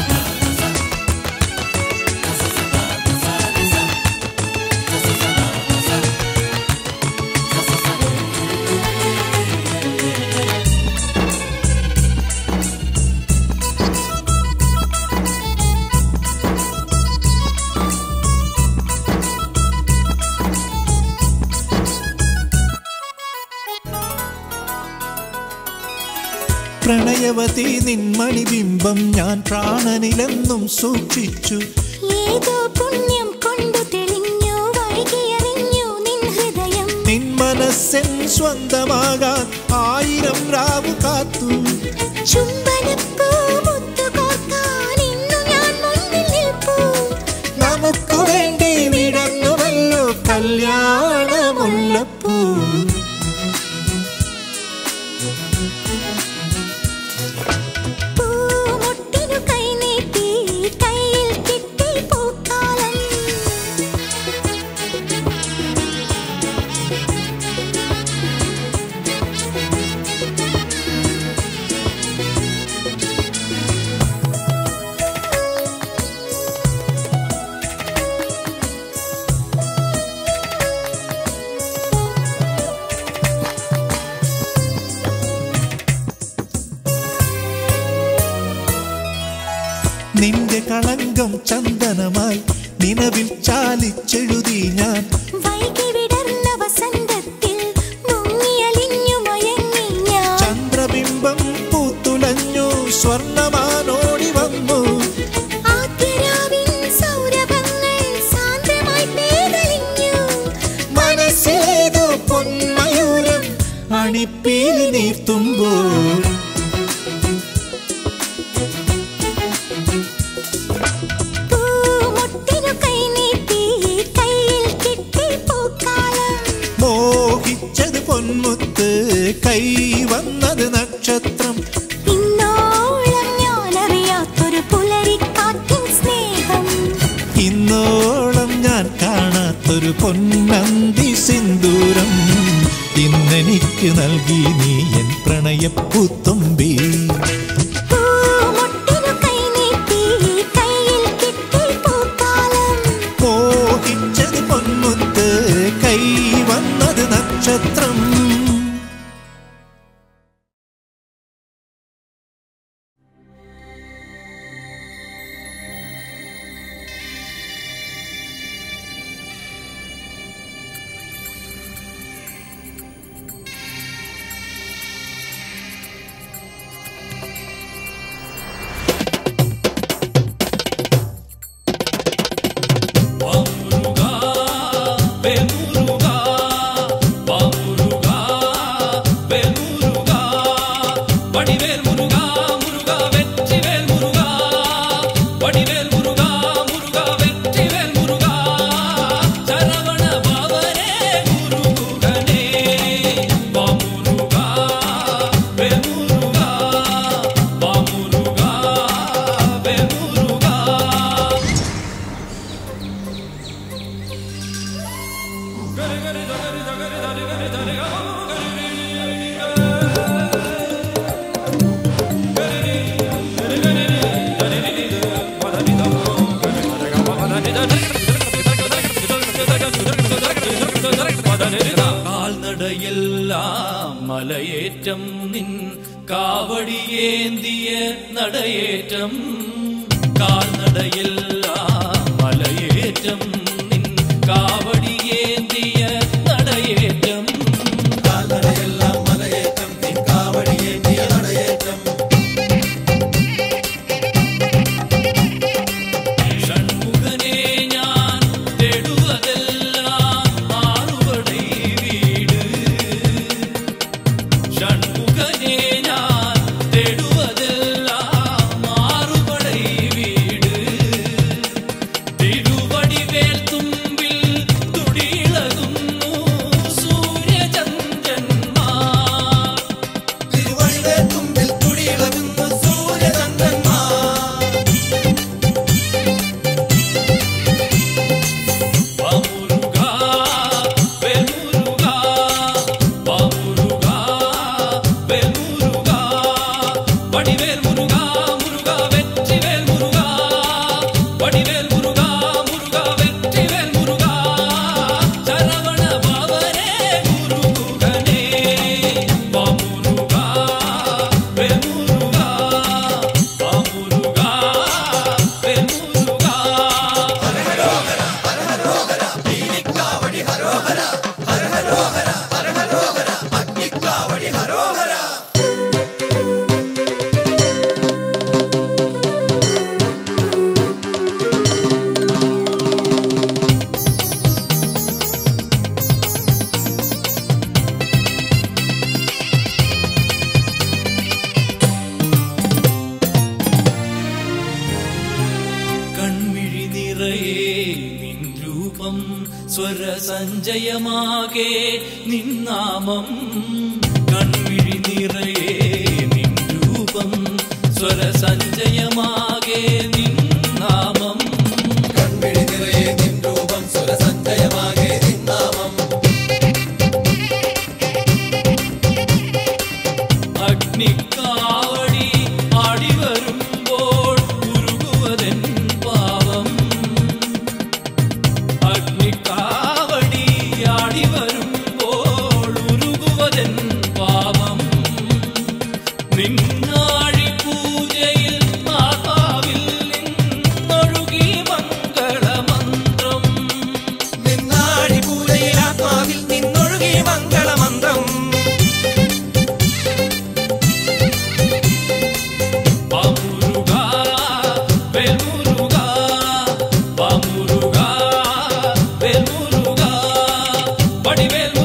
ും പ്രണയവതി നിൻമണി ബിംബം ഞാൻ പ്രാണനിലെന്നും സൂക്ഷിച്ചു ഏതോ പുണ്യം കൊണ്ടു തെളിഞ്ഞു വഴികിയറിഞ്ഞു നിൻ ഹൃദയം നിൻ മനസ്സെൻ സ്വന്തമാകാൻ ആയിരം രാവു കാത്തു ചുംബനപ്പൂ മുത്തുകോർക്കാൻ ഇന്നു ഞാൻ മുന്നിൽ നിൽപ്പൂ നമുക്ക് വേണ്ടി വിടന്നുവല്ലോ കല്യാണമുള്ളപ്പൂ പൂമുട്ടിനു കൈനീട്ടി കയ്യിൽ കിട്ടി പൂക്കാലം നിന്റെ കളങ്കം ചന്ദനമായി നിലവിൽ ചാലിച്ചെഴുതി ഞാൻ വൈകി വിടർന്ന വസന്തത്തിൽ മുങ്ങിയലിഞ്ഞു മയങ്ങി ഞാൻ ചന്ദ്രബിംബം പൂത്തുലഞ്ഞു സ്വർണമാനോടി വന്നു ആദ്യരാവിൻ സൗരഭങ്ങൾ സാന്ദ്രമായി പേരലിഞ്ഞു മനസ്സേതോ പൊന്മയൂരം അണിപ്പീലി നീർത്തുമ്പോൾ പൂമുട്ടിനു കൈനീട്ടി കയ്യിൽ കിട്ടി പൂക്കാലം മോഹിച്ചത് പൊന്മുത്ത് കൈ വന്നത് നക്ഷത്രം ഇന്നോളം ഞാനറിയാത്തൊരു പുലരിക്കാറ്റിൻ സ്നേഹം ഇന്നോളം ഞാൻ കാണാത്തൊരു പൊന്നന്തി സിന്ദൂരം ഇന്നെനിക്ക് നൽകി നീ എൻ പ്രണയപ്പൂത്തുമ്പി പൂമുട്ടിനു കൈനീട്ടി കയ്യിൽ കിട്ടി പൂക്കാലം മോഹിച്ചത് പൊന്മുത്ത് കൈ വന്നത് നക്ഷത്രം வடிவேல் முருகா முருகா வெற்றிவேல் முருகா வடிவேல் முருகா முருகா வெற்றிவேல் முருகா சரவண பவனே குருகுகனே வா முருகா வேல் முருகா வா முருகா வேல் முருகா കാൽനടയെല്ലാം മലയേറ്റം നിൻ കാവടിയേന്തിയ നടയേറ്റം കാൽനടയെല്ലാം മലയേറ്റം നിൻ കാവടിയേന്തിയ നടയേറ്റം കാൽനടയെല്ലാം മലയേറ്റം നിൻ കാവടിയേന്തിയ നടയേറ്റം ഷൺമുഖനെ ഞാൻ തേടുവതെല്ലാം ആറുപടൈ വീട് ഷൺമുഖനെ ഞാൻ തേടുവതെല്ലാം ആറുപടൈ വീട് തിരുവടിവേൽ തുമ്പിൽ തുടിയിളകുന്നു സൂര്യചന്ദ്രന്മാർ തിരുവടിവേൽ തുമ്പിൽ തുടിയിളകുന്നു സൂര്യചന്ദ്രന്മാർ വാമുരുകാ വേൽമുരുകാ വാമുരുകാ വേൽമുരുകാ വടിവേൽ മുരുകാ മുരുകാ വെற்றிவேல் മുരുകാ വടിവേൽ മുരുകാ മുരുകാ വെற்றிவேல் മുരുകാ ശരവണ ഭവനേ ഗുരുകുകനേ വാമുരുകാ വേൽമുരുകാ വാമുരുകാ വേൽമുരുകാ ഹരോഹര സ്വരസഞ്ചയമാകെ നിന്നാമം കൺമിഴി നിറയെ നിൻ രൂപം സ്വരസഞ്ചയമാകെ നിന്നാമം കൺമിഴി നിറയെ നിൻ രൂപം സ്വരസഞ്ചയമാകെ നിന്നാമം അഗ്നിക്കാവടി ആടി വരുമ്പോൾ ഉരുകുവതെൻ പാവം അഗ്നിക്കാവടി ആടി വരുമ്പോൾ ഉരുകുവതെൻ പാവം നിന്നാഴി പൂജയിൽ ആത്മാവിൽ നിന്നൊഴുകി മംഗളമന്ത്രം നിന്നാഴി പൂജയിൽ ആത്മാവിൽ നിന്നൊഴുകി മംഗളമന്ത്രം പാമുരുക വേൽമുരുക പാമുരുക വേൽമുരുക പടിവേൽ